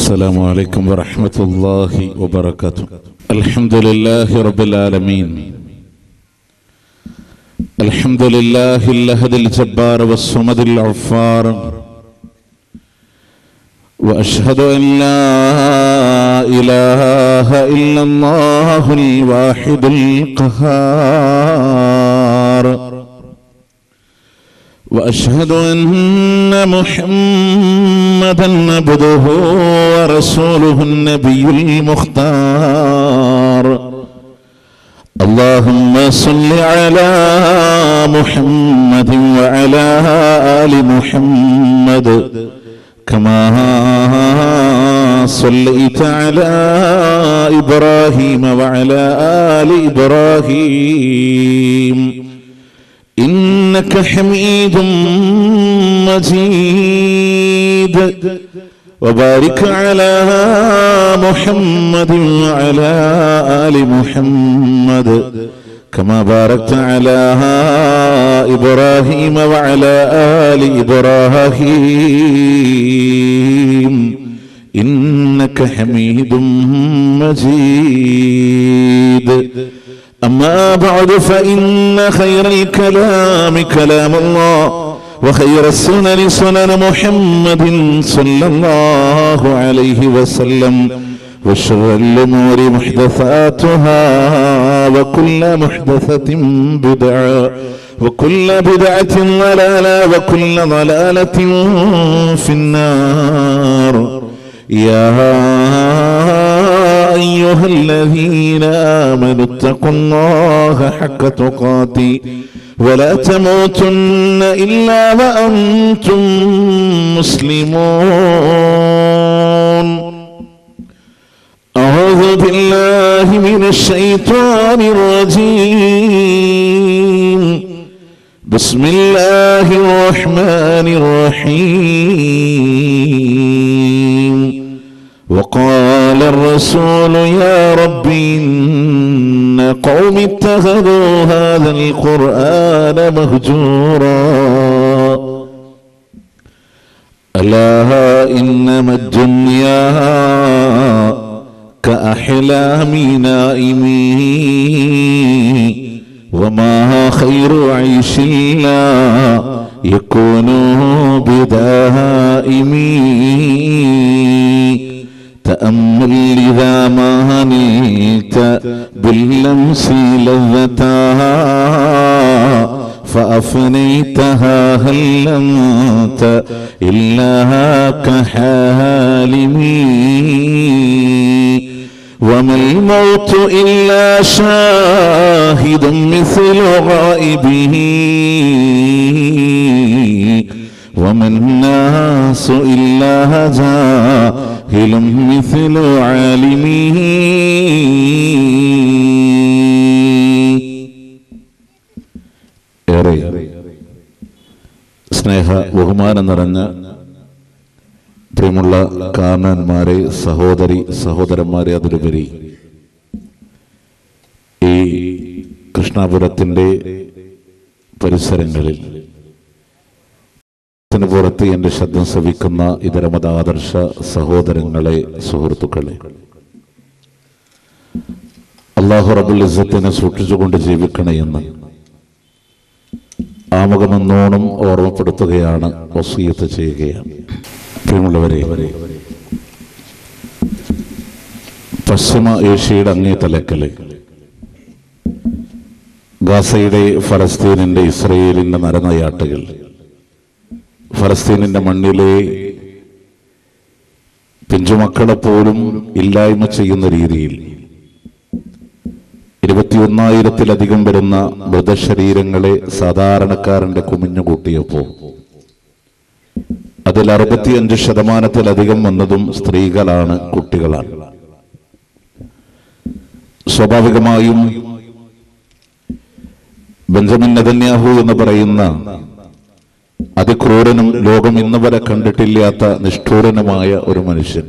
السلام عليكم ورحمة الله وبركاته الحمد لله رب العالمين الحمد لله اللهد الجبار والصمد العفار وأشهد أن لا إله إلا الله الواحد القهار واشهد ان محمدا عبده ورسوله النبي المختار اللهم صل على محمد وعلى ال محمد كما صليت على ابراهيم وعلى ال ابراهيم إنك حميد مجيد وبارك على محمد وعلى آل محمد كما باركت على إبراهيم وعلى آل إبراهيم إنك حميد مجيد أما بعد فإن خير الكلام كلام الله وخير السنن سنن محمد صلى الله عليه وسلم وشر الأمور محدثاتها وكل محدثة بدعة وكل بدعة ضلالة وكل ضلالة في النار يا أيها الذين آمنوا اتقوا الله حق تقاته ولا تموتن إلا وأنتم مسلمون أعوذ بالله من الشيطان الرجيم بسم الله الرحمن الرحيم وقال الرسول يا رب إن قوم اتخذوا هذا القرآن مهجورا ألا إنما الدنيا كأحلام نائمين وما خير عيش لا يكون بدائمين تأمل إذا ما نلت باللمس لذتها فأفنيتها هل أنت إلا كحالمي وما الموت إلا شاهد مثل غائبه وما الناس إلا جاهل مثل عالمه ഏറെ സ്നേഹ ബഹുമാനം നിറഞ്ഞ പ്രിയമുള്ള കാരണന്മാരെ സഹോദരി സഹോദരന്മാരെ അതിലുപരി ഈ കൃഷ്ണാപുരത്തിൻ്റെ പരിസരങ്ങളിൽ ത്തിന് പുറത്ത് എൻ്റെ ശബ്ദം ശ്രവിക്കുന്ന ഇതര മതാദർശ സഹോദരങ്ങളെ സുഹൃത്തുക്കളെ അള്ളാഹു റബുൽ ഇസത്തിനെ സൂക്ഷിച്ചുകൊണ്ട് ജീവിക്കണമെന്ന് ആമുഖമെന്നോണം ഓർമ്മപ്പെടുത്തുകയാണ് വസീയത്ത് ചെയ്യുകയാണ് പ്രിയമുള്ളവരെ പശ്ചിമ ഏഷ്യയുടെ അങ്ങേ തലക്കല് ഗാസയുടെ ഫലസ്തീനിന്റെ ഇസ്രയേലിന്റെ നരനയാട്ടുകൾ ഫലസ്തീനിന്റെ മണ്ണിലെ പിഞ്ചുമക്കളെ പോലും ഇല്ലായ്മ ചെയ്യുന്ന രീതിയിൽ ഇരുപത്തിയൊന്നായിരത്തിലധികം വരുന്ന മൃതശരീരങ്ങളെ സാധാരണക്കാരന്റെ കുമിഞ്ഞുകൂട്ടിയപ്പോ അതിൽ അറുപത്തിയഞ്ച് ശതമാനത്തിലധികം വന്നതും സ്ത്രീകളാണ് കുട്ടികളാണ് സ്വാഭാവികമായും ബെഞ്ചമിൻ നെതന്യാഹു എന്ന് പറയുന്ന അതിക്രൂരനും ലോകം ഇന്ന് വരെ കണ്ടിട്ടില്ലാത്ത നിഷ്ഠൂരനുമായ ഒരു മനുഷ്യൻ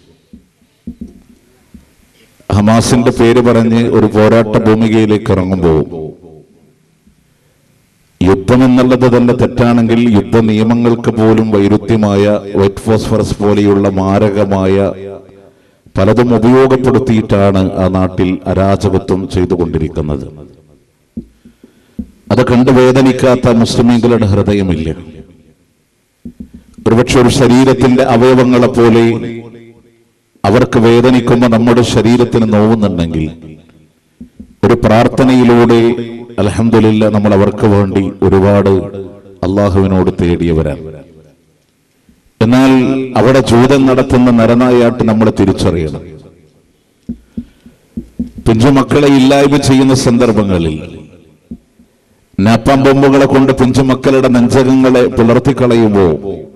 ഹമാസിന്റെ പേര് പറഞ്ഞ് ഒരു പോരാട്ട ഭൂമികയിലേക്ക് ഇറങ്ങുമ്പോൾ യുദ്ധം എന്നുള്ളത് തന്നെ തെറ്റാണെങ്കിൽ യുദ്ധ നിയമങ്ങൾക്ക് പോലും വൈരുദ്ധ്യമായ വൈറ്റ് ഫോസ്ഫറസ് പോലെയുള്ള മാരകമായ പലതും ഉപയോഗപ്പെടുത്തിയിട്ടാണ് ആ നാട്ടിൽ അരാജകത്വം ചെയ്തുകൊണ്ടിരിക്കുന്നത് അത് കണ്ട് വേദനിക്കാത്ത മുസ്ലിമീങ്ങളുടെ ഹൃദയമില്ല ഒരുപക്ഷെ ഒരു ശരീരത്തിന്റെ അവയവങ്ങളെ പോലെ അവർക്ക് വേദനിക്കുമ്പോൾ നമ്മുടെ ശരീരത്തിന് നോവുന്നുണ്ടെങ്കിൽ ഒരു പ്രാർത്ഥനയിലൂടെ അലഹമില്ല നമ്മൾ അവർക്ക് വേണ്ടി ഒരുപാട് അള്ളാഹുവിനോട് തേടിയവരാണ് എന്നാൽ അവിടെ ജൂതം നടത്തുന്ന നരനായാട്ട് നമ്മൾ തിരിച്ചറിയണം പിഞ്ചുമക്കളെ ഇല്ലായ്മ ചെയ്യുന്ന സന്ദർഭങ്ങളിൽ നാപ്പാം ബോംബുകളെ കൊണ്ട് പിഞ്ചുമക്കളുടെ നെഞ്ചകങ്ങളെ പിളർത്തിക്കളയുമ്പോൾ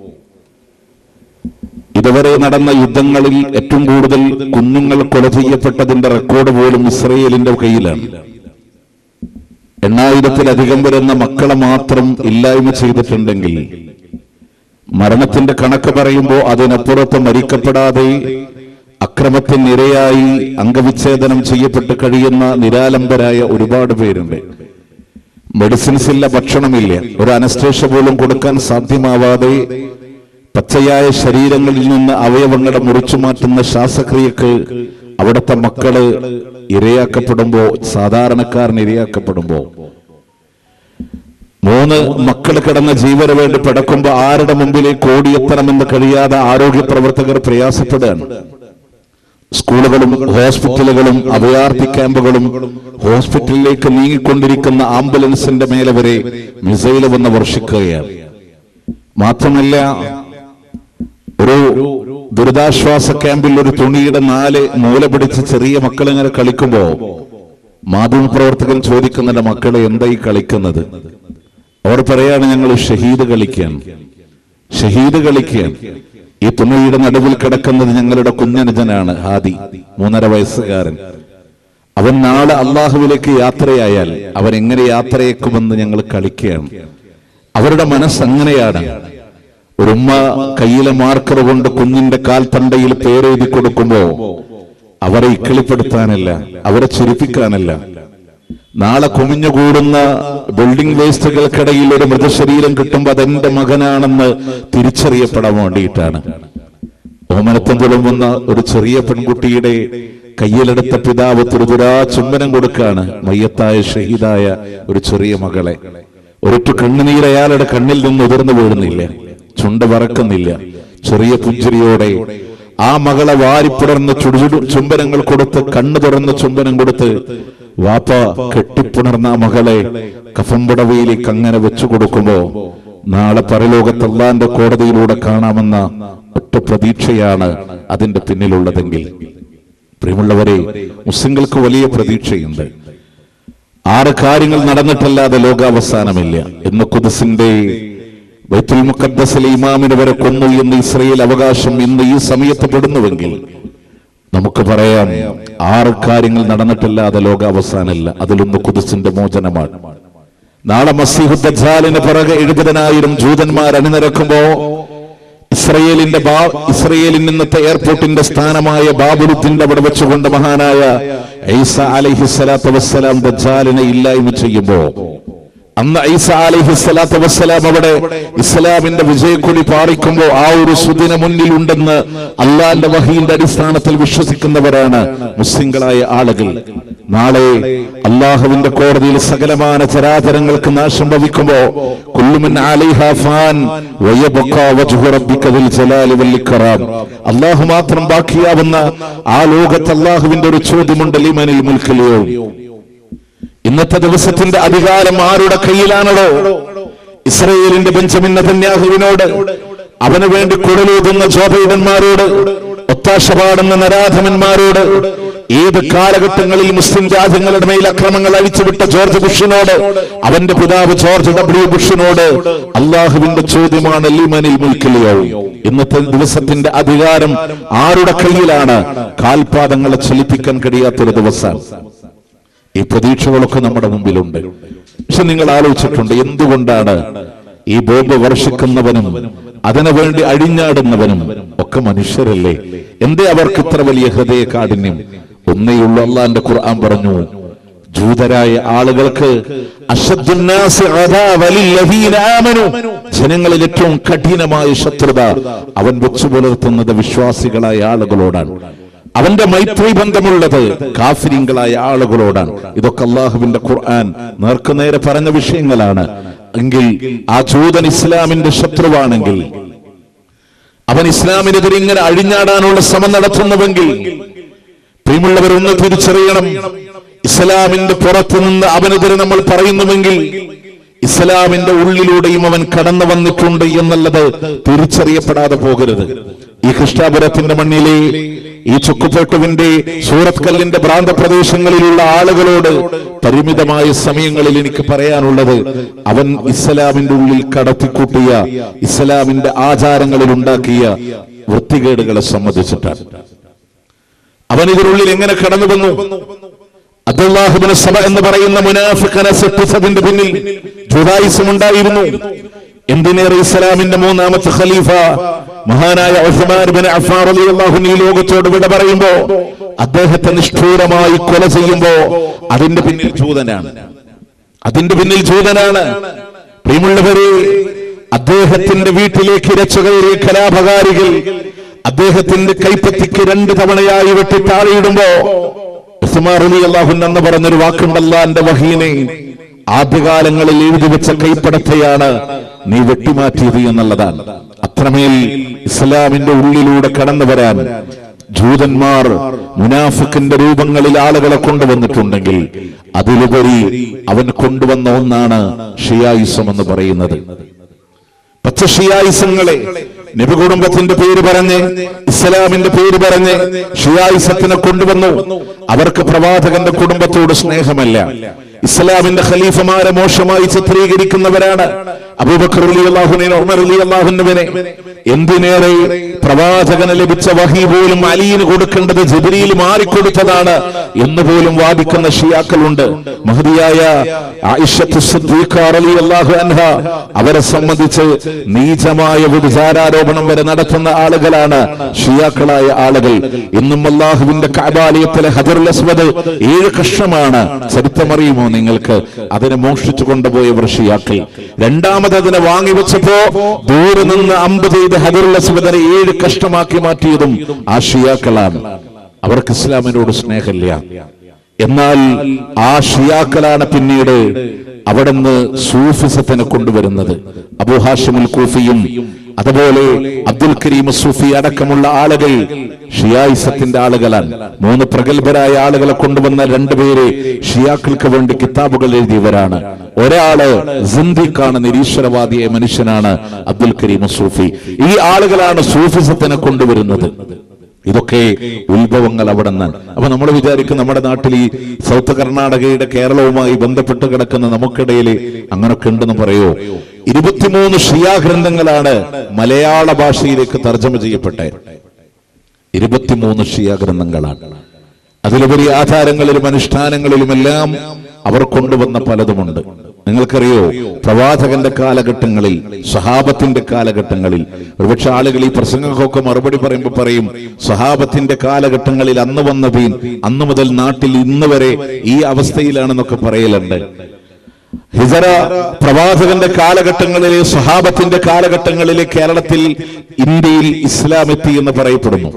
ഇതുവരെ നടന്ന യുദ്ധങ്ങളിൽ ഏറ്റവും കൂടുതൽ കുഞ്ഞുങ്ങൾ കൊല ചെയ്യപ്പെട്ടതിന്റെ റെക്കോർഡ് പോലും ഇസ്രയേലിന്റെ കയ്യിലാണ് എണ്ണായിരത്തിലധികം വരുന്ന മക്കളെ മാത്രം ഇല്ലായ്മ ചെയ്തിട്ടുണ്ടെങ്കിൽ മരണത്തിന്റെ കണക്ക് പറയുമ്പോൾ അതിനപ്പുറത്ത് മരിക്കപ്പെടാതെ അക്രമത്തിനിരയായി അംഗവിച്ഛേദനം ചെയ്യപ്പെട്ട് കഴിയുന്ന നിരാലംബരായ ഒരുപാട് പേരുണ്ട് മെഡിസിൻസ് ഇല്ല ഭക്ഷണമില്ല ഒരു അനസ്റ്റേഷ പോലും കൊടുക്കാൻ സാധ്യമാവാതെ പച്ചയായ ശരീരങ്ങളിൽ നിന്ന് അവയവങ്ങളെ മുറിച്ചു മാറ്റുന്ന ശ്വാസക്രിയക്ക് അവിടുത്തെ മക്കള് ഇരയാക്കപ്പെടുമ്പോ സാധാരണക്കാരൻ ഇരയാക്കപ്പെടുമ്പോ മൂന്ന് മക്കൾ കിടന്ന ജീവന് വേണ്ടി പിടക്കുമ്പോ ആരുടെ മുമ്പിലേക്ക് ഓടിയെത്തണമെന്ന് കഴിയാതെ ആരോഗ്യ പ്രവർത്തകർ പ്രയാസപ്പെടുകയാണ് സ്കൂളുകളും ഹോസ്പിറ്റലുകളും അഭയാർത്ഥി ക്യാമ്പുകളും ഹോസ്പിറ്റലിലേക്ക് നീങ്ങിക്കൊണ്ടിരിക്കുന്ന ആംബുലൻസിന്റെ മേലെ വരെ മിസൈൽ വന്ന് വർഷിക്കുകയാണ് മാത്രമല്ല ഒരു ദുരിതാശ്വാസ ക്യാമ്പിൽ ഒരു തുണിയുടെ നാല് മൂല പിടിച്ച് ചെറിയ മക്കൾ ഇങ്ങനെ കളിക്കുമ്പോ മാധ്യമപ്രവർത്തകൻ ചോദിക്കുന്നുണ്ട് മക്കളെ എന്തായി കളിക്കുന്നത് അവർ പറയാണ് ഞങ്ങൾ ഷഹീദ് കളിക്കാൻ ഷഹീദ് കളിക്കാൻ ഈ തുണിയുടെ നടുവിൽ കിടക്കുന്നത് ഞങ്ങളുടെ കുഞ്ഞനുജനാണ് ഹാദി മൂന്നര വയസ്സുകാരൻ അവൻ നാളെ അള്ളാഹുവിലേക്ക് യാത്രയായാൽ അവൻ എങ്ങനെ യാത്രയേക്കുമെന്ന് ഞങ്ങൾ കളിക്കുകയാണ് അവരുടെ മനസ്സ് അങ്ങനെയാണ് ഒരു ഉമ്മ കയ്യിലെ മാർക്കർ കൊണ്ട് കുഞ്ഞിന്റെ കാൽത്തണ്ടയിൽ പേരെഴുതി കൊടുക്കുമ്പോ അവരെ ഇക്കിളിപ്പെടുത്താനല്ല അവരെ ചിരിപ്പിക്കാനല്ല നാളെ കുമിഞ്ഞുകൂടുന്ന ബിൽഡിംഗ് വേസ്റ്റുകൾക്കിടയിൽ ഒരു മൃതശരീരം കിട്ടുമ്പോൾ അതെന്റെ മകനാണെന്ന് തിരിച്ചറിയപ്പെടാൻ വേണ്ടിയിട്ടാണ് ഓമനത്തം തുളുമ്പുന്ന ഒരു ചെറിയ പെൺകുട്ടിയുടെ കയ്യിലെടുത്ത പിതാവ് തുരുതുരാ ചുംബനം കൊടുക്കാണ് മയ്യത്തായ ഷഹീദായ ഒരു ചെറിയ മകളെ ഒരൊറ്റ കണ്ണുനീർ അയാളുടെ കണ്ണിൽ നിന്ന് ഉതിർന്നു വീഴുന്നില്ല ചുണ്ട് വറക്കുന്നില്ല ചെറിയ പുഞ്ചിരിയോടെ ആ മകളെ വാരിപ്പുടർന്ന് ചുടുചുടു ചുംബനങ്ങൾ കൊടുത്ത് കണ്ണു തുറന്ന് ചുംബനം കൊടുത്ത് വാപ്പ കെട്ടിപ്പുണർന്ന ആ മകളെ കഫംപുടവയിലേക്ക് അങ്ങനെ വെച്ചു കൊടുക്കുമ്പോ നാളെ പരലോകത്ത് അള്ളാന്റെ കോടതിയിലൂടെ കാണാമെന്ന ഒറ്റ പ്രതീക്ഷയാണ് അതിന്റെ പിന്നിലുള്ളതെങ്കിൽ പ്രിയമുള്ളവരെ മുസ്ലിങ്ങൾക്ക് വലിയ പ്രതീക്ഷയുണ്ട് ആറ് കാര്യങ്ങൾ നടന്നിട്ടല്ലാതെ ലോകാവസാനമില്ല എന്ന് കുദസിന്റെ ബൈത്തുൽ മുഖദ്ദസിലെ ഇമാമിനെ വരെ കൊന്നു എന്ന് ഇസ്രയേൽ അവകാശം ഇന്ന് ഈ സമയത്ത് പെടുന്നുവെങ്കിൽ നമുക്ക് പറയാം ആറ് കാര്യങ്ങൾ നടന്നിട്ടില്ലാതെ ലോകാവസാനമില്ല അതിലൊന്ന് കുദസിന്റെ മോചനമാണ് നാളെ മസീഹുദ്ദാലിന് പിറകെ എഴുപതിനായിരം ജൂതന്മാർ അണിനിരക്കുമ്പോ ഇസ്രയേലിന്റെ ബാ ഇസ്രയേലിൽ ഇന്നത്തെ എയർപോർട്ടിന്റെ സ്ഥാനമായ ബാബുലുദ്ദീന്റെ അവിടെ വെച്ചുകൊണ്ട് മഹാനായ ഐസ അലൈഹി സ്വലാത്തു വസ്സലാം ദജ്ജാലിനെ ഇല്ലായ്മ ചെയ്യുമ്പോ അന്ന് ഐസ അലൈഹി സ്വലാത്തു വസ്സലാം അവിടെ ഇസ്ലാമിന്റെ വിജയക്കൊടി പാറിക്കുമ്പോ ആ ഒരു സുദിന മുന്നിൽ ഉണ്ടെന്ന് അള്ളാന്റെ വഹീന്റെ അടിസ്ഥാനത്തിൽ വിശ്വസിക്കുന്നവരാണ് മുസ്ലിങ്ങളായ ആളുകൾ നാളെ അള്ളാഹുവിന്റെ കോടതിയിൽ സകലമാന ചരാചരങ്ങൾക്ക് നാശം ഭവിക്കുമ്പോ കുല്ലുമൻ അലൈഹാ ഫാൻ വയബഖാ വജ്ഹു റബ്ബിക ദിൽ ജലാലി വൽ ഇക്റാം അള്ളാഹു മാത്രം ബാക്കിയാവുന്ന ആ ലോകത്ത് അള്ളാഹുവിന്റെ ഒരു ചോദ്യമുണ്ട് ലിമനിൽ മുൽക്കലിയോ ഇന്നത്തെ ദിവസത്തിന്റെ അധികാരം ആരുടെ കയ്യിലാണല്ലോ ഇസ്രയേലിന്റെ ബെഞ്ചമിൻ നതന്യാഹുവിനോട് അവന് വേണ്ടി കുടലൂതുന്ന ജോബൈഡന്മാരോട് ഒത്താശ പാടുന്ന നരാധമന്മാരോട് ഏത് കാലഘട്ടങ്ങളിൽ മുസ്ലിം രാജ്യങ്ങളുടെ മേൽ അക്രമങ്ങൾ അഴിച്ചുവിട്ട ജോർജ് ബുഷിനോട് അവന്റെ പിതാവ് ജോർജ് ഡബ്ല്യു ബുഷിനോട് അള്ളാഹുവിന്റെ ചോദ്യമാണ് ലിമനിൽ മുൽക്കലിയോ ഇന്നത്തെ ദിവസത്തിന്റെ അധികാരം ആരുടെ കയ്യിലാണ് കാൽപാദങ്ങളെ ചലിപ്പിക്കാൻ കഴിയാത്തൊരു ദിവസം ഈ പ്രതീക്ഷകളൊക്കെ നമ്മുടെ മുമ്പിലുണ്ട് പക്ഷെ നിങ്ങൾ ആലോചിച്ചിട്ടുണ്ട് എന്തുകൊണ്ടാണ് ഈ ബോംബ് വർഷിക്കുന്നവനും അതിനു വേണ്ടി അഴിഞ്ഞാടുന്നവനും ഒക്കെ മനുഷ്യരല്ലേ എന്തേ അവർക്ക് ഇത്ര വലിയ ഹൃദയ കാഠിന്യം ഒന്നേയുള്ളൂ അള്ളാന്റെ ഖുർആൻ പറഞ്ഞു ജൂതരായ ആളുകൾക്ക് അശദ്ദുന്നാസി അദാവ ലില്ലദീന ആമനു. ജനങ്ങളിൽ ഏറ്റവും കഠിനമായ ശത്രുത അവൻ വെച്ചു പുലർത്തുന്നത് വിശ്വാസികളായ ആളുകളോടാണ് അവന്റെ മൈത്രി ബന്ധമുള്ളത് കാഫിരിങ്ങളായ ആളുകളോടാണ് ഇതൊക്കെ അള്ളാഹുവിന്റെ ഖുർആൻ നേർക്കുനേരെ പറഞ്ഞ വിഷയങ്ങളാണ് എങ്കിൽ ആ ജൂതൻ ഇസ്ലാമിന്റെ ശത്രുവാണെങ്കിൽ അവൻ ഇസ്ലാമിനെതിരെ ഇങ്ങനെ അഴിഞ്ഞാടാനുള്ള ശ്രമം നടത്തുന്നുവെങ്കിൽ പ്രിയമുള്ളവർ ഒന്ന് തിരിച്ചറിയണം ഇസ്ലാമിന്റെ പുറത്തു നിന്ന് അവനെതിരെ നമ്മൾ പറയുന്നുവെങ്കിൽ ഇസ്ലാമിന്റെ ഉള്ളിലൂടെയും അവൻ കടന്നു വന്നിട്ടുണ്ട് എന്നുള്ളത് തിരിച്ചറിയപ്പെടാതെ പോകരുത് ഈ കൃഷ്ണാപുരത്തിന്റെ മണ്ണിലെ ഈ ചുക്കുപേട്ടുവിന്റെ സൂറത്ത് കല്ലിന്റെ ഭ്രാന്ത പ്രദേശങ്ങളിലുള്ള ആളുകളോട് പരിമിതമായ സമയങ്ങളിൽ എനിക്ക് പറയാനുള്ളത് അവൻ ഇസ്ലാമിന്റെ ഉള്ളിൽ കടത്തിക്കൂട്ടിയ ഇസ്ലാമിന്റെ ആചാരങ്ങളിൽ ഉണ്ടാക്കിയ വൃത്തികേടുകളെ സംബന്ധിച്ചിട്ടാണ് അവൻ ഇതിനുള്ളിൽ എങ്ങനെ കടന്നു വന്നു അബ്ദുല്ലാഹിബിന് സഭ എന്ന് പറയുന്ന മുനാഫിഖനെ സൃഷ്ടിച്ചതിന്റെ പിന്നിൽ ജുദായിസം ഉണ്ടായിരുന്നു എന്തിനേറെ ഇസ്ലാമിന്റെ മൂന്നാമത്തെ ഖലീഫ മഹാനായ ഉസ്മാൻ ബിൻ അഫ്ഫാൻ റളിയല്ലാഹു അൻഹു ഈ ലോകത്തോട് വിട പറയുമ്പോ അദ്ദേഹത്തെ നിഷ്ഠൂരമായി കൊല ചെയ്യുമ്പോ അതിന്റെ പിന്നിൽ ജൂതനാണ് അതിന്റെ പിന്നിൽ ജൂതനാണ് പ്രിയമുള്ളവരെ അദ്ദേഹത്തിന്റെ വീട്ടിലേക്ക് ഇരച്ചു കയറിയ കലാപകാരികൾ അദ്ദേഹത്തിന്റെ കൈപ്പത്തിക്ക് രണ്ട് തവണയായി വെട്ടി താഴെയിടുമ്പോ ഉസ്മാൻ അലി അള്ളാഹുൻ എന്ന് പറഞ്ഞൊരു വാക്കുണ്ടല്ല എന്റെ വഹീനെ ആദ്യകാലങ്ങളിൽ എഴുതി വെച്ച കൈപ്പടത്തെയാണ് നീ വെട്ടിമാറ്റിയത് എന്നുള്ളതാണ് അത്രമേൽ ഇസ്ലാമിന്റെ ഉള്ളിലൂടെ കടന്നു വരാൻ ജൂതന്മാർ മുനാഫിക്കിന്റെ രൂപങ്ങളിൽ ആളുകളെ കൊണ്ടുവന്നിട്ടുണ്ടെങ്കിൽ അതിലുപരി അവൻ കൊണ്ടുവന്ന ഒന്നാണ് ഷിയായുസം എന്ന് പറയുന്നത് പച്ചഷിയായിസങ്ങളെ നബി കുടുംബത്തിന്റെ പേര് പറഞ്ഞ് ഇസ്ലാമിന്റെ പേര് പറഞ്ഞ് ഷിയായിസത്തിനെ കൊണ്ടുവന്നു അവർക്ക് പ്രവാചകന്റെ കുടുംബത്തോട് സ്നേഹമല്ല ഇസ്ലാമിന്റെ ഖലീഫമാരെ മോശമായി ചിത്രീകരിക്കുന്നവരാണ് അബൂബക്കർ അലി അള്ളാഹുവിനെ ഉമർ അലി അള്ളാഹുവിനെ എന്തിനേറെ പ്രവാചകന് ലഭിച്ച വഹി പോലും അലിയിന് കൊടുക്കേണ്ടത് ജബിരിയിൽ മാറിക്കൊടുത്തതാണ് എന്ന് പോലും വാദിക്കുന്ന ഷിയാക്കളുണ്ട് മഹതിയായ ആയിഷത്ത് സിദ്ദീഖ റളിയല്ലാഹു അൻഹ അവരെ സംബന്ധിച്ച് നീചമായ വിചാരാരോപണം വരെ നടത്തുന്ന ആളുകളാണ് ഷിയാക്കളായ ആളുകൾ ഇന്നും അള്ളാഹുവിന്റെ കാബാലയത്തിലെ ഹജറുൽ അസ്വദ് ഏഴ് കഷ്ണമാണ് ചരിത്രമറിയുമോ നിങ്ങൾക്ക് അതിനെ മോഷ്ടിച്ചു കൊണ്ടുപോയവർ ഷിയാക്കൾ രണ്ടാമത് അതിനെ വാങ്ങിവെച്ചപ്പോ ദൂരെ നിന്ന് അമ്പ് ചെയ്ത് ഹജറുൽ അസ്വദിനെ ഏഴ് കഷ്ണമാക്കി മാറ്റിയതും ആ ഷിയാക്കളാണ് അവർക്ക് ഇസ്ലാമിനോട് സ്നേഹമില്ല എന്നാൽ ആ ഷിയാക്കളാണ് പിന്നീട് അവിടുന്ന് സൂഫിസത്തിനെ കൊണ്ടുവരുന്നത് അബുഹാഷിമുൽ കൂഫിയും അതുപോലെ അബ്ദുൽ കരീം സൂഫി അടക്കമുള്ള ആളുകൾ ഷിയായിസത്തിന്റെ ആളുകളാണ് മൂന്ന് പ്രഗത്ഭരായ ആളുകളെ കൊണ്ടുവന്ന രണ്ടുപേര് ഷിയാക്കൾക്ക് വേണ്ടി കിതാബുകൾ എഴുതിയവരാണ് ഒരാള് സിന്ദിഖാണ് നിരീശ്വരവാദിയായ മനുഷ്യനാണ് അബ്ദുൽ കരീം സൂഫി ഈ ആളുകളാണ് സൂഫിസത്തിനെ കൊണ്ടുവരുന്നത് ഇതൊക്കെ ഉത്ഭവങ്ങൾ അവിടെ നിന്നാണ് അപ്പൊ നമ്മൾ വിചാരിക്കും നമ്മുടെ നാട്ടിൽ ഈ സൗത്ത് കർണാടകയുടെ കേരളവുമായി ബന്ധപ്പെട്ട് കിടക്കുന്ന നമുക്കിടയിൽ അങ്ങനൊക്കെ ഉണ്ടെന്ന് പറയോ ഇരുപത്തിമൂന്ന് ഷിയാ ഗ്രന്ഥങ്ങളാണ് മലയാള ഭാഷയിലേക്ക് തർജ്ജമ ചെയ്യപ്പെട്ടത് ഇരുപത്തിമൂന്ന് ഷിയാ ഗ്രന്ഥങ്ങളാണ് അതിലുപരി ആചാരങ്ങളിലും അനുഷ്ഠാനങ്ങളിലുമെല്ലാം അവർ കൊണ്ടുവന്ന പലതുമുണ്ട് നിങ്ങൾക്കറിയോ പ്രവാചകന്റെ കാലഘട്ടങ്ങളിൽ സഹാബത്തിന്റെ കാലഘട്ടങ്ങളിൽ ഒരുപക്ഷെ ആളുകൾ ഈ പ്രസംഗങ്ങൾക്കൊക്കെ മറുപടി പറയുമ്പോൾ പറയും സഹാബത്തിന്റെ കാലഘട്ടങ്ങളിൽ അന്ന് വന്ന പീൻ അന്ന് മുതൽ നാട്ടിൽ ഇന്ന് വരെ ഈ അവസ്ഥയിലാണെന്നൊക്കെ പറയലുണ്ട് ഹിജറ പ്രവാചകന്റെ കാലഘട്ടങ്ങളിലെ സഹാബത്തിന്റെ കാലഘട്ടങ്ങളിലെ കേരളത്തിൽ ഇന്ത്യയിൽ ഇസ്ലാം എത്തി എന്ന് പറയപ്പെടുന്നു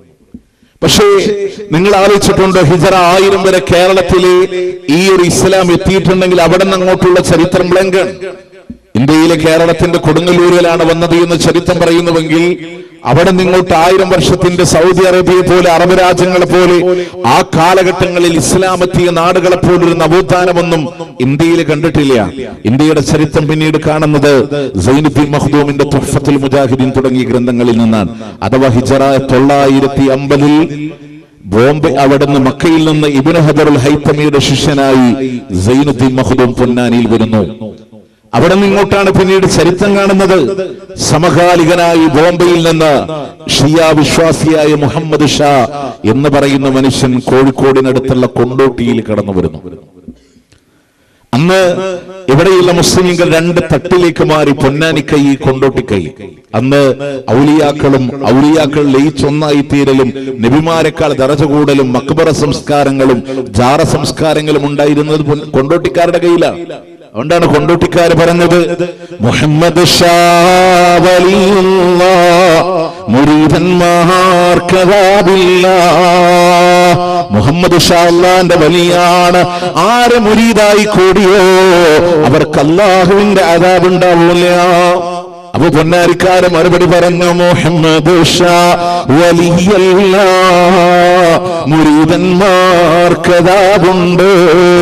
പക്ഷേ നിങ്ങൾ ആലോചിച്ചിട്ടുണ്ടോ ഹിജറ ആയിരം വരെ കേരളത്തിലെ ഈ ഒരു ഇസ്ലാം എത്തിയിട്ടുണ്ടെങ്കിൽ അവിടെ നിന്ന് അങ്ങോട്ടുള്ള ചരിത്രം ബ്ലങ്കാണ് ഇന്ത്യയിലെ കേരളത്തിന്റെ കൊടുങ്ങല്ലൂരിലാണ് വന്നത് എന്ന് ചരിത്രം പറയുന്നുവെങ്കിൽ അവിടെ നിങ്ങോട്ട് ആയിരം വർഷത്തിന്റെ സൗദി അറേബ്യയെ പോലെ അറബ് രാജ്യങ്ങളെ പോലെ ആ കാലഘട്ടങ്ങളിൽ ഇസ്ലാം എത്തിയ നാടുകളെ പോലൊരു നവോത്ഥാനമൊന്നും ഇന്ത്യയിൽ കണ്ടിട്ടില്ല ഇന്ത്യയുടെ ചരിത്രം പിന്നീട് കാണുന്നത് സൈനുദ്ദീൻ മഹ്ദൂമിന്റെ തുഫത്തുൽ മുജാഹിദീൻ തുടങ്ങിയ ഗ്രന്ഥങ്ങളിൽ നിന്നാണ് അഥവാ ഹിജറ തൊള്ളായിരത്തി അമ്പതിൽ ബോംബെ അവിടുന്ന് മക്കയിൽ നിന്ന് ഇബിന് ഹദറുൽ ഹൈത്തമിയുടെ ശിഷ്യനായി സൈനുദ്ദീൻ മഹ്ദൂം പൊന്നാനിയിൽ വരുന്നു അവിടെ നിന്ന് ഇങ്ങോട്ടാണ് പിന്നീട് ചരിത്രം കാണുന്നത് സമകാലികനായി ബോംബെയിൽ നിന്ന് ഷിയ വിശ്വാസിയായ മുഹമ്മദ് ഷാ എന്ന് പറയുന്ന മനുഷ്യൻ കോഴിക്കോടിനടുത്തുള്ള കൊണ്ടോട്ടിയിൽ കടന്നു വരുന്നു അന്ന് ഇവിടെയുള്ള മുസ്ലിങ്ങൾ രണ്ട് തട്ടിലേക്ക് മാറി പൊന്നാനിക്കൈ കൊണ്ടോട്ടിക്കൈ അന്ന് ഔലിയാക്കളും ഔലിയാക്കൾ ലയിച്ചൊന്നായി തീരലും നബിമാരെക്കാൾ ദറജ കൂടലും മക്ബറ സംസ്കാരങ്ങളും ജാറ സംസ്കാരങ്ങളും ഉണ്ടായിരുന്നത് പൊൻ- കൊണ്ടോട്ടിക്കാരുടെ കയ്യിലാണ് അതുകൊണ്ടാണ് കൊണ്ടോട്ടിക്കാര് പറഞ്ഞത് മുഹമ്മദ് ഷാ വലിയുള്ള മുരീതന്മാർക്കതാവില്ല മുഹമ്മദ് ഷാ അള്ളാന്റെ വലിയാണ് ആര് മുരീതായി കൂടിയോ അവർക്ക് അള്ളാഹുവിന്റെ അതാബുണ്ടാവില്ല അപ്പൊ പൊന്നാരിക്കാര് മറുപടി പറഞ്ഞു മുഹമ്മദ് ഷാ വലിയല്ല മുരീതന്മാർക്കതാവുണ്ട്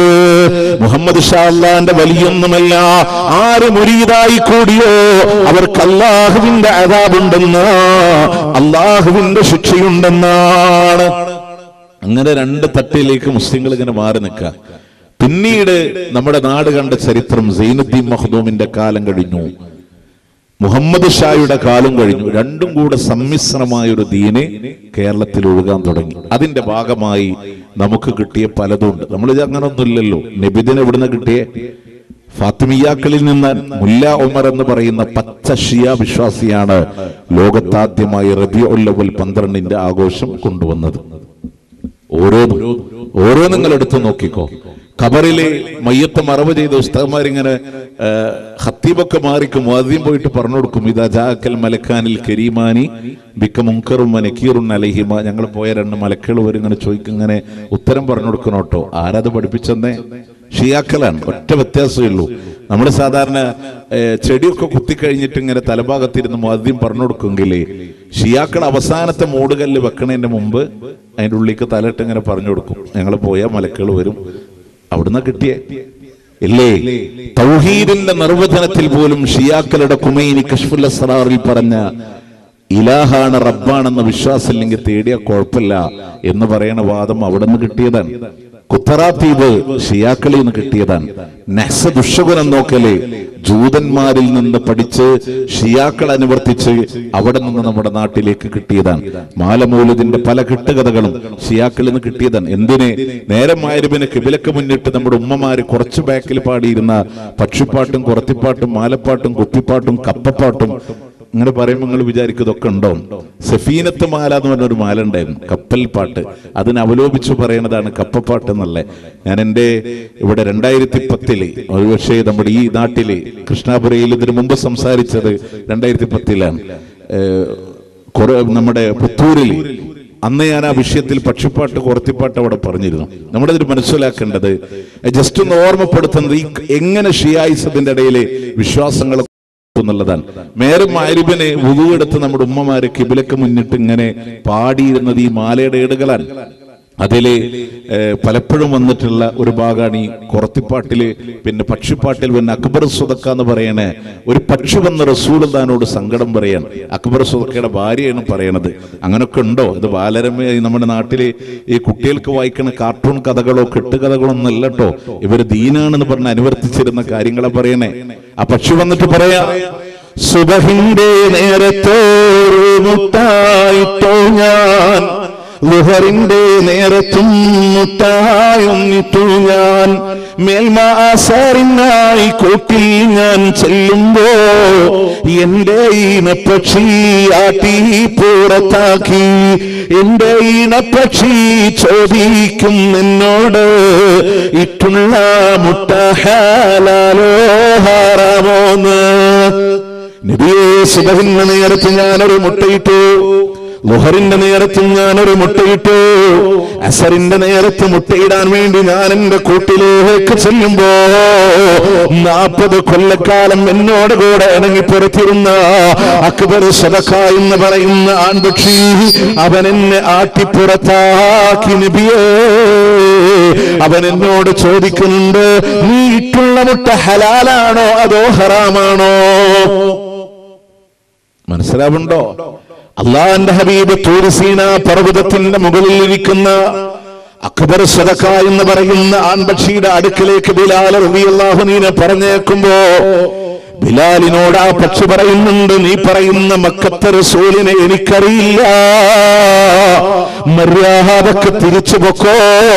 മുഹമ്മദ് ഷാ അള്ളാന്റെ വലിയൊന്നുമല്ല ആര് മുരീതായി കൂടിയോ അവർക്ക് അള്ളാഹുവിന്റെ അതാബുണ്ടെന്ന് അള്ളാഹുവിന്റെ ശിക്ഷയുണ്ടെന്നാണ് അങ്ങനെ രണ്ട് തട്ടിലേക്ക് മുസ്ലിങ്ങൾ ഇങ്ങനെ മാറി നിൽക്കുക പിന്നീട് നമ്മുടെ നാട് കണ്ട ചരിത്രം സൈനുദ്ദീൻ മഹദൂമിന്റെ കാലം കഴിഞ്ഞു മുഹമ്മദ് ഷായുടെ കാലം കഴിഞ്ഞു രണ്ടും കൂടെ സമ്മിശ്രമായ ഒരു ദീന് കേരളത്തിൽ ഒഴുകാൻ തുടങ്ങി അതിന്റെ ഭാഗമായി നമുക്ക് കിട്ടിയ പലതുണ്ട് നമ്മളിത് അങ്ങനൊന്നുമില്ലല്ലോ നബിദിന് എവിടുന്ന് കിട്ടിയ ഫാത്തിമിയാക്കളിൽ നിന്ന് മുല്ല ഉമർ എന്ന് പറയുന്ന പച്ച ഷിയ വിശ്വാസിയാണ് ലോകത്താദ്യമായി റബി ഉല്ലവൽ പന്ത്രണ്ടിന്റെ ആഘോഷം കൊണ്ടുവന്നത് ഓരോന്നും ഓരോ നിങ്ങൾ എടുത്തു നോക്കിക്കോ ഖബറിലെ മയ്യത്ത് മറവ് ചെയ്ത ഉസ്താദ്മാരിങ്ങനെ ആ, ഖത്തീബൊക്കെ മാറിക്കും ആദ്യം പോയിട്ട് പറഞ്ഞു കൊടുക്കും ഇതാ ജാക്കൽ മലക്കാനിൽ കരീമാനി ബിക്ക മുങ്കറും നക്കീറും അലഹിമ ഞങ്ങൾ പോയ രണ്ട് മലക്കുകൾ വരും ഇങ്ങനെ ചോദിക്കും ഇങ്ങനെ ഉത്തരം പറഞ്ഞു കൊടുക്കണം കേട്ടോ ആരാത് പഠിപ്പിച്ചെന്നേ ഷിയാക്കലാണ് ഒറ്റ വ്യത്യാസമേ ഉള്ളൂ നമ്മൾ സാധാരണ ഏ, ചെടിയൊക്കെ കുത്തിക്കഴിഞ്ഞിട്ട് ഇങ്ങനെ തലഭാഗത്തിരുന്ന് ആദ്യം പറഞ്ഞു കൊടുക്കുമെങ്കിലേ ഷിയാക്കൾ അവസാനത്തെ മൂടുകല്ല് വെക്കണതിന്റെ മുമ്പ് അതിന്റെ ഉള്ളിലേക്ക് തലയിട്ട് ഇങ്ങനെ പറഞ്ഞു കൊടുക്കും ഞങ്ങൾ പോയാൽ മലക്കുകൾ വരും അവിടുന്ന് കിട്ടിയേ ഇല്ലേ തൗഹീദിന്റെ നിർവചനത്തിൽ പോലും ഷിയാക്കളുടെ കുമൈനി കഷ്ഫുൽ അസ്റാറിൽ പറഞ്ഞ ഇലാഹാണ് റബ്ബാണെന്ന വിശ്വാസമില്ലെങ്കിൽ തേടിയ കുഴപ്പമില്ല എന്ന് പറയണ വാദം അവിടെ നിന്ന് കിട്ടിയതാണ് കുത്തറാത്തീബ് ഷിയാക്കളിൽ നിന്ന് കിട്ടിയതാണ് നെഹ്സ ദുഷഗുണം നോക്കല് ജൂതന്മാരിൽ നിന്ന് പഠിച്ച് ഷിയാക്കൾ അനുവർത്തിച്ച് അവിടെ നിന്ന് നമ്മുടെ നാട്ടിലേക്ക് കിട്ടിയതാണ് മാലമൂലതിന്റെ പല കെട്ടുകഥകളും ഷിയാക്കളിൽ നിന്ന് കിട്ടിയതാണ് എന്തിന് നേരം ആയിരുപിന് കിബിലക്ക് മുന്നിട്ട് നമ്മുടെ ഉമ്മമാര് കുറച്ച് ബാക്കിൽ പാടിയിരുന്ന പക്ഷിപ്പാട്ടും കുറത്തിപ്പാട്ടും മാലപ്പാട്ടും കുപ്പിപ്പാട്ടും കപ്പപ്പാട്ടും ഇങ്ങനെ പറയുമ്പോൾ നിങ്ങൾ വിചാരിക്കും ഇതൊക്കെ ഉണ്ടോ സഫീനത്ത് മാല എന്ന് പറഞ്ഞൊരു മാല ഉണ്ടായിരുന്നു കപ്പൽ പാട്ട് അതിനെ അവലോപിച്ചു പറയുന്നതാണ് കപ്പപ്പാട്ട് എന്നല്ലേ ഞാൻ എൻ്റെ ഇവിടെ രണ്ടായിരത്തി പത്തില് ഒരുപക്ഷെ നമ്മുടെ ഈ നാട്ടില് കൃഷ്ണാപുരയിൽ ഇതിനു മുമ്പ് സംസാരിച്ചത് രണ്ടായിരത്തി പത്തിലാണ് ഏഹ്, കുറെ നമ്മുടെ പുത്തൂരിൽ അന്ന് ഞാൻ ആ വിഷയത്തിൽ പക്ഷിപ്പാട്ട് കുറത്തിപ്പാട്ട് അവിടെ പറഞ്ഞിരുന്നു നമ്മുടെ ഇതിൽ മനസ്സിലാക്കേണ്ടത് ജസ്റ്റ് ഒന്ന് ഓർമ്മപ്പെടുത്തുന്നത് ഈ എങ്ങനെ ഷിയായിസത്തിന്റെ ഇടയിലെ വിശ്വാസങ്ങൾ എന്നുള്ളതാണ് മേരം മാരിബിനെ ഉതുവെടുത്ത് നമ്മുടെ ഉമ്മമാര് കിബിലക്ക് മുന്നിട്ട് ഇങ്ങനെ പാടിയിരുന്നത് ഈ മാലയുടെ ഏടുകളാണ് അതില് ഏഹ്, പലപ്പോഴും വന്നിട്ടുള്ള ഒരു ഭാഗമാണ് ഈ കുറത്തിപ്പാട്ടില് പിന്നെ പക്ഷിപ്പാട്ടിൽ പിന്നെ അക്ബർ സുദക്ക എന്ന് പറയണേ ഒരു പക്ഷി വന്ന റസൂൽദാനോട് സങ്കടം പറയാൻ അക്ബർ സുദക്കയുടെ ഭാര്യയാണ് പറയണത് അങ്ങനൊക്കെ ഉണ്ടോ ഇത് ബാലരമ നമ്മുടെ നാട്ടിലെ ഈ കുട്ടികൾക്ക് വായിക്കുന്ന കാർട്ടൂൺ കഥകളോ കെട്ടുകഥകളോ ഒന്നും അല്ല കേട്ടോ ഇവര് ദീനാണെന്ന് പറഞ്ഞ് അനുവർത്തിച്ചിരുന്ന കാര്യങ്ങളെ പറയണേ ആ പക്ഷി വന്നിട്ട് പറയാ സുബഹിന്റെ നേരത്തോട് മുട്ടായിട്ടോ ഞാൻ ലുഹറിന്റെ നേരത്തും മുട്ടായൊന്നിട്ടു ഞാൻ മേൽമാസാറിനായി കൂട്ടിൽ ഞാൻ ചെല്ലുമ്പോ എന്റെ ഈണപ്പക്ഷി ആട്ടി പുറത്താക്കി എന്റെ ഈണപ്പക്ഷി ചോദിക്കും എന്നോട് ഇട്ടുള്ള മുട്ട ഹാലാലോ ഹാറാമോന്ന് നബിയെ സുബഹിന്റെ നേരത്ത് ഞാനൊരു മുട്ടയിട്ടു ലുഹറിന്റെ നേരത്തും ഞാനൊരു മുട്ടയിട്ടു അസറിന്റെ നേരത്ത് മുട്ടയിടാൻ വേണ്ടി ഞാൻ എന്റെ കൂട്ടിലേക്ക് ചെല്ലുമ്പോ നാൽപ്പത് കൊല്ലക്കാലം എന്നോട് കൂടെ ഇണങ്ങി പുറത്തിരുന്ന അക്ബർ സദക്ക എന്ന് പറയുന്ന ആൺപക്ഷി അവൻ എന്നെ ആട്ടിപ്പുറത്താക്കി നബിയേ അവൻ എന്നോട് ചോദിക്കുന്നുണ്ട് നീ ഇട്ടുള്ള മുട്ട ഹലാലാണോ അതോ ഹറാമാണോ മനസ്സിലാവുണ്ടോ അള്ളാന്റെ ഹബീബ് തൂരിസീന പർവ്വതത്തിന്റെ മുകളിൽ ഇരിക്കുന്ന അക്ബർ സദക്ക എന്ന് പറയുന്ന ആൺപക്ഷിയുടെ അടുക്കിലേക്ക് ബിലാൽ റബിയല്ലാഹുനീനെ പറഞ്ഞേക്കുമ്പോ ബിലാലിനോട് ആ പക്ഷി പറയുന്നുണ്ട് നീ പറയുന്ന മക്കത്തെ റസൂലിനെ എനിക്കറിയില്ല മര്യാദക്ക് തിരിച്ചു പൊക്കോ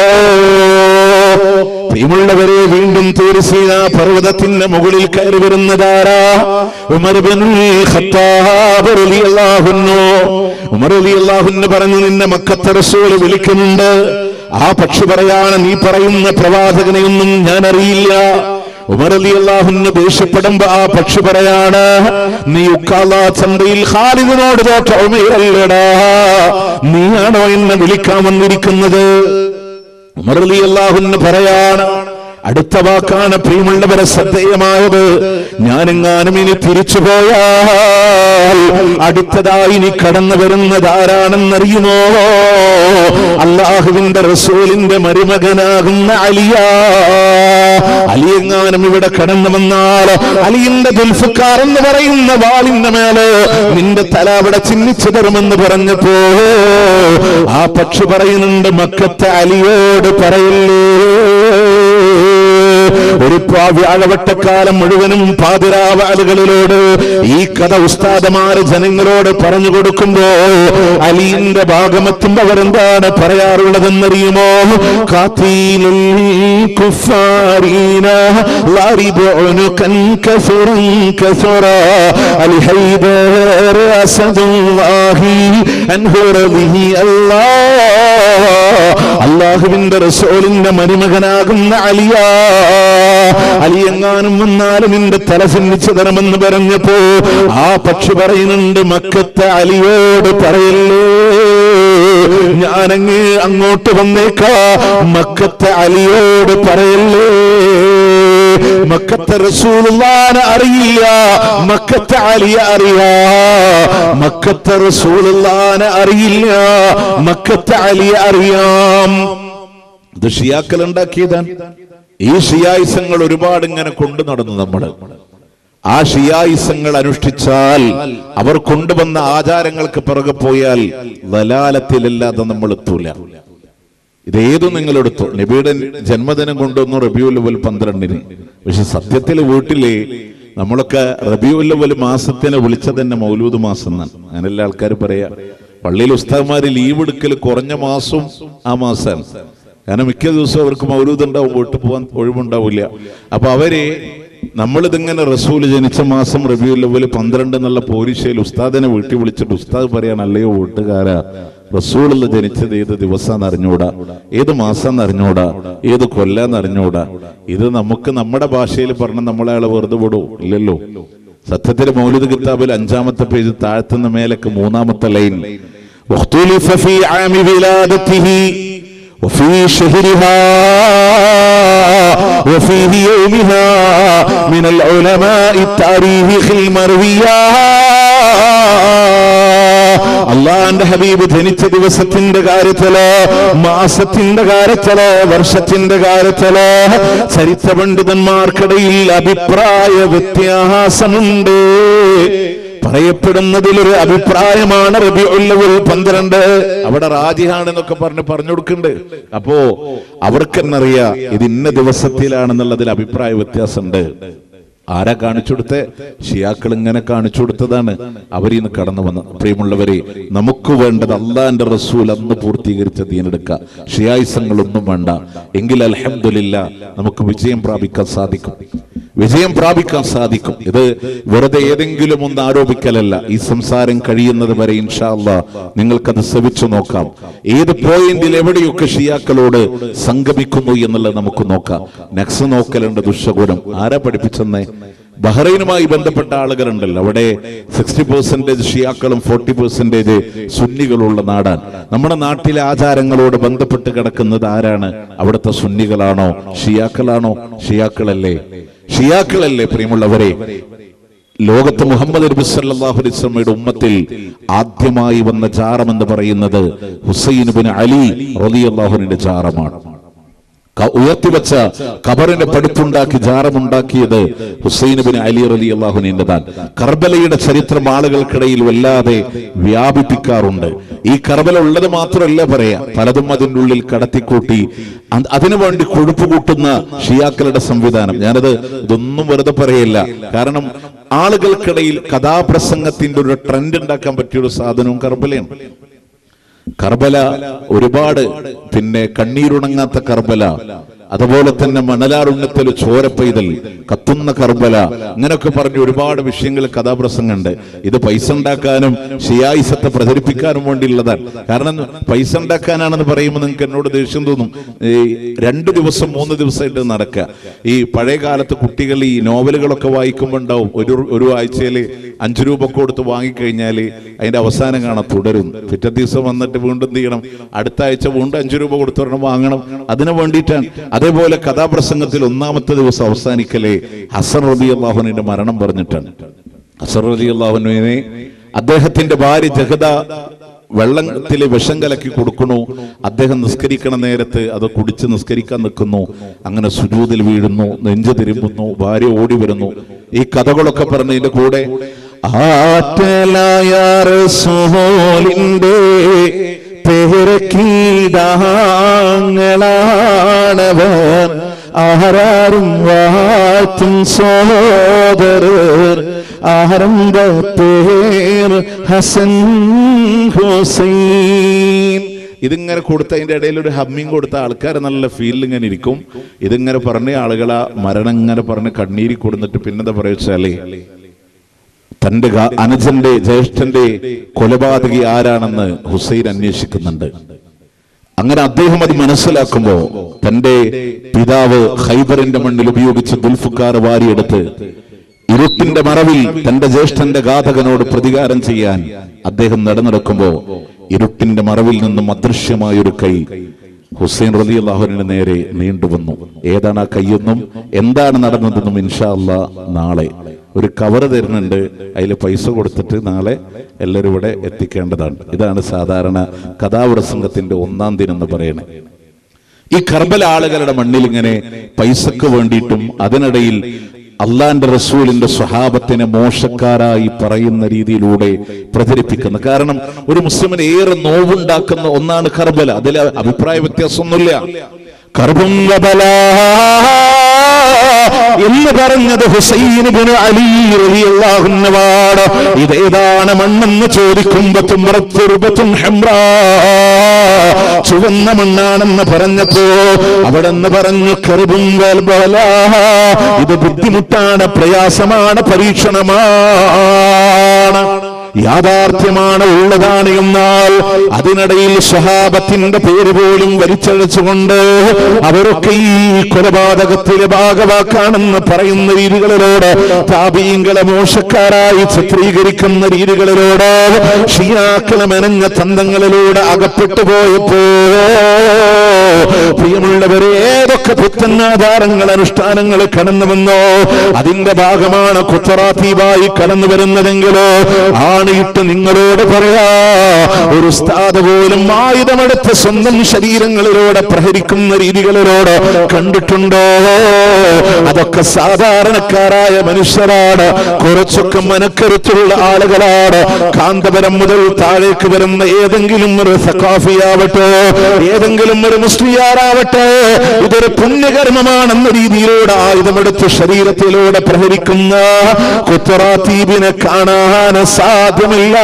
പ്രിയമുള്ളവരെ വീണ്ടും തൂരിസീന പർവ്വതത്തിന്റെ മുകളിൽ കയറി വരുന്നതാരാ ഉമർ ബിനുൽ ഖത്താബ് റളിയല്ലാഹു അൻഹു ഉമർ റളിയല്ലാഹു അൻഹു പറഞ്ഞു നിന്നെ മക്കത്തെ റസൂൽ വിളിക്കുന്നുണ്ട് ആ പക്ഷി പറയാണ് നീ പറയുന്ന പ്രവാചകനെയൊന്നും ഞാൻ അറിയില്ല ഉമർ അലി അള്ളാഹുന്ന് ദേഷ്യപ്പെടുമ്പോ ആ പക്ഷി പറയാണ് നീ ഉക്കാല ചന്തയിൽ ഖാലിദിനോട് തോറ്റ ഉമയല്ലടാ നീയാണോ എന്നെ വിളിക്കാൻ വന്നിരിക്കുന്നത് ഉമർ അലി അള്ളാഹുന്ന് പറയാണ് അടുത്ത വാക്കാണ് പ്രിയമുള്ളവരെ ശ്രദ്ധേയമായത് ഞാനെങ്ങാനും ഇനി തിരിച്ചു പോയാൽ അടുത്തതായി ഇനി കടന്നു വരുന്നത് ആരാണെന്നറിയുമോ അള്ളാഹുവിന്റെ റസൂലിന്റെ മരുമകനാകുന്ന അലിയ അലിയെങ്ങാനും ഇവിടെ കടന്നു വന്നാൽ അലിയുടെ ദുൽഫക്കാർ എന്ന് പറയുന്ന വാളിന്റെ മേലെ നിന്റെ തല അവിടെ ചിഹ്നിച്ചു തരുമെന്ന് പറഞ്ഞപ്പോ ആ പക്ഷി പറയുന്നുണ്ട് മക്കത്തെ അലിയോട് പറയല്ലേ ഒരു പ്രാ- വ്യാഴവട്ടക്കാലം മുഴുവനും പാതിരാവാലുകളിലോട് ഈ കഥ ഉസ്താദമാര് ജനങ്ങളോട് പറഞ്ഞു കൊടുക്കുമ്പോ അലിന്റെ ഭാഗമെത്തുമ്പോ അവരെന്താണ് പറയാറുള്ളതെന്നറിയുമോ കാത്തീലുൽ കുഫാരീന ളാരിബുനു കൻ കസുറൻ കസുറ അലി ഹൈദർ അസദുല്ലാഹി അൻഹു റളിഹി അല്ലാഹ് അള്ളാഹുവിന്റെ റസൂലിന്റെ മരുമകനാകുന്ന അലിയ അലിയെങ്ങാനും വന്നാലും നിന്റെ തല ചിഹ്നിച്ചു തരമെന്ന് പറഞ്ഞപ്പോ ആ പക്ഷി പറയുന്നുണ്ട് മക്കത്തെ അലിയോട് പറയല്ലേ ഞാനങ്ങ് അങ്ങോട്ട് വന്നേക്കാ മക്കത്തെ അലിയോട് പറയല്ലേ മക്കത്തെ റസൂലുള്ളാനെ അറിയില്ല മക്കത്തെ അലിയ അറിയാ മക്കത്തെ റസൂലുള്ളാനെ അറിയില്ല മക്കത്തെ അലിയ അറിയാം ഇത് ഷിയാക്കൾ ഉണ്ടാക്കിയതാണ് ഈ ഷിയായിസങ്ങൾ ഒരുപാട് ഇങ്ങനെ കൊണ്ടു നടന്നു നമ്മൾ ആ ഷിയായിസങ്ങൾ അനുഷ്ഠിച്ചാൽ അവർ കൊണ്ടുവന്ന ആചാരങ്ങൾക്ക് പിറകെ പോയാൽ വലാലത്തിലല്ലാതെ നമ്മൾ എത്തൂല ഇതേതും നിങ്ങൾ എടുത്തു നബിയുടെ ജന്മദിനം കൊണ്ടുവന്നു റബിയുൽ അവൽ പന്ത്രണ്ടിന് പക്ഷെ സത്യത്തിൽ വീട്ടിലെ നമ്മളൊക്കെ റബിയുൽ അവൽ മാസത്തിനെ വിളിച്ചത് തന്നെ മൗലൂദ് മാസം എന്നാണ് അങ്ങനെയുള്ള ആൾക്കാർ പറയാ പള്ളിയിൽ ഉസ്താദ്മാര് ലീവ് എടുക്കൽ കുറഞ്ഞ മാസവും ആ മാസമാണ് കാരണം മിക്ക ദിവസവും അവർക്ക് മൗലൂദ് ഉണ്ടാവും വീട്ടിൽ പോകാൻ ഒഴിവുണ്ടാവില്ല അപ്പൊ അവര് നമ്മളിതിങ്ങനെ റസൂൽ ജനിച്ച മാസം റബിയുൽ അവൽ പന്ത്രണ്ട് എന്നുള്ള പോലീശയിൽ ഉസ്താദിനെ വീട്ടിൽ വിളിച്ചിട്ട് ഉസ്താദ് പറയാൻ അല്ലയോ വീട്ടുകാരാ റസൂലുള്ള ജനിച്ചത് ഏത് ദിവസം അറിഞ്ഞൂടാ ഏത് മാസം അറിഞ്ഞൂടാ ഏത് കൊല്ലാന്ന് അറിഞ്ഞൂടാ ഇത് നമുക്ക് നമ്മുടെ ഭാഷയിൽ പറഞ്ഞ നമ്മളെ ആളെ വെറുതെ വിടൂ ഇല്ലല്ലോ സത്യത്തിൽ മൗലിദ് കിതാബിൽ അഞ്ചാമത്തെ പേജ് താഴ്ത്തുന്ന മേലക്ക് മൂന്നാമത്തെ ലൈൻ واختلف في عام ولادته وفي شهرها وفيه يومها من العلماء التاريخ المرويات അള്ളാന്റെ ഹബീബ് ജനിച്ച ദിവസത്തിന്റെ കാര്യത്തില് മാസത്തിന്റെ കാര്യത്തില് വർഷത്തിന്റെ കാര്യത്തില് ചരിത്ര പണ്ഡിതന്മാർക്കിടയിൽ അഭിപ്രായ വ്യത്യാസമുണ്ട് പറയപ്പെടുന്നതിലൊരു അഭിപ്രായമാണ് റബി ഉല്ലവൽ പന്ത്രണ്ട് അവിടെ റാജിഹാണെന്നൊക്കെ പറഞ്ഞ് പറഞ്ഞു കൊടുക്കുന്നുണ്ട് അപ്പോ അവർക്കെന്നറിയാ ഇത് ഇന്ന ദിവസത്തിലാണെന്നുള്ളതിൽ അഭിപ്രായ വ്യത്യാസമുണ്ട് ആരാ കാണിച്ചു കൊടുത്തേ ഷിയാക്കൾ ഇങ്ങനെ കാണിച്ചു കൊടുത്തതാണ് അവരിൽ നിന്ന് കടന്നു വന്ന പ്രിയമുള്ളവരെ നമുക്ക് വേണ്ടത് അള്ളാന്റെ റസൂൽ അന്ന് പൂർത്തീകരിച്ച ദീനെടുക്കുക ഷിയായിസങ്ങളൊന്നും വേണ്ട എങ്കിൽ അലഹമില്ല നമുക്ക് വിജയം പ്രാപിക്കാൻ സാധിക്കും വിജയം പ്രാപിക്കാൻ സാധിക്കും ഇത് വെറുതെ ഏതെങ്കിലും ഒന്ന് ആരോപിക്കലല്ല ഈ സംസാരം കഴിയുന്നത് വരെ ഇൻഷാ അല്ലാ നിങ്ങൾക്കത് ശ്രവിച്ചു നോക്കാം ഏത് പോയിന്റിൽ എവിടെയൊക്കെ ഷിയാക്കളോട് സംഗമിക്കുന്നു എന്നുള്ളത് നമുക്ക് നോക്കാം നെക്സ് നോക്കലുണ്ട് ദുഷഗുണം ആരാ പഠിപ്പിച്ചെന്നേ ബഹ്റൈനുമായി ബന്ധപ്പെട്ട ആളുകളുണ്ടല്ലോ അവിടെ സിക്സ്റ്റി പെർസെന്റേജ് ഷിയാക്കളും ഫോർട്ടി പെർസെന്റേജ് സുന്നികളുള്ള നാടാണ് നമ്മുടെ നാട്ടിലെ ആചാരങ്ങളോട് ബന്ധപ്പെട്ട് കിടക്കുന്നത് ആരാണ് അവിടുത്തെ സുന്നികളാണോ ഷിയാക്കളാണോ ഷിയാക്കളല്ലേ ഷിയാക്കളല്ലേ പ്രിയമുള്ളവരെ ലോകത്ത് മുഹമ്മദ് നബി സല്ലല്ലാഹു അലൈഹി വസല്ലമയുടെ ഉമ്മത്തിൽ ആദ്യമായി വന്ന ജാറം എന്ന് പറയുന്നത് ഹുസൈൻ ബിൻ അലി റളിയല്ലാഹുവിന്റെ ജാറമാണ് ക- ഉയർത്തിവെച്ച കബറിന്റെ പടുപ്പുണ്ടാക്കി ജാറമുണ്ടാക്കിയത് ഹുസൈൻ ബിൻ അലി റലി അള്ളാഹുനിന്റെതാണ് കർബലയുടെ ചരിത്രം ആളുകൾക്കിടയിൽ വല്ലാതെ വ്യാപിപ്പിക്കാറുണ്ട് ഈ കർബല ഉള്ളത് മാത്രമല്ല പറയാ പലതും അതിൻ്റെ ഉള്ളിൽ കടത്തിക്കൂട്ടി അ- അതിനുവേണ്ടി കൊഴുപ്പ് കൂട്ടുന്ന ഷിയാക്കളുടെ സംവിധാനം ഞാനത് ഇതൊന്നും വെറുതെ പറയില്ല കാരണം ആളുകൾക്കിടയിൽ കഥാപ്രസംഗത്തിന്റെ ഒരു ട്രെൻഡ് ഉണ്ടാക്കാൻ പറ്റിയ ഒരു സാധനവും കർബലയാണ് കർബല ഒരുപാട് പിന്നെ കണ്ണീരുണങ്ങാത്ത കർബല അതുപോലെ തന്നെ മണലാരുണ്യത്തിൽ ചോരപ്പെയ്തൽ കത്തുന്ന കർബല ഇങ്ങനൊക്കെ പറഞ്ഞ് ഒരുപാട് വിഷയങ്ങൾ കഥാപ്രസംഗമുണ്ട് ഇത് പൈസ ഉണ്ടാക്കാനും ഷിയായിസത്തെ പ്രചരിപ്പിക്കാനും വേണ്ടിയുള്ളതാണ് കാരണം പൈസ ഉണ്ടാക്കാനാണെന്ന് പറയുമ്പോൾ നിങ്ങൾക്ക് എന്നോട് ദേഷ്യം തോന്നും ഈ രണ്ട് ദിവസം മൂന്ന് ദിവസമായിട്ട് നടക്കുക ഈ പഴയ കാലത്ത് കുട്ടികൾ ഈ നോവലുകളൊക്കെ വായിക്കുമ്പോൾ ഉണ്ടാവും ഒരു ഒരു ആഴ്ചയിൽ അഞ്ചു രൂപ കൊടുത്ത് വാങ്ങിക്കഴിഞ്ഞാൽ അതിന്റെ അവസാനം കാണാൻ തുടരും പിറ്റേ ദിവസം വന്നിട്ട് വീണ്ടും എന്ത് ചെയ്യണം അടുത്ത ആഴ്ച വീണ്ടും അഞ്ചു രൂപ കൊടുത്ത് ഒരെണ്ണം വാങ്ങണം അതിന് വേണ്ടിയിട്ടാണ് അതേപോലെ കഥാപ്രസംഗത്തിൽ ഒന്നാമത്തെ ദിവസം അവസാനിക്കലേ ഹസൻ റബി അള്ളാഹുവിന്റെ മരണം പറഞ്ഞിട്ടാണ് ഹസൻ റബി അള്ളാഹുവിനെ അദ്ദേഹത്തിന്റെ ഭാര്യ ജഗദ വെള്ളത്തിൽ വിഷം കലക്കി കൊടുക്കണു അദ്ദേഹം നിസ്കരിക്കണ നേരത്ത് അത് കുടിച്ച് നിസ്കരിക്കാൻ നിൽക്കുന്നു അങ്ങനെ സുജൂതിൽ വീഴുന്നു നെഞ്ചു തിരുമ്പുന്നു ഭാര്യ ഓടി വരുന്നു ഈ കഥകളൊക്കെ പറഞ്ഞതിന്റെ കൂടെ ആറ്റലായ റസൂലിന്റെ പേരക്കീടാങ്ങളാണവർ ആരാരും വാഴ്ത്തും സോദരർ ആരംഭ പേർ ഹസൻ ഹുസൈൻ ഇതിങ്ങനെ കൊടുത്തതിന്റെ ഇടയിൽ ഒരു ഹമ്മിങ് കൊടുത്ത ആൾക്കാർ നല്ല ഫീലിൽ ഇങ്ങനെ ഇരിക്കും ഇതിങ്ങനെ പറഞ്ഞ ആളുകളാ മരണം ഇങ്ങനെ പറഞ്ഞ് കണ്ണീരി കൊടുത്തിട്ട് പിന്നെന്താ പറയുവെച്ചാലേ തന്റെ ഗാ- അനുജന്റെ ജ്യേഷ്ഠന്റെ കൊലപാതകി ആരാണെന്ന് ഹുസൈൻ അന്വേഷിക്കുന്നുണ്ട് അങ്ങനെ അദ്ദേഹം അത് മനസ്സിലാക്കുമ്പോ തന്റെ പിതാവ് ഹൈബറിന്റെ മണ്ണിൽ ഉപയോഗിച്ച് ദുൽഫുക്കാർ വാരിയെടുത്ത് ഇരുട്ടിന്റെ മറവിൽ തന്റെ ജ്യേഷ്ഠന്റെ ഘാതകനോട് പ്രതികാരം ചെയ്യാൻ അദ്ദേഹം നടന്നെടുക്കുമ്പോ ഇരുട്ടിന്റെ മറവിൽ നിന്നും അദൃശ്യമായ ഒരു കൈ ഹുസൈൻ റലി അള്ളാഹുവിന്റെ നേരെ നീണ്ടുവന്നു ഏതാണ് ആ കൈയൊന്നും എന്താണ് നടന്നതെന്നും ഇൻഷാ അല്ലാ നാളെ ഒരു കവർ തരുന്നുണ്ട് അതിൽ പൈസ കൊടുത്തിട്ട് നാളെ എല്ലാവരും ഇവിടെ എത്തിക്കേണ്ടതാണ് ഇതാണ് സാധാരണ കഥാപ്രസംഗത്തിന്റെ ഒന്നാം ദിനം എന്ന് പറയുന്നത് ഈ കർബല ആളുകളുടെ മണ്ണിൽ ഇങ്ങനെ പൈസക്ക് വേണ്ടിയിട്ടും അതിനിടയിൽ അള്ളാന്റെ റസൂലിന്റെ സ്വഹാബത്തിനെ മോശക്കാരായി പറയുന്ന രീതിയിലൂടെ പ്രചരിപ്പിക്കുന്നു കാരണം ഒരു മുസ്ലിമിന് ഏറെ നോവുണ്ടാക്കുന്ന ഒന്നാണ് കർബല അതിൽ അഭിപ്രായ വ്യത്യാസമൊന്നുമില്ല കർബും കബല എന്ന് പറഞ്ഞത് ഹുസൈൻ ഇബ്നു അലി റളിയല്ലാഹു അൻഹുവാണ് ഇതേതാണ് മണ്ണെന്ന് ചോദിക്കുമ്പോ തുമ്രത്തുർബത്തുൻ ഹംറാ ചുവന്ന മണ്ണാണെന്ന് പറഞ്ഞപ്പോ അവിടെ നിന്ന് പറഞ്ഞു കറുബും കൽബല ഇത് ബുദ്ധിമുട്ടാണ് പ്രയാസമാണ് പരീക്ഷണമാണ് യാഥാർത്ഥ്യമാണ് ഉള്ളതാണ് എന്നാൽ അതിനിടയിൽ സ്വഹാബത്തിന്റെ പേര് പോലും വലിച്ചഴച്ചുകൊണ്ട് അവരൊക്കെ ഈ കൊലപാതകത്തിലെ ഭാഗവാക്കാണെന്ന് പറയുന്ന രീതികളിലോട് താപീങ്ങളെ മോശക്കാരായി ചിത്രീകരിക്കുന്ന രീതികളിലോട് ഷിയാക്കളെ മെനഞ്ഞ തന്തങ്ങളിലൂടെ അകപ്പെട്ടു പോയപ്പോ പ്രിയമുള്ളവരെ ഏതൊക്കെ പുത്തന്നാധാരങ്ങൾ അനുഷ്ഠാനങ്ങൾ കടന്നുവന്നോ അതിന്റെ ഭാഗമാണ് കുത്തറാത്തീവായി കടന്നു വരുന്നതെങ്കിലോ ആണിയിട്ട് നിങ്ങളോട് പറയാ ഒരു ഉസ്താദ് പോലും ആയുധമെടുത്ത് സ്വന്തം ശരീരങ്ങളിലൂടെ പ്രഹരിക്കുന്ന രീതികളിലൂടെ കണ്ടിട്ടുണ്ടോ അതൊക്കെ സാധാരണക്കാരായ മനുഷ്യരാണ് കുറച്ചൊക്കെ മനക്കരുത്തുള്ള ആളുകളാണ് കാന്തപുരം മുതൽ താഴേക്ക് വരുന്ന ഏതെങ്കിലും ഒരു സക്കാഫിയാവട്ടെ ഏതെങ്കിലും ഒരു മുസ്ലിയാറാവട്ടെ ഇതൊരു പുണ്യകർമ്മമാണെന്ന രീതിയിലൂടെ ആയുധമെടുത്ത് ശരീരത്തിലൂടെ പ്രഹരിക്കുന്ന കുത്തറാത്തീപിനെ കാണാൻ സാധ്യമല്ല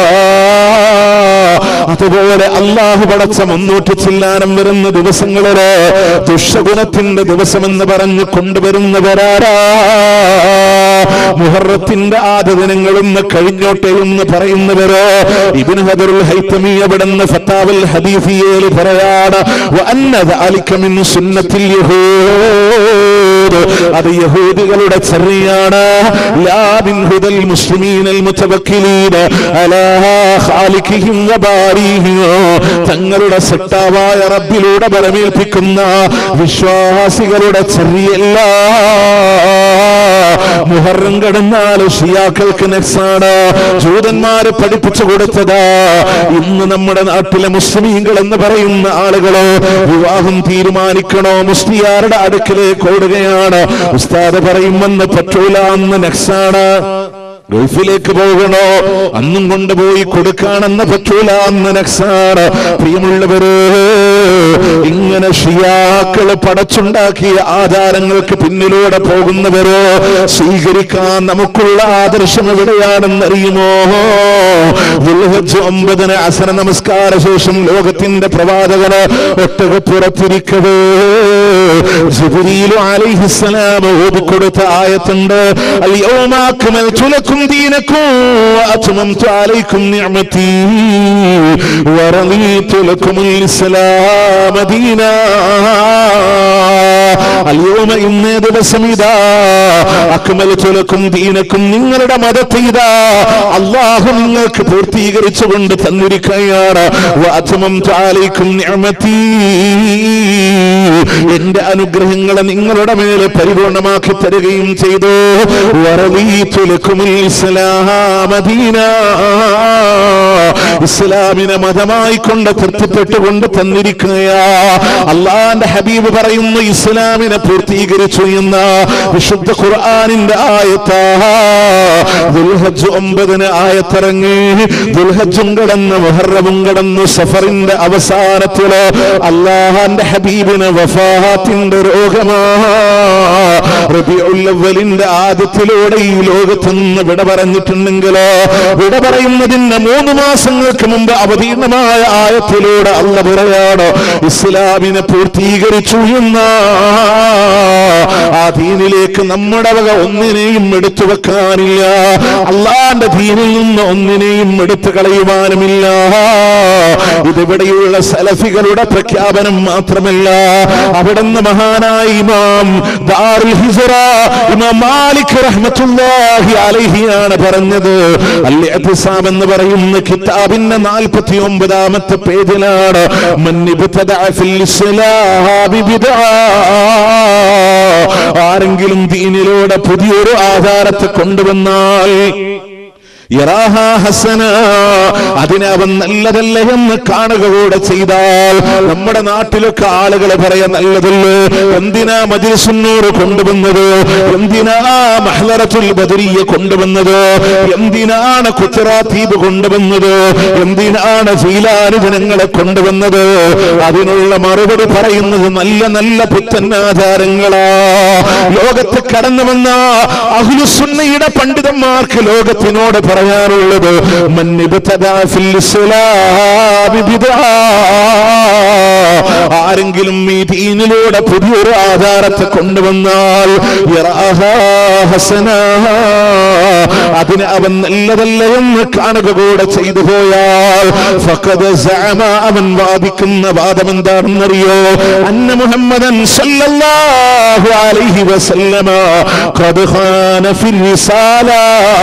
അതുപോലെ അള്ളാഹു പടച്ച മുന്നൂറ്റി ചില്ലാനം വരുന്ന ദിവസങ്ങളില് ദുഷഗുണത്തിന്റെ ദിവസമെന്ന് പറഞ്ഞ് കൊണ്ടുവരുന്നവരാരാ മുഹറത്തിന്റെ ആദ്യ ദിനങ്ങളൊന്ന് കഴിഞ്ഞോട്ടെ എന്ന് പറയുന്നവരോ ഇബിൻ ഹദറുൽ ഹൈത്തമി അവിടുന്ന് ഫത്താവുൽ ഹദീഫിയേൽ പറയാണ് വഅന്ന ദാലിക മിൻ സുന്നത്തിൽ യഹൂദ് അത് യഹൂദികളുടെ ചര്യയാണ് ലാ മിൻ ഹുദൽ മുസ്ലിമീനൽ മുതവക്കിലീന അലാ ഖാലിഖിഹിം വബാരിഹിം തങ്ങളുടെ സട്ടാവായ റബ്ബിലൂടെ ബലമേൽപ്പിക്കുന്ന വിശ്വാസികളുടെ ചര്യല്ല മുഹറം കടന്നാൽ ഷിയാക്കൾക്ക് നെക്സാണ് ജൂതന്മാര് പഠിപ്പിച്ചു കൊടുത്തതാ ഇന്ന് നമ്മുടെ നാട്ടിലെ മുസ്ലിമീങ്ങൾ എന്ന് പറയുന്ന ആളുകളോ വിവാഹം തീരുമാനിക്കണോ മുസ്ലിയാരുടെ അടുക്കിലേക്ക് ഓടുകയാണ് ഉസ്താദ് പറയുമെന്ന് പറ്റൂല എന്ന് നെക്സാണ് ഗൾഫിലേക്ക് പോകണോ അന്നും കൊണ്ടുപോയി കൊടുക്കാണെന്ന് പറ്റൂല അന്ന് നക്സാറ് പ്രിയമുള്ളവര് ഇങ്ങനെ ഷിയാക്കള് പടച്ചുണ്ടാക്കിയ ആചാരങ്ങൾക്ക് പിന്നിലൂടെ പോകുന്നവരോ സ്വീകരിക്കാൻ നമുക്കുള്ള ആദർശം എവിടെയാണെന്നറിയുമോ ദുൽഹജ്ജ് ഒമ്പതിന് അസന നമസ്കാര ശേഷം ലോകത്തിന്റെ പ്രവാചകന് ഒട്ടകപ്പുറത്തിരിക്കവേ ജിബ്രീലു അലൈഹിസ്സലാം ഓതിക്കൊടുത്ത ആയത്തുണ്ട് اليوم أكملت لكم دينكم وأتممت عليكم نعمتي ورضيت لكم الإسلام دينا اليوم ഇന്നേ ദിവസം ഇതാ അക്മലത്തുലക്കും ദീനക്കും നിങ്ങളുടെ മതത്തെ ഇതാ അള്ളാഹു നിങ്ങൾക്ക് പൂർത്തീകരിച്ചുകൊണ്ട് തന്നിരിക്കുകയാണ് വഅത്മംതു അലൈക്കും നിഅമതീ എന്റെ അനുഗ്രഹങ്ങളെ നിങ്ങളുടെ മേലെ പരിപൂർണമാക്കി തരികയും ചെയ്തു വറദീതു ലക്കുമുൽ ഇസ്ലാമ ദീനാ. ഇസ്ലാമിനെ മതമായി കൊണ്ട് തൃപ്തിപ്പെട്ടുകൊണ്ട് തന്നിരിക്കുകയാ അള്ളാന്റെ ഹബീബ് പറയുന്നു ഇസ്ലാമിനെ പൂർത്തീകരിച്ചു എന്ന വിശുദ്ധ ഖുർആാനിന്റെ ആയത്താ ദുൽഹജ്ജ് ഒമ്പതിന് ആയത്തിറങ്ങി ദുൽഹജ്ജും കടന്ന് മുഹറവും കടന്നു സഫറിന്റെ അവസാനത്തില് അള്ളാഹാന്റെ ഹബീബിന് വഫാത്തിന്റെ രോഗമാ റബിഉല്ലവലിന്റെ ആദ്യത്തിലൂടെ ഈ ലോകത്ത് നിന്ന് വിട പറഞ്ഞിട്ടുണ്ടെങ്കിലോ വിട പറയുന്നതിന് മൂന്ന് മാസങ്ങൾക്ക് മുമ്പ് അവതീർണമായ ആയത്തിലൂടെ അല്ല പറയാണ് ഇസ്ലാമിനെ പൂർത്തീകരിച്ചു എന്ന ആ ദീനിലേക്ക് നമ്മുടെ വക ഒന്നിനെയും എടുത്തു വെക്കാനില്ല അള്ളാന്റെ ദീനിൽ നിന്ന് ഒന്നിനെയും എടുത്തു കളയുവാനുമില്ല ഇതിവിടെയുള്ള സലഫികളുടെ പ്രഖ്യാപനം മാത്രമല്ല അവിടുന്ന് മഹാനായ ഇമാം ദാറുൽ ഹിസ്റ ഇമാം മാലിക് റഹ്മത്തുള്ളാഹി അലൈഹിയാണ് പറഞ്ഞത് അൽ ഇഅ്തിസാം എന്ന് പറയുന്ന കിതാബിന്റെ നാൽപ്പത്തി ഒമ്പതാമത്തെ പേജിലാണ് മൻ ഇബ്തദഅ ഫിൽ ഇസ്ലാമി ബിദ്അ ആരെങ്കിലും ദീനിലൂടെ പുതിയൊരു ആധാരത്തെ കൊണ്ടുവന്നാൽ യറാഹാ ഹസന അതിനെ അവൻ നല്ലതല്ല എന്ന് കാണുക കൂടെ ചെയ്താൽ നമ്മുടെ നാട്ടിലൊക്കെ ആളുകൾ പറയാൻ നല്ലതല്ലേ എന്തിനാ മജിൽസുന്നൂറ് കൊണ്ടുവന്നത് എന്തിനാ മഹ്ലറത്തുൽ ബദരിയെ കൊണ്ടുവന്നത് എന്തിനാണ് കുത്തറാത്തീബ് കൊണ്ടുവന്നത് എന്തിനാണ് ഫീലാന് ജനങ്ങളെ കൊണ്ടുവന്നത് അതിനുള്ള മറുപടി പറയുന്നത് നല്ല നല്ല പുത്തന്നാചാരങ്ങളാ ലോകത്ത് കടന്നു വന്ന അഹ്ലുസുന്നയുടെ പണ്ഡിതന്മാർക്ക് ലോകത്തിനോട് പറയാനുള്ളത് മൻ ഇബ്തദാ ഫിൽ ഇസ്ലാമി ബിദ്അ. ആരെങ്കിലും ഈ ദീനിലൂടെ പുതിയൊരു ആധാരത്തെ കൊണ്ടുവന്നാൽ യറാഹാ ഹസനാ. അതിന് അവൻ നല്ലതല്ല എന്ന് കാണുക കൂടെ ചെയ്തു പോയാൽ ഫഖദ് സഅമ അവൻ വാദിക്കുന്ന വാദം എന്താണെന്നറിയോ അന്ന മുഹമ്മദൻ സല്ലല്ലാഹു അലൈഹി വസല്ലമ ഖദ് ഖാന ഫിൽ റിസാല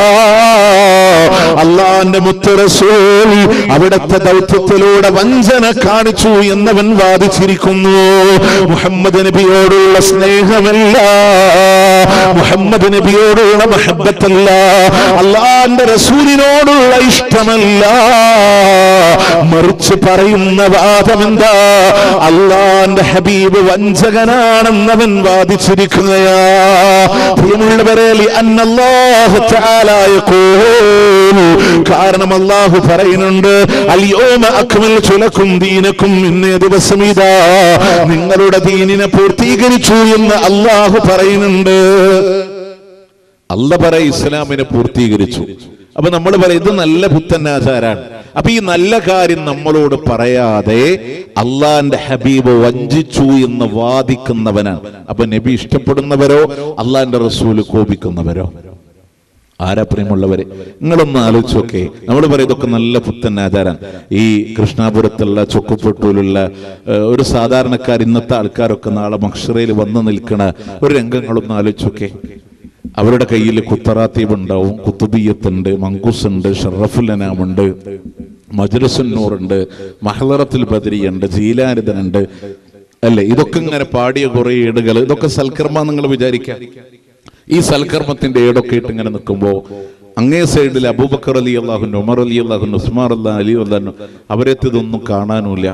അള്ളാന്റെ മുത്തറസൂൽ അവിടത്തെ ദൗത്യത്തിലൂടെ വഞ്ചന കാണിച്ചു എന്നവൻ വാദിച്ചിരിക്കുന്നു മുഹമ്മദ് നബിയോടുള്ള സ്നേഹമല്ല മുഹമ്മദ് നബിയോടുള്ള മഹബത്തല്ല അള്ളാന്റെ റസൂലിനോടുള്ള ഇഷ്ടമല്ല മറിച്ച് പറയുന്ന വാദം എന്താ അള്ളാന്റെ ഹബീബ് വഞ്ചകനാണെന്നവൻ വാദിച്ചിരിക്കുകയാ പ്രിയമുള്ളവരെ അന്നല്ലാഹു തആല യഖൂൽ കാരണം അള്ളാഹു പറയുന്നുണ്ട് അൽയോമ അക്മൽതു ലക്കും ദീനക്കും ഇന്നേ ദിവസം ഇതാ നിങ്ങളുടെ ദീനിനെ പൂർത്തീകരിച്ചു എന്ന് അള്ളാഹു പറയുന്നുണ്ട് അല്ല പറ ഇസ്ലാമിനെ പൂർത്തീകരിച്ചു അപ്പൊ നമ്മൾ പറയും ഇത് നല്ല പുത്തനാചാരാണ് അപ്പൊ ഈ നല്ല കാര്യം നമ്മളോട് പറയാതെ അള്ളാന്റെ ഹബീബ് വഞ്ചിച്ചു എന്ന് വാദിക്കുന്നവനാണ് അപ്പൊ നബി ഇഷ്ടപ്പെടുന്നവരോ അള്ളാന്റെ റസൂല് കോപിക്കുന്നവരോ ആരാ പ്രിയമുള്ളവരെ നിങ്ങളൊന്ന് ആലോചിച്ചോക്കെ നമ്മൾ പറയും ഇതൊക്കെ നല്ല പുത്തൻ ആചാരം ഈ കൃഷ്ണാപുരത്തുള്ള ചൊക്കുപൊട്ടൂലുള്ള ഏഹ്, ഒരു സാധാരണക്കാർ ഇന്നത്തെ ആൾക്കാരൊക്കെ നാളെ മക്ഷറയിൽ വന്ന് നിൽക്കണ ഒരു രംഗങ്ങളൊന്ന് ആലോചിച്ചോക്കെ അവരുടെ കയ്യിൽ കുത്തറാത്തീബ് ഉണ്ടാവും കുത്തുബിയത്തുണ്ട് മങ്കുസ് ഉണ്ട് ഷറഫുല്ലനാമുണ്ട് മജ്ലസുന്നൂറുണ്ട് മഹലറത്തുൽ ബദരിയുണ്ട് ജീലാരിതനുണ്ട് അല്ലെ ഇതൊക്കെ ഇങ്ങനെ പാടിയ കുറെ ഏടുകൾ ഇതൊക്കെ സൽക്കർമ്മ നിങ്ങൾ വിചാരിക്കാം ഈ സൽക്കർമ്മത്തിന്റെ ഏടൊക്കെ ഇട്ട് ഇങ്ങനെ നിൽക്കുമ്പോ അങ്ങേ സൈഡിൽ അബൂബക്കർ അലി അള്ളാഹുൻ ഉമർ അലി അള്ളാഹുൻ ഉസ്മാർ അല്ലാ അലി അള്ളാഹു അവരെത്തിയതൊന്നും കാണാനുമില്ല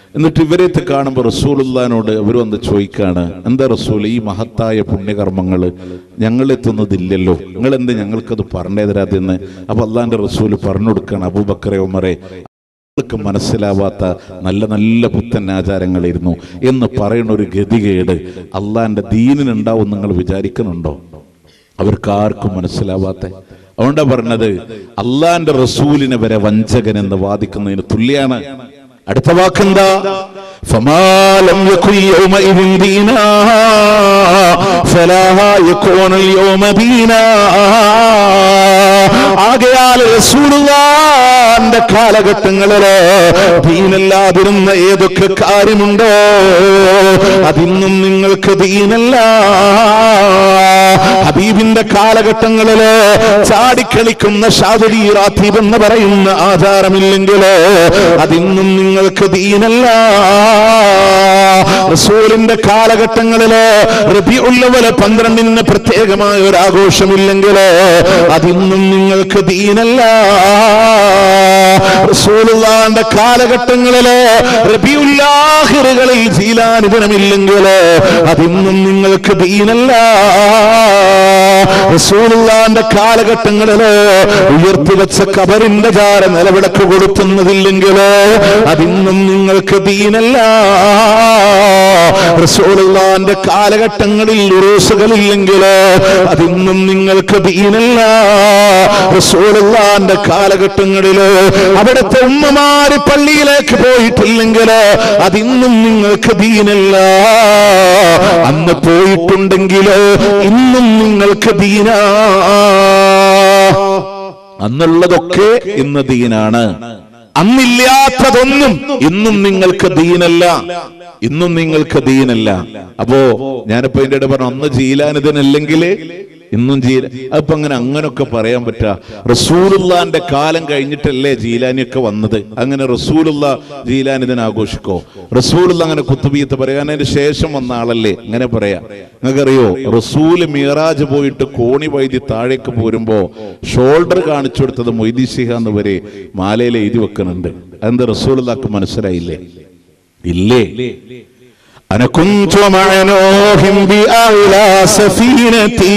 എന്നിട്ട് ഇവരെത്ത് കാണുമ്പോൾ റസൂലുള്ളാനോട് അവർ വന്ന് ചോദിക്കാണ് എന്താ റസൂൽ ഈ മഹത്തായ പുണ്യകർമ്മങ്ങൾ ഞങ്ങളെത്തുന്നതില്ലല്ലോ നിങ്ങൾ എന്ത് ഞങ്ങൾക്കത് പറഞ്ഞു തരാതെന്ന് അപ്പൊ അള്ളാന്റെ റസൂൽ പറഞ്ഞു കൊടുക്കാണ് അബൂബക്കറെ ഉമറെ അവർക്ക് മനസ്സിലാവാത്ത നല്ല നല്ല പുത്തൻ ആചാരങ്ങളായിരുന്നു എന്ന് പറയുന്ന ഒരു ഗതികേട് അള്ളാന്റെ ദീനിനുണ്ടാവും നിങ്ങൾ വിചാരിക്കുന്നുണ്ടോ അവർക്ക് ആർക്കും മനസ്സിലാവാത്ത അതുകൊണ്ടാ പറഞ്ഞത് അള്ളാന്റെ റസൂലിനെ വരെ വഞ്ചകൻ എന്ന് വാദിക്കുന്നതിന് തുല്യാണ് അടുത്ത വാക്കെന്താ فمالم يكن يومئذ دينا فلا يكون اليوم دينا ആകയാൽ റസൂലുള്ളാന്റെ കാലഘട്ടങ്ങളില് ദീനല്ലാതിരുന്ന ഏതൊക്കെ കാര്യമുണ്ടോ അതിന്നും നിങ്ങൾക്ക് ദീനല്ല ഹബീബിന്റെ കാലഘട്ടങ്ങളില് ചാടിക്കളിക്കുന്ന ഷാദുരി റാത്തീബ് എന്ന് പറയുന്ന ആചാരമില്ലെങ്കിലോ അതിന്നും നിങ്ങൾക്ക് ദീനല്ല റസൂലിന്റെ കാലഘട്ടങ്ങളില് റബിയുള്ളവല് പന്ത്രണ്ടിന് പ്രത്യേകമായ ഒരു ആഘോഷമില്ലെങ്കിലോ അതിന്നും നിങ്ങൾക്ക് ദീനല്ല റസൂലുള്ളാന്റെ കാലഘട്ടങ്ങളില് റബിയുല്ലാഹിറുകളിൽ ജീലാനുദിനമില്ലെങ്കിലോ അതിന്നും നിങ്ങൾക്ക് ദീനല്ല റസൂലുള്ളാന്റെ കാലഘട്ടങ്ങളില് ഉയർത്തി വെച്ച കബറിന്റെ ചാര നിലവിളക്ക് കൊടുക്കുന്നതില്ലെങ്കിലോ അതിന്നും നിങ്ങൾക്ക് ദീനല്ല റസൂലുള്ളാന്റെ കാലഘട്ടങ്ങളിൽ ഉറൂസുകളില്ലെങ്കിലോ അതിന്നും നിങ്ങൾക്ക് ദീനല്ല റസൂലുള്ളാന്റെ കാലഘട്ടങ്ങളില് അവിടുത്തെ ഉമ്മമാര് പള്ളിയിലേക്ക് പോയിട്ടില്ലെങ്കിലോ അതിന്നും നിങ്ങൾക്ക് ദീനല്ല അന്ന് പോയിട്ടുണ്ടെങ്കിലോ ഇന്നും നിങ്ങൾക്ക് ദീനാ അന്നുള്ളതൊക്കെ ഇന്ന് ദീനാണ് അന്നില്ലാത്തതൊന്നും ഇന്നും നിങ്ങൾക്ക് ദീനല്ല ഇന്നും നിങ്ങൾക്ക് ദീനല്ല അപ്പോ ഞാനിപ്പോ എന്റെ ഇടയിൽ പറഞ്ഞു അന്ന് ജീലാനിതനല്ലെങ്കിൽ ഇന്നും ജീല അപ്പൊ അങ്ങനെ അങ്ങനൊക്കെ പറയാൻ പറ്റുക റസൂലുള്ളാന്റെ കാലം കഴിഞ്ഞിട്ടല്ലേ ജീലാനിയൊക്കെ വന്നത് അങ്ങനെ റസൂലുള്ള ജീലാനിതൻ ആഘോഷിക്കോ റസൂലുള്ള അങ്ങനെ കുത്തുബീത്ത് പറയാൻ അതിന് ശേഷം വന്ന ആളല്ലേ അങ്ങനെ പറയാ നിങ്ങൾക്കറിയോ റസൂല് മിയറാജ് പോയിട്ട് കോണി വൈദ്യ താഴേക്ക് പോരുമ്പോ ഷോൾഡർ കാണിച്ചു കൊടുത്തത് മൊയ്തി ശിഹാന്ന് വരെ മാലയിൽ എഴുതി വെക്കുന്നുണ്ട് അതെന്ത് റസൂലുള്ളാക്ക് മനസ്സിലായില്ലേ ഇല്ലേ أنا كنت مع نوح بأعلى سفينتي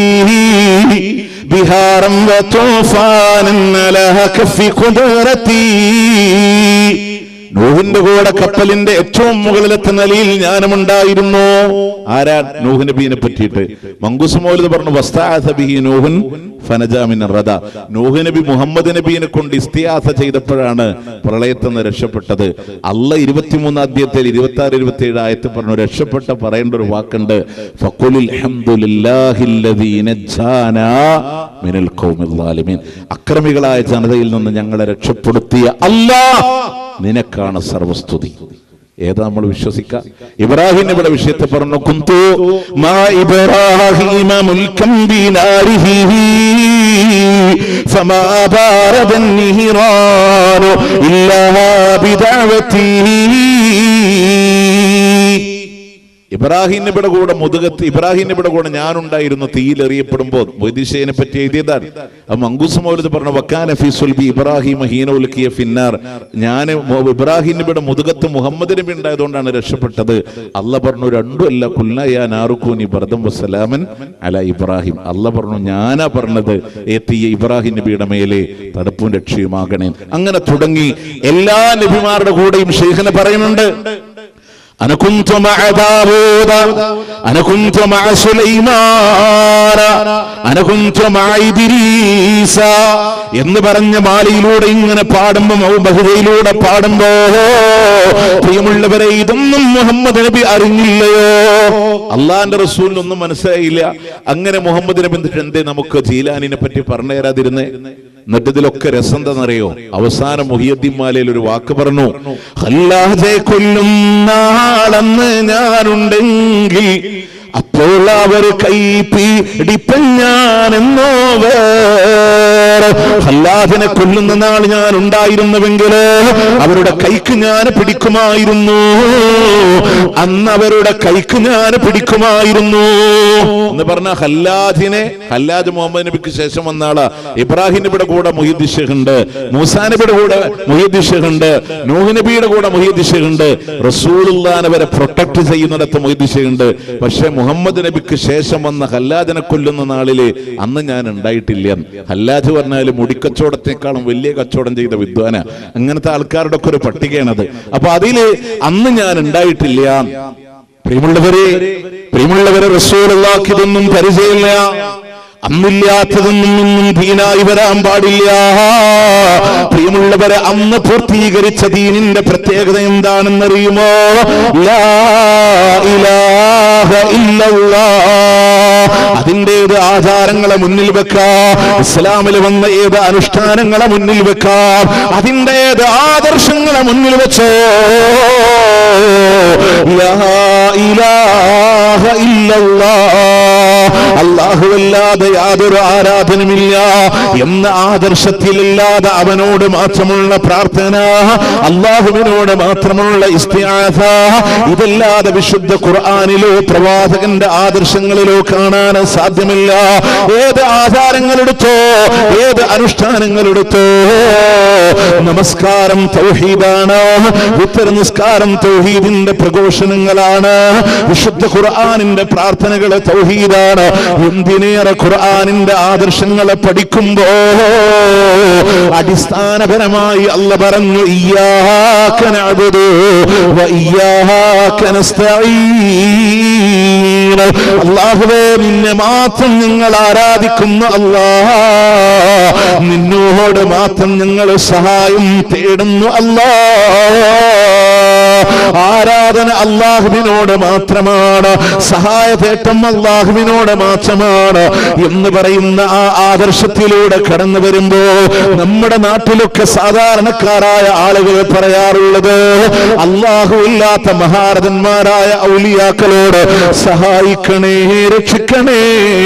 بهارا وطوفانا لها كف قدرتي നൂഹിന്റെ കൂടെ കപ്പലിന്റെ ഏറ്റവും മുകളിലത്തെ നിലയിൽ ഞാനും ഉണ്ടായിരുന്നു ആരാ നൂഹ് നബീനെ പറ്റിയിട്ട് മങ്കുസ് മൗലിദ് പറഞ്ഞു വസ്താഅസ ബിഹി നൂഹുൻ ഫനജാമിൻ റദ നൂഹ് നബി മുഹമ്മദ് നബീനെ കൊണ്ട് ഇസ്തിയാസ ചെയ്തപ്പോഴാണ് പ്രളയത്തിൽ നിന്ന് രക്ഷപ്പെട്ടത് അല്ല ഇരുപത്തിമൂന്ന് അധ്യായത്തിൽ ഇരുപത്തി ആറ് ഇരുപത്തി ഏഴ് ആയത്തിൽ പറഞ്ഞു രക്ഷപ്പെട്ട പറയേണ്ട ഒരു വാക്കുണ്ട് ഫഖുലിൽ ഹംദുലില്ലാഹില്ലദീ നജ്ജാനാ മിനൽ ഖൗമിൽ ളാലിമീൻ അക്രമികളായ ജനതയിൽ നിന്ന് ഞങ്ങളെ രക്ഷപ്പെടുത്തിയ അല്ലാഹ് നിനക്കാണ് സർവസ്തുതി ഏതാ നമ്മൾ വിശ്വസിക്ക ഇബ്രാഹിം ഇവിടെ വിഷയത്തെ പറഞ്ഞു കുന്തു മാ ഇബ്രാഹിമ മുൽക്കം ബിനാരിഹി ഫമാ ബാരദൻ നിഹിറാനു ഇല്ലാ ബിദഅവതി ഇബ്രാഹിം നബിയുടെ കൂടെ മുതുകത്ത് ഇബ്രാഹിം നബിയുടെ കൂടെ ഞാനുണ്ടായിരുന്നു തീയിലെറിയപ്പെടുമ്പോൾ മൊയ്തീശയെ പറ്റി എഴുതിയതാണ് ആ മങ്കൂസ് മൗലത് പറഞ്ഞ വക്കാന ഫി സുൽബി ഇബ്രാഹിം ഹീനൗലക്കിയ ഫിന്നാർ ഞാൻ ഇബ്രാഹിം നബിയുടെ മുതുകത്ത് മുഹമ്മദ് നബി ഉണ്ടായതുകൊണ്ടാണ് രക്ഷപ്പെട്ടത് അല്ല പറഞ്ഞു രണ്ടും അല്ല കുല്ലയാ നാറുക്കൂനി ബർദം വസ്സലാമൻ അല ഇബ്രാഹിം അല്ല പറഞ്ഞു ഞാനാ പറഞ്ഞത് എത്തിയ ഇബ്രാഹിം നബിയുടെ മേലെ തടുപ്പും രക്ഷയുമാകണേ അങ്ങനെ തുടങ്ങി എല്ലാ നബിമാരുടെ കൂടെയും ഷെയ്ഖിനെ പറയുന്നുണ്ട് أنا كنت مع داوود أنا كنت مع سليمان أنا كنت مع إدريس എന്ന് പറഞ്ഞ മാലയിലൂടെ ഇങ്ങനെ പാടുമ്പോ ബഹുദയിലൂടെ പാടുമ്പോ പ്രിയമുള്ളവരെ ഇതൊന്നും മുഹമ്മദ് നബി അറിഞ്ഞില്ലയോ അള്ളാന്റെ റസൂലിനൊന്നും മനസ്സിലായില്ല അങ്ങനെ മുഹമ്മദ് നബി എന്നിട്ട് എന്തേ നമുക്ക് ജീലാനിനെ പറ്റി പറഞ്ഞു തരാതിരുന്നേ എന്നിട്ട് ഇതിലൊക്കെ രസം എന്താണെന്നറിയോ അവസാനം മുഹിയദ്ദീൻ മാലയിൽ ഒരു വാക്ക് പറഞ്ഞു ഹല്ലാജെ കൊല്ലും നാളെന്ന് ഞാനുണ്ടെങ്കിൽ അപ്പോൾ അവർ കൈ പീഡിപ്പൻ ഞാനെന്നോ വേറെ ഹല്ലാദിനെ കൊല്ലുന്ന നാൾ ഞാൻ ഉണ്ടായിരുന്നുവെങ്കില് അവരുടെ കൈക്ക് ഞാൻ പിടിക്കുമായിരുന്നു അന്ന് അവരുടെ കൈക്ക് ഞാൻ പിടിക്കുമായിരുന്നു എന്ന് പറഞ്ഞ ഹല്ലാജിനെ ഹല്ലാജ് മുഹമ്മദ് നബിക്ക് ശേഷം വന്ന ആളാ ഇബ്രാഹിം നബിയുടെ കൂടെ മുഹീദ് ഷെയ്ഖ് ഉണ്ട് മൂസാ നബിയുടെ കൂടെ മുഹീദ് ഷെയ്ഖ് ഉണ്ട് നൂഹ് നബിയുടെ കൂടെ മുഹീദ് ഷെയ്ഖ് ഉണ്ട് റസൂലുള്ളാനെ വരെ പ്രൊട്ടക്ട് ചെയ്യുന്നിടത്ത് മുഹീദ് ഷെയ്ഖ് ഉണ്ട് പക്ഷെ മുഹമ്മദ് നബിക്ക് ശേഷം വന്ന ഹല്ലാജിനെ കൊല്ലുന്ന നാളില് അന്ന് ഞാൻ ഉണ്ടായിട്ടില്ല ഹല്ലാജ് പറഞ്ഞാൽ മുടിക്കച്ചവടത്തെക്കാളും വലിയ കച്ചവടം ചെയ്ത വിദ്വാന അങ്ങനത്തെ ആൾക്കാരുടെ ഒക്കെ ഒരു പട്ടികയാണത് അപ്പൊ അതില് അന്ന് ഞാൻ ഉണ്ടായിട്ടില്ല പ്രിയമുള്ളവരെ പ്രിയമുള്ളവരെ റസൂലുള്ളാക്ക് ഇതൊന്നും പരിചയമില്ല അന്നില്ലാത്തതൊന്നും ഇന്നും ദീനായി വരാൻ പാടില്ല പ്രിയമുള്ളവരെ അന്ന് പൂർത്തീകരിച്ച ദീനിന്റെ പ്രത്യേകത എന്താണെന്നറിയുമോ ലാ ഇലാഹ ഇല്ലല്ലാഹ്. അതിന്റെ ഏത് ആചാരങ്ങളെ മുന്നിൽ വെക്കാം ഇസ്ലാമിൽ വന്ന ഏത് അനുഷ്ഠാനങ്ങളെ മുന്നിൽ വെക്കാം അതിന്റെ ഏത് ആദർശങ്ങളെ മുന്നിൽ വെച്ചോ ലാ ഇലാഹ ഇല്ലല്ലാഹ്. അല്ലാഹുവല്ലാതെ യാതൊരു ആരാധനമില്ല എന്ന ആദർശത്തിലില്ലാതെ അവനോട് മാത്രമുള്ള പ്രാർത്ഥന അള്ളാഹുവിനോട് മാത്രമുള്ള ഇസ്തിആസ ഇതല്ലാതെ വിശുദ്ധ ഖുർആനിലോ പ്രവാചകന്റെ ആദർശങ്ങളിലോ കാണാൻ സാധ്യമില്ല ഏത് ആചാരങ്ങളെടുത്തോ ഏത് അനുഷ്ഠാനങ്ങളെടുത്തോ നമസ്കാരം തൗഹീദാണ് ഉത്തര നിസ്കാരം തൗഹീദിന്റെ പ്രഘോഷണങ്ങളാണ് വിശുദ്ധ ഖുർആനിന്റെ പ്രാർത്ഥനകൾ തൗഹീദാണ് എന്തിനേറെ ഖുർആനിന്റെ ആദർശങ്ങളെ പഠിക്കുമ്പോ അടിസ്ഥാനപരമായി അല്ല പറഞ്ഞു ഇയ്യാക നഅ്ബുദു വ ഇയ്യാക നസ്തഈൻ അല്ലാഹുവേ നിന്നെ മാത്രം ഞങ്ങൾ ആരാധിക്കുന്നു അല്ലാ നിന്നോട് മാത്രം ഞങ്ങൾ സഹായം തേടുന്നു അല്ലാ ആരാധന അള്ളാഹുവിനോട് മാത്രമാണ് സഹായതേട്ടം അള്ളാഹുവിനോട് മാത്രമാണ് എന്ന് പറയുന്ന ആ ആദർശത്തിലൂടെ കടന്നു വരുമ്പോ നമ്മുടെ നാട്ടിലൊക്കെ സാധാരണക്കാരായ ആളുകൾ പറയാറുള്ളത് അള്ളാഹു ഇല്ലാത്ത മഹാരഥന്മാരായ ഔലിയാക്കളോട് സഹായിക്കണേ രക്ഷിക്കണേ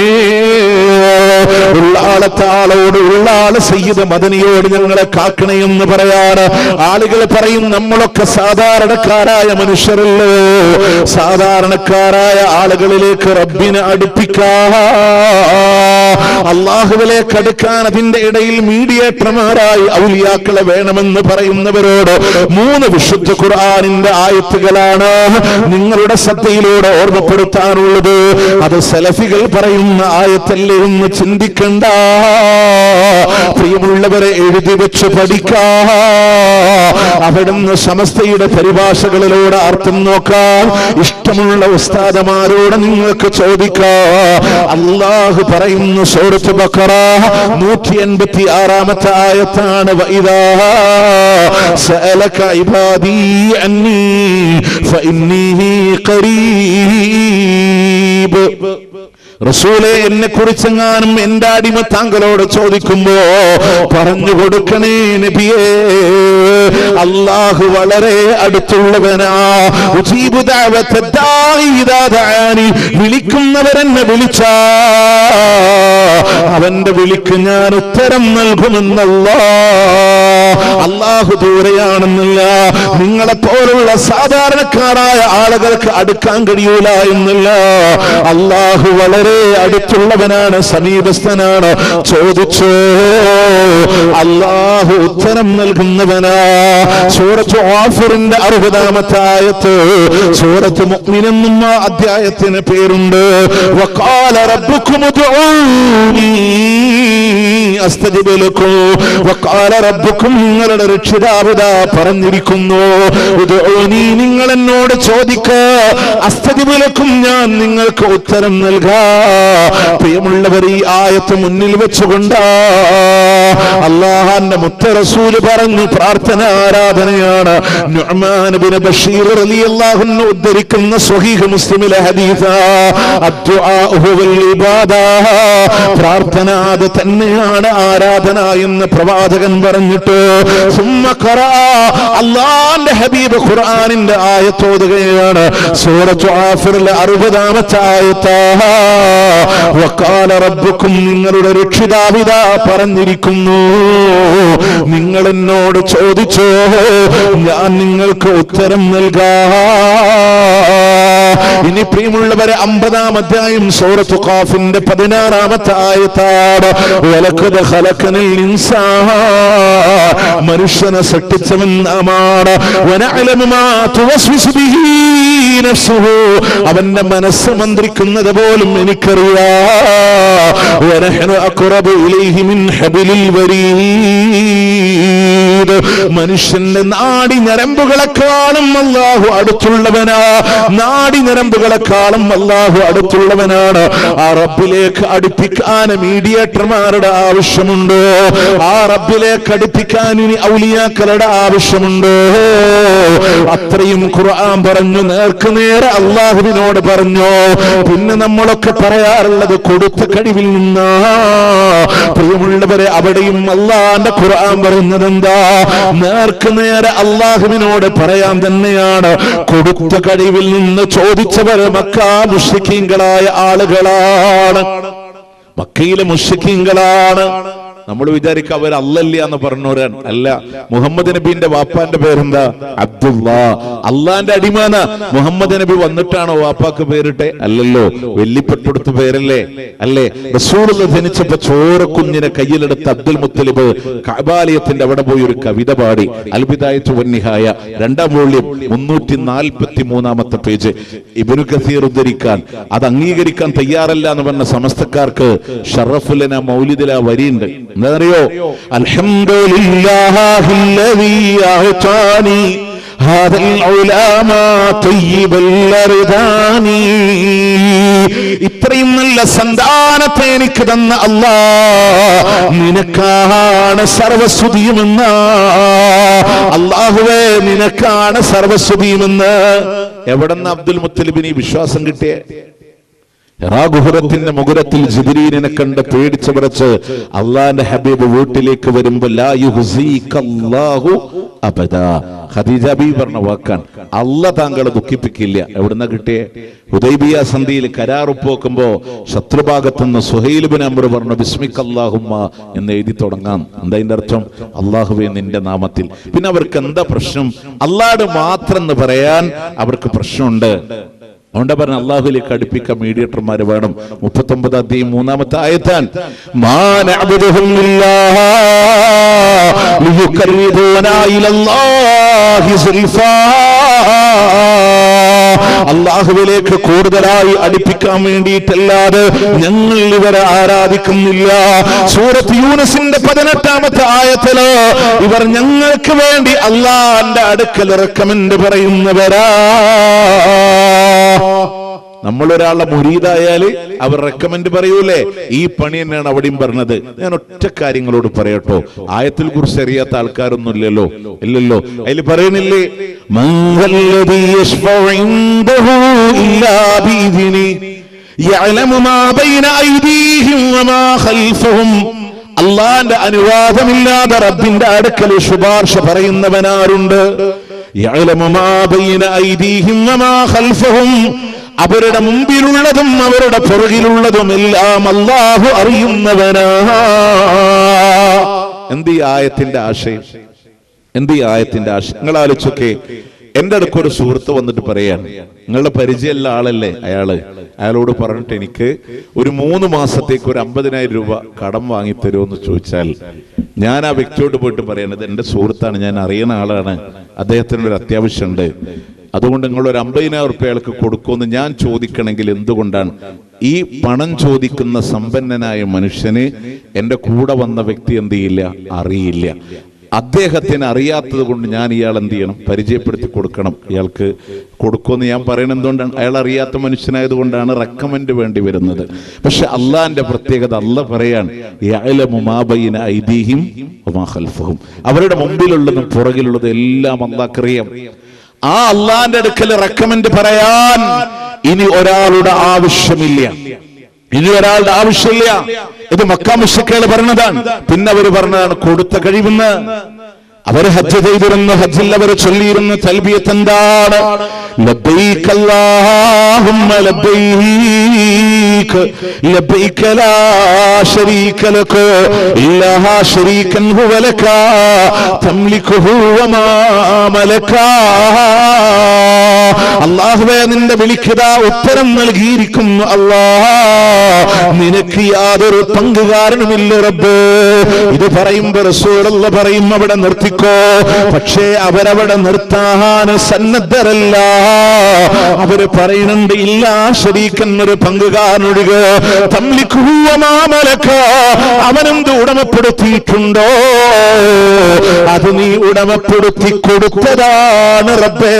ഉള്ള ആളത്തെ ആളോട് ഉള്ള ആള് സയ്യിദ് മദനിയോട് ഞങ്ങളെ കാക്കണേ എന്ന് പറയാറ് ആളുകൾ പറയും നമ്മളൊക്കെ സാധാരണക്കാരായ മനുഷ്യരല്ലോ സാധാരണക്കാരായ ആളുകളിലേക്ക് റബ്ബിനെ അടുപ്പിക്കാ അള്ളാഹുവിലേക്ക് അടുക്കാൻ അതിന്റെ ഇടയിൽ മീഡിയേറ്റർമാരായി ഔലിയാക്കളെ വേണമെന്ന് പറയുന്നവരോട് മൂന്ന് വിശുദ്ധ ഖുർആാനിന്റെ ആയത്തുകളാണ് നിങ്ങളുടെ ശ്രദ്ധയിലൂടെ ഓർമ്മപ്പെടുത്താനുള്ളത് അത് സലഫികൾ പറയുന്ന ആയത്തല്ലേ എന്ന് ചിന്തിക്കണ്ട പ്രിയമുള്ളവരെ എഴുതി വെച്ച് പഠിക്കാ അവിടുന്ന് സമസ്തയുടെ പരിഭാഷകളിലൂടെ അർത്ഥം നോക്കാം ഇഷ്ടമുള്ള ഉസ്താദമാരോട് നിങ്ങൾക്ക് ചോദിക്കാം അള്ളാഹു പറയുന്നു സൂറത്ത് ബക്കറ നൂറ്റി എൺപത്തി ആറാമത്തെ ആയത്താണ് വൈദാ സഅലക ഇബാദി അന്നി ഫഇന്നീ ഖരീബ് റസൂലെ എന്നെ കുറിച്ചെങ്ങാനും എന്റെ അടിമ താങ്കളോട് ചോദിക്കുമ്പോ പറഞ്ഞു കൊടുക്കണേ നബിയേ അള്ളാഹു വളരെ അടുത്തുള്ളവനാ ഉജീബു ദഅവത്ത ദാഇ ഇദാ ദഅാനി. വിളിക്കുന്നവരെന്നെ വിളിച്ച അവന്റെ വിളിക്ക് ഞാൻ ഉത്തരം നൽകുമെന്നല്ലാ അള്ളാഹു ദൂരെയാണെന്നില്ല നിങ്ങളെ പോലുള്ള സാധാരണക്കാരായ ആളുകൾക്ക് അടുക്കാൻ കഴിയൂല എന്നില്ല അള്ളാഹു വളരെ അടുത്തുള്ളവനാണ് സമീപസ്ഥനാണ് ചോദിച്ചോ അള്ളാഹു ഉത്തരം നൽകുന്നവനാ സൂറത്ത് ഓഫറിന്റെ അറുപതാമത്തെ ആയത്ത് സൂറത്ത് മുഅ്മിനെന്നും ആ അധ്യായത്തിന് പേരുണ്ട് വഖാല റബ്ബുക്കും ഉദ്ഊനി അസ്തജിബ് ലക്കും വഖാല റബ്ബുക്കും നിങ്ങളുടെ രക്ഷിതാവിത പറഞ്ഞിരിക്കുന്നു ഉദ്ഊനി നിങ്ങൾ എന്നോട് ചോദിക്ക അസ്തജിബ് ലക്കും ഞാൻ നിങ്ങൾക്ക് ഉത്തരം നൽകാ പ്രിയമുള്ളവർ ഈ ആയത്ത് മുന്നിൽ വെച്ചുകൊണ്ടാ അള്ളാഹാന്റെ മുത്ത റസൂല് പറഞ്ഞു പ്രാർത്ഥന ആരാധനയാണ് നുഅ്മാൻ ബിൻ ബഷീർ റളിയല്ലാഹു അൻഹു ഉദ്ധരിക്കുന്ന സ്വഹീഹ് മുസ്ലിമിലെ ഹദീസ അദ്ദുആഉ വൽ ഇബാദ പ്രാർത്ഥന അത് തന്നെയാണ് ആരാധന എന്ന് പ്രവാചകൻ പറഞ്ഞിട്ട് സുമ്മ ഖറാ അള്ളാന്റെ ഹബീബ് ഖുർആനിന്റെ ആയത്തോതുകയാണ് സൂറത്തു ആഫിറിലെ അറുപതാമത്തെ ആയത്താ വക്കാല റബ്ബുക്കും നിങ്ങളുടെ രക്ഷിതാവിത പറഞ്ഞിരിക്കുന്നു നിങ്ങൾ എന്നോട് ചോദിച്ചോ ഞാൻ നിങ്ങൾക്ക് ഉത്തരം നൽകാം ഇനി പ്രിയമുള്ളവരെ അമ്പതാം അധ്യായം സൂറത്തു ഖാഫിന്റെ പതിനാറാമത്തെ ആയത്താണ് വലക്കത് ഖലഖനൽ ഇൻസാൻ മനുഷ്യനെ സൃഷ്ടിച്ചവൻ നാമാണ് വനഅലമു മാ തുവസ്വിസു ബിഹി നഫ്സുഹു അവന്റെ മനസ്സ് മന്ത്രിക്കുന്നത് പോലും എനിക്കറിയാം വനഹ്നു അഖറബു ഇലൈഹി മിൻ ഹബിലിൽ വരീദ് മനുഷ്യന്റെ നാടി ഞരമ്പുകളെക്കാളും അല്ലാഹു അടുത്തുള്ളവനാ നാടി ഞരമ്പുകളെക്കാളും അല്ലാഹു അടുത്തുള്ളവനാണ് ആ റബ്ബിലേക്ക് അടുപ്പിക്കാൻ മീഡിയേറ്റർമാരുടെ ആവശ്യമുണ്ടോ ആ റബ്ബിലേക്ക് അടുപ്പിക്കാൻ ഇനി ഔലിയാക്കളുടെ ആവശ്യമുണ്ടോ അത്രയും ഖുർആൻ പറഞ്ഞു നേർക്ക് നേരെ അള്ളാഹുവിനോട് പറഞ്ഞു പിന്നെ നമ്മളൊക്കെ പറയാറുള്ളത് കൊടുത്ത കഴിവിൽ നിന്നാ പ്രിയമുള്ളവരെ അവിടെയും അള്ളാന്റെ ഖുർആൻ പറയുന്നത് എന്താ നേർക്ക് നേരെ അള്ളാഹുവിനോട് പറയാൻ തന്നെയാണ് കൊടുത്ത കഴിവിൽ നിന്ന് ചോദിച്ചവർ മക്കാ മുഷിക്കീങ്ങളായ ആളുകളാണ് മക്കയിലെ മുഷിക്കീങ്ങളാണ് നമ്മൾ വിചാരിക്കുക അവർ അല്ലല്ല എന്ന് പറഞ്ഞവരാൻ അല്ല മുഹമ്മദ് നബീന്റെ വാപ്പാന്റെ പേരെന്താ അബ്ദുള്ള അള്ളാന്റെ അടിമാന മുഹമ്മദ് നബി വന്നിട്ടാണോ വാപ്പാക്ക് പേരിട്ടെ അല്ലല്ലോ വെല്ലിപ്പെട്ടെടുത്ത പേരല്ലേ അല്ലേ റസൂലുള്ള ജനിച്ചപ്പോ ചോര കുഞ്ഞിനെ കയ്യിലെടുത്ത് അബ്ദുൽ മുത്തലിബ് കബാലയത്തിന്റെ അവിടെ പോയി ഒരു കവിത പാടി അൽബിദായത്തു വന്നിഹായ രണ്ടാം വോള്യം മുന്നൂറ്റി നാൽപ്പത്തി മൂന്നാമത്തെ പേജ് ഇബനു കസീർ ഉദ്ധരിക്കാൻ അത് അംഗീകരിക്കാൻ തയ്യാറല്ല എന്ന് പറഞ്ഞ സമസ്തക്കാർക്ക് ഷറഫുലന മൗലിദില വരിയുണ്ട് എന്താണെന്നറിയോ അൽഹംദുലില്ലാഹില്ലദീ അഹ്താനി هذا العلماء طيب الأرداني ഇത്രയും നല്ല സന്താനത്തെ എനിക്ക് തന്ന അല്ലാ നിനക്കാണ് സർവസ്തുതിയുമെന്ന് അള്ളാഹുവേ നിനക്കാണ് സർവസ്തുതിയുമെന്ന് എവിടെന്ന് അബ്ദുൽ മുത്തലിബിന് ഈ വിശ്വാസം കിട്ടിയേ ഹെറാഗുഹുറത്തിന്റെ മുകുരത്തിൽ ജിബിരീനെ കണ്ട് പേടിച്ചു വിറച്ച് അള്ളാന്റെ ഹബീബ് വീട്ടിലേക്ക് വരുമ്പോ ലാ യുഹ്സീകല്ലാഹു അബദാ ഖദീജ ബി പറഞ്ഞ വാക്കാണ് അല്ല താങ്കളെ ദുഃഖിപ്പിക്കില്ല എവിടുന്ന കിട്ടിയേ ഹുദൈബിയ സന്ധിയിൽ കരാറുപ്പോക്കുമ്പോ ശത്രുഭാഗത്തു നിന്ന് സുഹൈലുബിൻ അമർ പറഞ്ഞു ബിസ്മിക്കല്ലാഹുമ്മ എന്ന് എഴുതി തുടങ്ങാം എന്താ അതിന്റെ അർത്ഥം അള്ളാഹുവെ നിന്റെ നാമത്തിൽ പിന്നെ അവർക്ക് എന്താ പ്രശ്നം അള്ളാട് മാത്രം എന്ന് പറയാൻ അവർക്ക് പ്രശ്നമുണ്ട് അതുകൊണ്ടാ പറഞ്ഞ അള്ളാഹുലേക്ക് അടുപ്പിക്കാൻ മീഡിയേറ്റർമാര് വേണം മുപ്പത്തി ഒമ്പത് അധ്യയം മൂന്നാമത്തെ ആയത്താൻ അള്ളാഹുവിലേക്ക് കൂടുതലായി അടുപ്പിക്കാൻ വേണ്ടിയിട്ടല്ലാതെ ഞങ്ങൾ ഇവരെ ആരാധിക്കുന്നില്ല സൂറത്ത് യൂനസിന്റെ പതിനെട്ടാമത്തെ ആയത്തില് ഇവർ ഞങ്ങൾക്ക് വേണ്ടി അള്ളാന്റെ അടുക്കൽ റെക്കമെന്റ് പറയുന്നവരാ നമ്മളൊരാളെ മുരീതായാല് അവർ റെക്കമെൻഡ് പറയൂലേ ഈ പണി തന്നെയാണ് അവിടെയും പറഞ്ഞത് ഞാൻ ഒറ്റ കാര്യങ്ങളോട് പറയട്ടോ ആയത്തിൽ കുറിച്ച് അറിയാത്ത ആൾക്കാരൊന്നും ഇല്ലല്ലോ ഇല്ലല്ലോ അതിൽ പറയണില്ലേ മംഗല്ലദീ യശ്ഫഉ ഇൻദഹു ഇല്ലാ ബിഇذനി യഅലമു മാ ബൈന ഐദീഹിം വമാ ഖൽഫഹും അള്ളാന്റെ അനുവാദമില്ലാതെ റബ്ബിന്റെ അടുക്കൽ ശുപാർശ പറയുന്നവനാരുണ്ട് യഅലമു മാ ബൈന ഐദീഹിം വമാ ഖൽഫഹും അവരുടെ മുമ്പിലുള്ളതും അവരുടെ പുറകിലുള്ളതും എല്ലാം അള്ളാഹു അറിയുന്നവനാ എന്ത് ഈ ആയത്തിന്റെ ആശയം എന്ത് ഈ ആയത്തിന്റെ ആശയം നിങ്ങൾ ആലോചിച്ചൊക്കെ എന്റെ അടുക്ക് ഒരു സുഹൃത്ത് വന്നിട്ട് പറയാണ് നിങ്ങളുടെ പരിചയമുള്ള ആളല്ലേ അയാള് അയാളോട് പറഞ്ഞിട്ട് എനിക്ക് ഒരു മൂന്ന് മാസത്തേക്ക് ഒരു അമ്പതിനായിരം രൂപ കടം വാങ്ങി തരുമോ ചോദിച്ചാൽ ഞാൻ ആ വ്യക്തിയോട് പോയിട്ട് പറയണത് എന്റെ സുഹൃത്താണ് ഞാൻ അറിയുന്ന ആളാണ് അദ്ദേഹത്തിന് ഒരു അത്യാവശ്യമുണ്ട് അതുകൊണ്ട് നിങ്ങൾ ഒരു അമ്പതിനായിരം റുപ്യ അയാൾക്ക് കൊടുക്കുമെന്ന് ഞാൻ ചോദിക്കണമെങ്കിൽ എന്തുകൊണ്ടാണ് ഈ പണം ചോദിക്കുന്ന സമ്പന്നനായ മനുഷ്യന് എൻ്റെ കൂടെ വന്ന വ്യക്തി എന്ത് ചെയ്യില്ല അറിയില്ല അദ്ദേഹത്തിന് അറിയാത്തത് കൊണ്ട് ഞാൻ ഇയാൾ എന്ത് ചെയ്യണം പരിചയപ്പെടുത്തി കൊടുക്കണം ഇയാൾക്ക് കൊടുക്കുമെന്ന് ഞാൻ പറയുന്നത് എന്തുകൊണ്ടാണ് അയാൾ അറിയാത്ത മനുഷ്യനായത് കൊണ്ടാണ് റെക്കമെൻഡ് വേണ്ടി വരുന്നത് പക്ഷെ അള്ളാന്റെ പ്രത്യേകത അല്ല പറയാൻ യഅലമു മാ ബൈന ഐദീഹിം വമാ ഖൽഫഹും. അവരുടെ മുമ്പിലുള്ളതും പുറകിലുള്ളതും എല്ലാം അള്ളാഹ്ക്കറിയാം ആ അള്ളാന്റെ അടുക്കൽ റെക്കമെൻഡ് പറയാൻ ഇനി ഒരാളുടെ ആവശ്യമില്ല ഇനി ഒരാളുടെ ആവശ്യമില്ല ഇത് മക്കാമുഷക്കേള് പറഞ്ഞതാണ് പിന്നെ അവര് പറഞ്ഞതാണ് കൊടുത്ത കഴിവെന്ന് അവർ ഹജ്ജ് ചെയ്തിരുന്ന ഹജ്ജിൽ അവർ ചൊല്ലിയിരുന്ന തൽബിയത്ത് എന്താണ് ലബ്ബൈക അല്ലാഹുമ്മ ലബ്ബൈക ലബ്ബൈക ലാ ശരീക ലക ഇല്ലാ ശരീകൻ ഹുവ ലക തംലികുഹു വമാ മലക അല്ലാഹുവേ നിന്റെ വിളിക്കുക ഉത്തരം നൽകിയിരിക്കുന്നു അല്ലാ നിനക്ക് യാതൊരു പങ്കുകാരനുമില്ല റബ്ബ് ഇത് പറയുമ്പോ റസൂലുള്ള പറയും അവിടെ നിർത്തിക്കോ പക്ഷേ അവരവിടെ നിർത്താൻ സന്നദ്ധരല്ല അവര് പറയുന്നുണ്ട് ഇല്ല ശരീക്കൻ ഒരു പങ്കുകാരനൊഴിക തമ്മിക്കുമാമലക്ക അവനെന്ത് ഉടമപ്പെടുത്തിയിട്ടുണ്ടോ അത് നീ ഉടമപ്പെടുത്തി കൊടുത്തതാണ് റബ്ബേ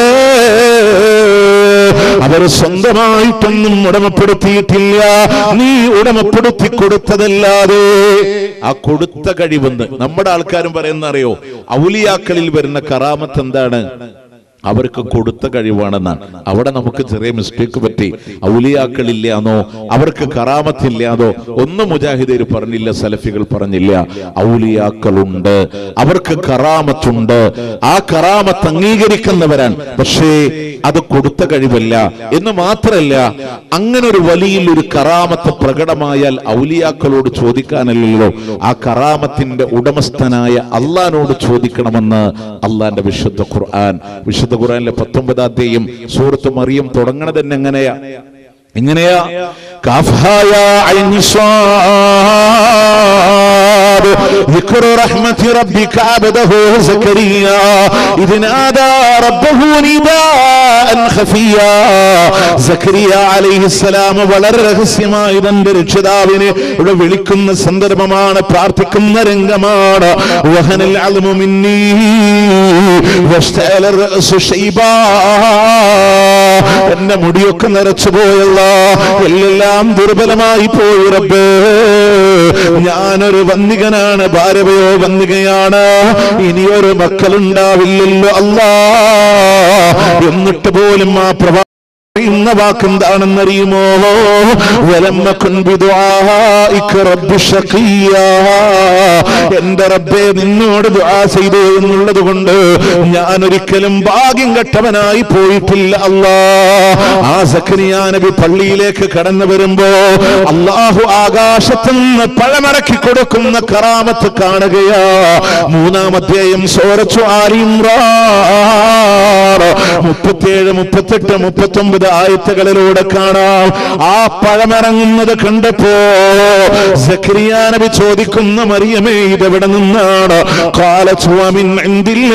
അവര് സ്വന്തമായിട്ടൊന്നും ഉടമപ്പെടുത്തിയിട്ടില്ല നീ ഉടമപ്പെടുത്തി കൊടുത്തതല്ലാതെ ആ കൊടുത്ത കഴിവെന്ന് നമ്മുടെ ആൾക്കാരും പറയുന്ന അറിയോ ഔലിയാക്കളിൽ വരുന്ന കറാമത്ത് എന്താണ് അവർക്ക് കൊടുത്ത കഴിവാണെന്നാണ് അവിടെ നമുക്ക് ചെറിയ മിസ്റ്റേക്ക് പറ്റി ഔലിയാക്കളില്ലാന്നോ അവർക്ക് കറാമത്തില്ലാതോ ഒന്നും മുജാഹിദീർ പറഞ്ഞില്ല സലഫികൾ പറഞ്ഞില്ല ഔലിയാക്കളുണ്ട് അവർക്ക് കറാമത്തുണ്ട് ആ കറാമത്ത് അംഗീകരിക്കുന്നവരാണ് പക്ഷേ അത് കൊടുത്ത കഴിവല്ല എന്ന് മാത്രല്ല അങ്ങനെ ഒരു വലിയ ഒരു കറാമത്ത് പ്രകടമായാൽ ഔലിയാക്കളോട് ചോദിക്കാനല്ലല്ലോ ആ കറാമത്തിന്റെ ഉടമസ്ഥനായ അള്ളഹാനോട് ചോദിക്കണമെന്ന് അള്ളാന്റെ വിശുദ്ധ ഖുർആൻ വിശുദ്ധ ഖുർആനിലെ പത്തൊമ്പതാം തീയും സൂറത്ത് മറിയം തുടങ്ങണത് തന്നെ എങ്ങനെയാ എങ്ങനെയാ കാഫായ ഐനി സ്വാദ് ذكر رحمة ربك عبده زكريا إذ نادى ربه نداء خفيا സക്കരിയ അലൈഹിസ്സലാം വളരെ രഹസ്യമായി തന്റെ രക്ഷിതാവിനെ ഇവിടെ വിളിക്കുന്ന സന്ദർഭമാണ് പ്രാർത്ഥിക്കുന്ന രംഗമാണ് വഹനൽ അൽമു മിന്നീ വഷ്തഅല റഅസു ശൈബാ എന്റെ മുടിയൊക്കെ നിറച്ചു പോയല്ല എല്ലാം ദുർബലമായി പോയി റബ്ബേ ഞാനൊരു വന്ദികനാണ് ഭാര്യവയോ വന്ദികയാണ് ഇനിയൊരു മക്കളുണ്ടാവില്ലല്ലോ അല്ലാ എന്നിട്ട് പോലും ആ പ്രഭാ പറയുന്ന വാക്കെന്താണെന്നറിയുമോ വലമ്മക്കുൻ ബിദുആഇക റബ്ബി ശഖിയ്യാ എന്റെ റബ്ബേ നിന്നോട് ദുആ ചെയ്തു എന്നുള്ളത് കൊണ്ട് ഞാൻ ഒരിക്കലും ഭാഗ്യം കെട്ടവനായി പോയിട്ടില്ല അല്ലാ ആ സക്കരിയ നബി പള്ളിയിലേക്ക് കടന്നു വരുമ്പോ അള്ളാഹു ആകാശത്തു നിന്ന് പഴമടക്കി കൊടുക്കുന്ന കറാമത്ത് കാണുകയാ മൂന്നാം അധ്യായം സോരച്ചു ആലിമ്രാർ മുപ്പത്തിയേഴ് മുപ്പത്തെട്ട് മുപ്പത്തൊമ്പത് ആയത്തുകളിലൂടെ കാണാം ആ പഴമിറങ്ങുന്നത് കണ്ടപ്പോ സക്രിയ നബി ചോദിക്കുന്ന മറിയമേ ഇതെവിടെ നിന്നാണ് കാലച്ചുവമിൻ എന്തില്ല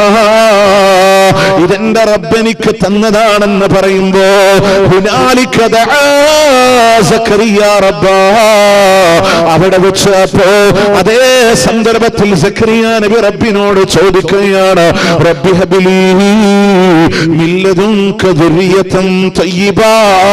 ഇതെന്റെ റബ്ബെനിക്ക് തന്നതാണെന്ന് പറയുമ്പോ ഹുനാലിക ദആ സക്കരിയ റബ്ബാ അവിടെ വെച്ച് അപ്പോ അതേ സന്ദർഭത്തിൽ സക്രിയ നബി റബ്ബിനോട് ചോദിക്കുകയാണ് റബ്ബി ഹബിലി മില്ലതുൻക ദുർരിയതൻ തയ്യിബാ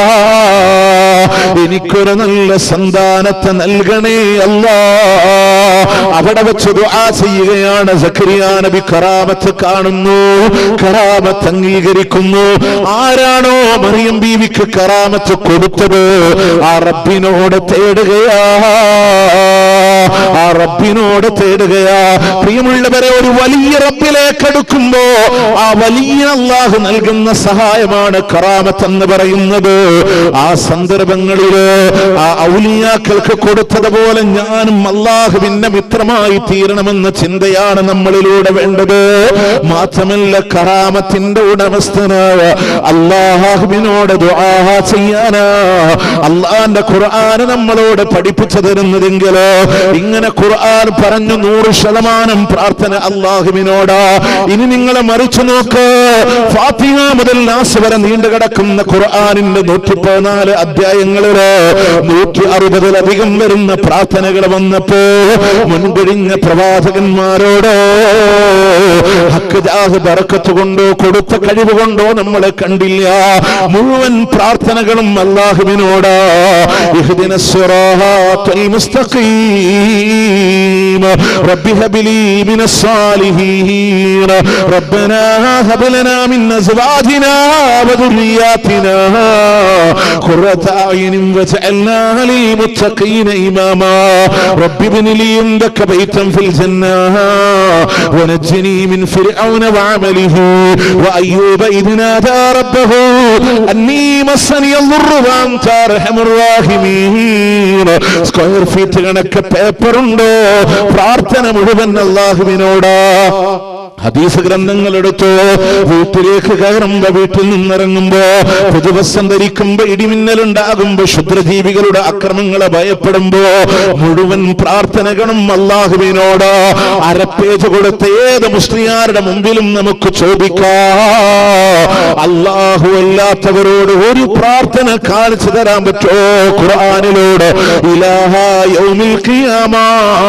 എനിക്കൊരു നല്ല സന്താനത്തെ നൽകണേ അല്ലാ അവിടെ വെച്ച് ദുആ ചെയ്യുകയാണ് സക്കരിയ നബി കറാമത്ത് കാണുന്നു കറാമത്ത് അംഗീകരിക്കുന്നു ആരാണോ മറിയം ബീവിക്ക് കറാമത്ത് കൊടുത്തത് ആ റബ്ബിനോട് തേടുകയാ ആ റബ്ബിനോട് തേടുകയാ പ്രിയമുള്ളവരെ ഒരു വലിയ റബ്ബിലേക്ക് എടുക്കുമ്പോ ആ വലിയ അള്ളാഹു നൽകുന്ന സഹായമാണ് കറാമത്ത് എന്ന് പറയുന്നത് ആ സന്ദർഭങ്ങളില് ആ ഔലിയാക്കൾക്ക് കൊടുത്തതുപോലെ ഞാനും അള്ളാഹുവിന്റെ മിത്രമായി തീരണമെന്ന ചിന്തയാണ് നമ്മളിലൂടെ വേണ്ടത് മാത്രമല്ല കറാമത്തിന്റെ ഉടമസ്ഥനായ അള്ളാഹുവിനോട് ദുആ ചെയ്യാനാ അള്ളാന്റെ ഖുർആന് നമ്മളോട് പഠിപ്പിച്ചു തരുന്നതെങ്കിലോ ഇങ്ങനെ ഖുർആൻ പറഞ്ഞു നൂറ് ശതമാനം പ്രാർത്ഥന അള്ളാഹുവിനോടാ ഇനി നിങ്ങൾ മറിച്ചു നോക്ക് ഫാത്തിഹ മുതൽ നാസ് വരെ നീണ്ടു കിടക്കുന്ന ഖുർആനിന്റെ നൂറ്റി പതിനാല് അധ്യായങ്ങളില് നൂറ്റി അറുപതിലധികം വരുന്ന പ്രാർത്ഥനകൾ വന്നപ്പോ മുൻപിഴിഞ്ഞ പ്രവാചകന്മാരോടോ ഹക്ക് ജാഹ് ബറക്കത്ത് കൊണ്ടോ കൊടുത്ത കഴിവ് കൊണ്ടോ നമ്മളെ കണ്ടില്ല മുഴുവൻ പ്രാർത്ഥനകളും അള്ളാഹുവിനോടാ ഇഹ്ദിന സിറാത്തൽ മുസ്തഖീം റബ്ബി ഹബ് ലീ മിനസ് സാലിഹീൻ റബ്ബനാ ഹബ് ലനാ മിൻ من أزواجنا وذرياتنا قرة أعين واجعلنا للمتقين إماما رب ابن لي عندك بيتا في الجنة ونجني من فرعون وعمله وأيوب إذ نادى ربه أني مسني الضر وأنت أرحم الراحمين സ്ക്വയർ ഫീറ്റ് കണക്ക് പേപ്പർ ഉണ്ടോ പ്രാർത്ഥന മുഴുവൻ അള്ളാഹുവിനോടാ ഹദീസ് ഗ്രന്ഥങ്ങൾ എടുത്തോ വീട്ടിലേക്ക് കയറുമ്പോ വീട്ടിൽ നിന്നിറങ്ങുമ്പോ പുതുവസ്ത്രം ധരിക്കുമ്പോ ഇടിമിന്നൽ ഉണ്ടാകുമ്പോ ക്ഷുദ്രജീവികളുടെ അക്രമങ്ങളെ ഭയപ്പെടുമ്പോ മുഴുവൻ പ്രാർത്ഥനകളും അള്ളാഹുവിനോട് അരപ്പേജ് കൊടുത്ത ഏത് മുസ്ലിയാരുടെ മുമ്പിലും നമുക്ക് ചോദിക്കാം അള്ളാഹു അല്ലാത്തവരോട് ഒരു പ്രാർത്ഥന കാണിച്ചു തരാൻ പറ്റോ ഖുർആാനിലൂടെ ഇലാഹ യൗമിൽ ഖിയാമാ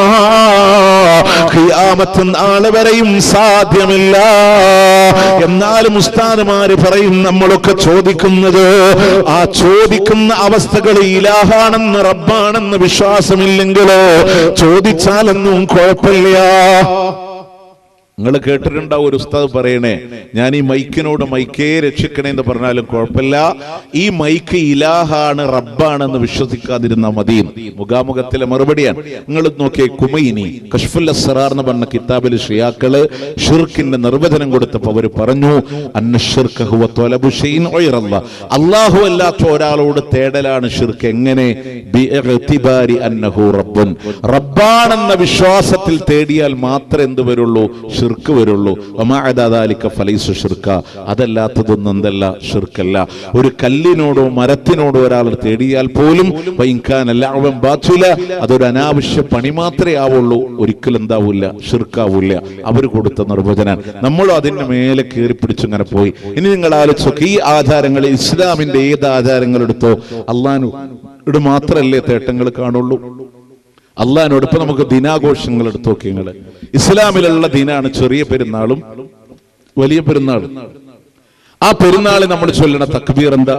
ഖിയാമത്ത് നാളെ വരെയും സാധ്യമില്ല എന്നാലും ഉസ്താദുമാര് പറയും നമ്മളൊക്കെ ചോദിക്കുന്നത് ആ ചോദിക്കുന്ന അവസ്ഥകൾ ഇലാഹാണെന്ന് റബ്ബാണെന്ന് വിശ്വാസമില്ലെങ്കിലോ ചോദിച്ചാലൊന്നും കുഴപ്പമില്ല നിങ്ങൾ കേട്ടിട്ടുണ്ടാവും ഒരു ഉസ്താദ് പറയണേ ഞാൻ ഈ മൈക്കിനോട് മൈക്കേ രക്ഷിക്കണേ എന്ന് പറഞ്ഞാലും കുഴപ്പമില്ല ഈ മൈക്ക് ഇലാഹാണ് റബ്ബാണെന്ന് വിശ്വസിക്കാതിരുന്ന മതി മുഖാമുഖത്തിലെ മറുപടിയാണ് നിങ്ങൾ നോക്കിയേ കുമൈനി കഷ്ഫുൽ അസ്റാർ എന്ന് പറഞ്ഞ കിതാബിൽ ഷിയാക്കള് ഷിർക്കിന്റെ നിർവചനം കൊടുത്തപ്പോ അവർ പറഞ്ഞു അന്ന ഷിർക്ക് ഹുവ ത്വലബു ഷൈഇൻ ഗൈറല്ലാ. അല്ലാഹു അല്ലാത്ത ഒരാളോട് തേടലാണ് ഷിർക്ക് എങ്ങനെ ബിഇഅ്തിബാരി അന്നഹു റബ്ബുൻ റബ്ബാണെന്ന വിശ്വാസത്തിൽ തേടിയാൽ മാത്രമേ എന്ത് വരുള്ളൂ ഷിർക്ക് വരുള്ളൂ ഒമാഅദാലിക്ക ഫലൈസു ഷിർക്ക അതല്ലാത്തതൊന്നും എന്തല്ല ഷിർക്കല്ല ഒരു കല്ലിനോടോ മരത്തിനോടോ ഒരാൾ തേടിയാൽ പോലും വൈകാനല്ല അവൻ ബാച്ചുല അതൊരു അനാവശ്യ പണി മാത്രമേ ആവുള്ളൂ ഒരിക്കലും എന്താവൂല ഷിർക്കാവൂല അവർ കൊടുത്ത നിർവചനം നമ്മളും അതിന്റെ മേലെ കയറി പിടിച്ചിങ്ങനെ പോയി ഇനി നിങ്ങൾ ആലോചിച്ചോക്കെ ഈ ആചാരങ്ങൾ ഇസ്ലാമിന്റെ ഏത് ആചാരങ്ങൾ എടുത്തോ അള്ളാനു ഇവിടെ മാത്രല്ലേ തേട്ടങ്ങൾ കാണുള്ളൂ അള്ളഹാനോട് ഇപ്പൊ നമുക്ക് ദിനാഘോഷങ്ങൾ എടുത്തു നോക്കി നിങ്ങള് ഇസ്ലാമിലുള്ള ദിനാണ് ചെറിയ പെരുന്നാളും വലിയ പെരുന്നാളും ആ പെരുന്നാളിൽ നമ്മൾ ചൊല്ലണ തക്ബീർ എന്താ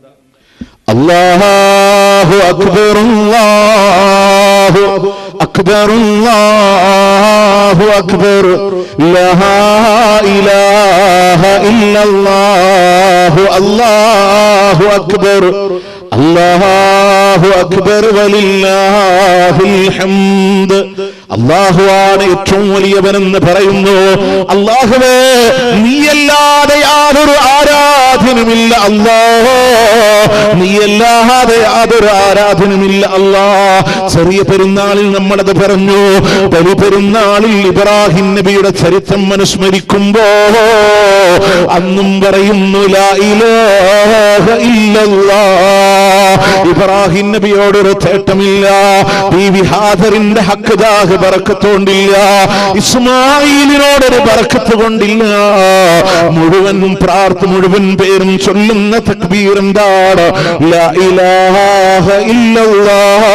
അല്ലാഹു അക്ബർ അല്ലാഹു അക്ബർ അല്ലാഹു അക്ബർ ലാ ഇലാഹ ഇല്ലല്ലാഹു അല്ലാഹു അക്ബർ അല്ലാഹു അക്ബർ വലില്ലാഹിൽ ഹംദ് അള്ളാഹുവാണ് ഏറ്റവും വലിയവനെന്ന് പറയുന്നു അള്ളാഹുവേ നീയല്ലാതെ യാതൊരു ആരാധനമില്ല അല്ലാ നീയല്ലാതെ യാതൊരു ആരാധനമില്ല അല്ലാ ചെറിയ പെരുന്നാളിൽ നമ്മളത് പറഞ്ഞു ബലി പെരുന്നാളിൽ ഇബ്രാഹിം നബിയുടെ ചരിത്രം അനുസ്മരിക്കുമ്പോ അന്നും പറയുന്നു ലാ ഇലാഹ ഇല്ലല്ലാ ഇബ്രാഹിം നബിയോടൊരു തേട്ടമില്ല ബീവി ഹാദറിന്റെ ഹക്കുദാഹ് ബറക്കത്തോണ്ടില്ല ഇസ്മായിലിനോടൊരു ബറക്കത്ത് കൊണ്ടില്ല മുഴുവൻ പ്രാർത്ഥ മുഴുവൻ പേരും ചൊല്ലുന്ന തക്ബീർ എന്താണ് ലാ ഇലാഹ ഇല്ലല്ലാഹ്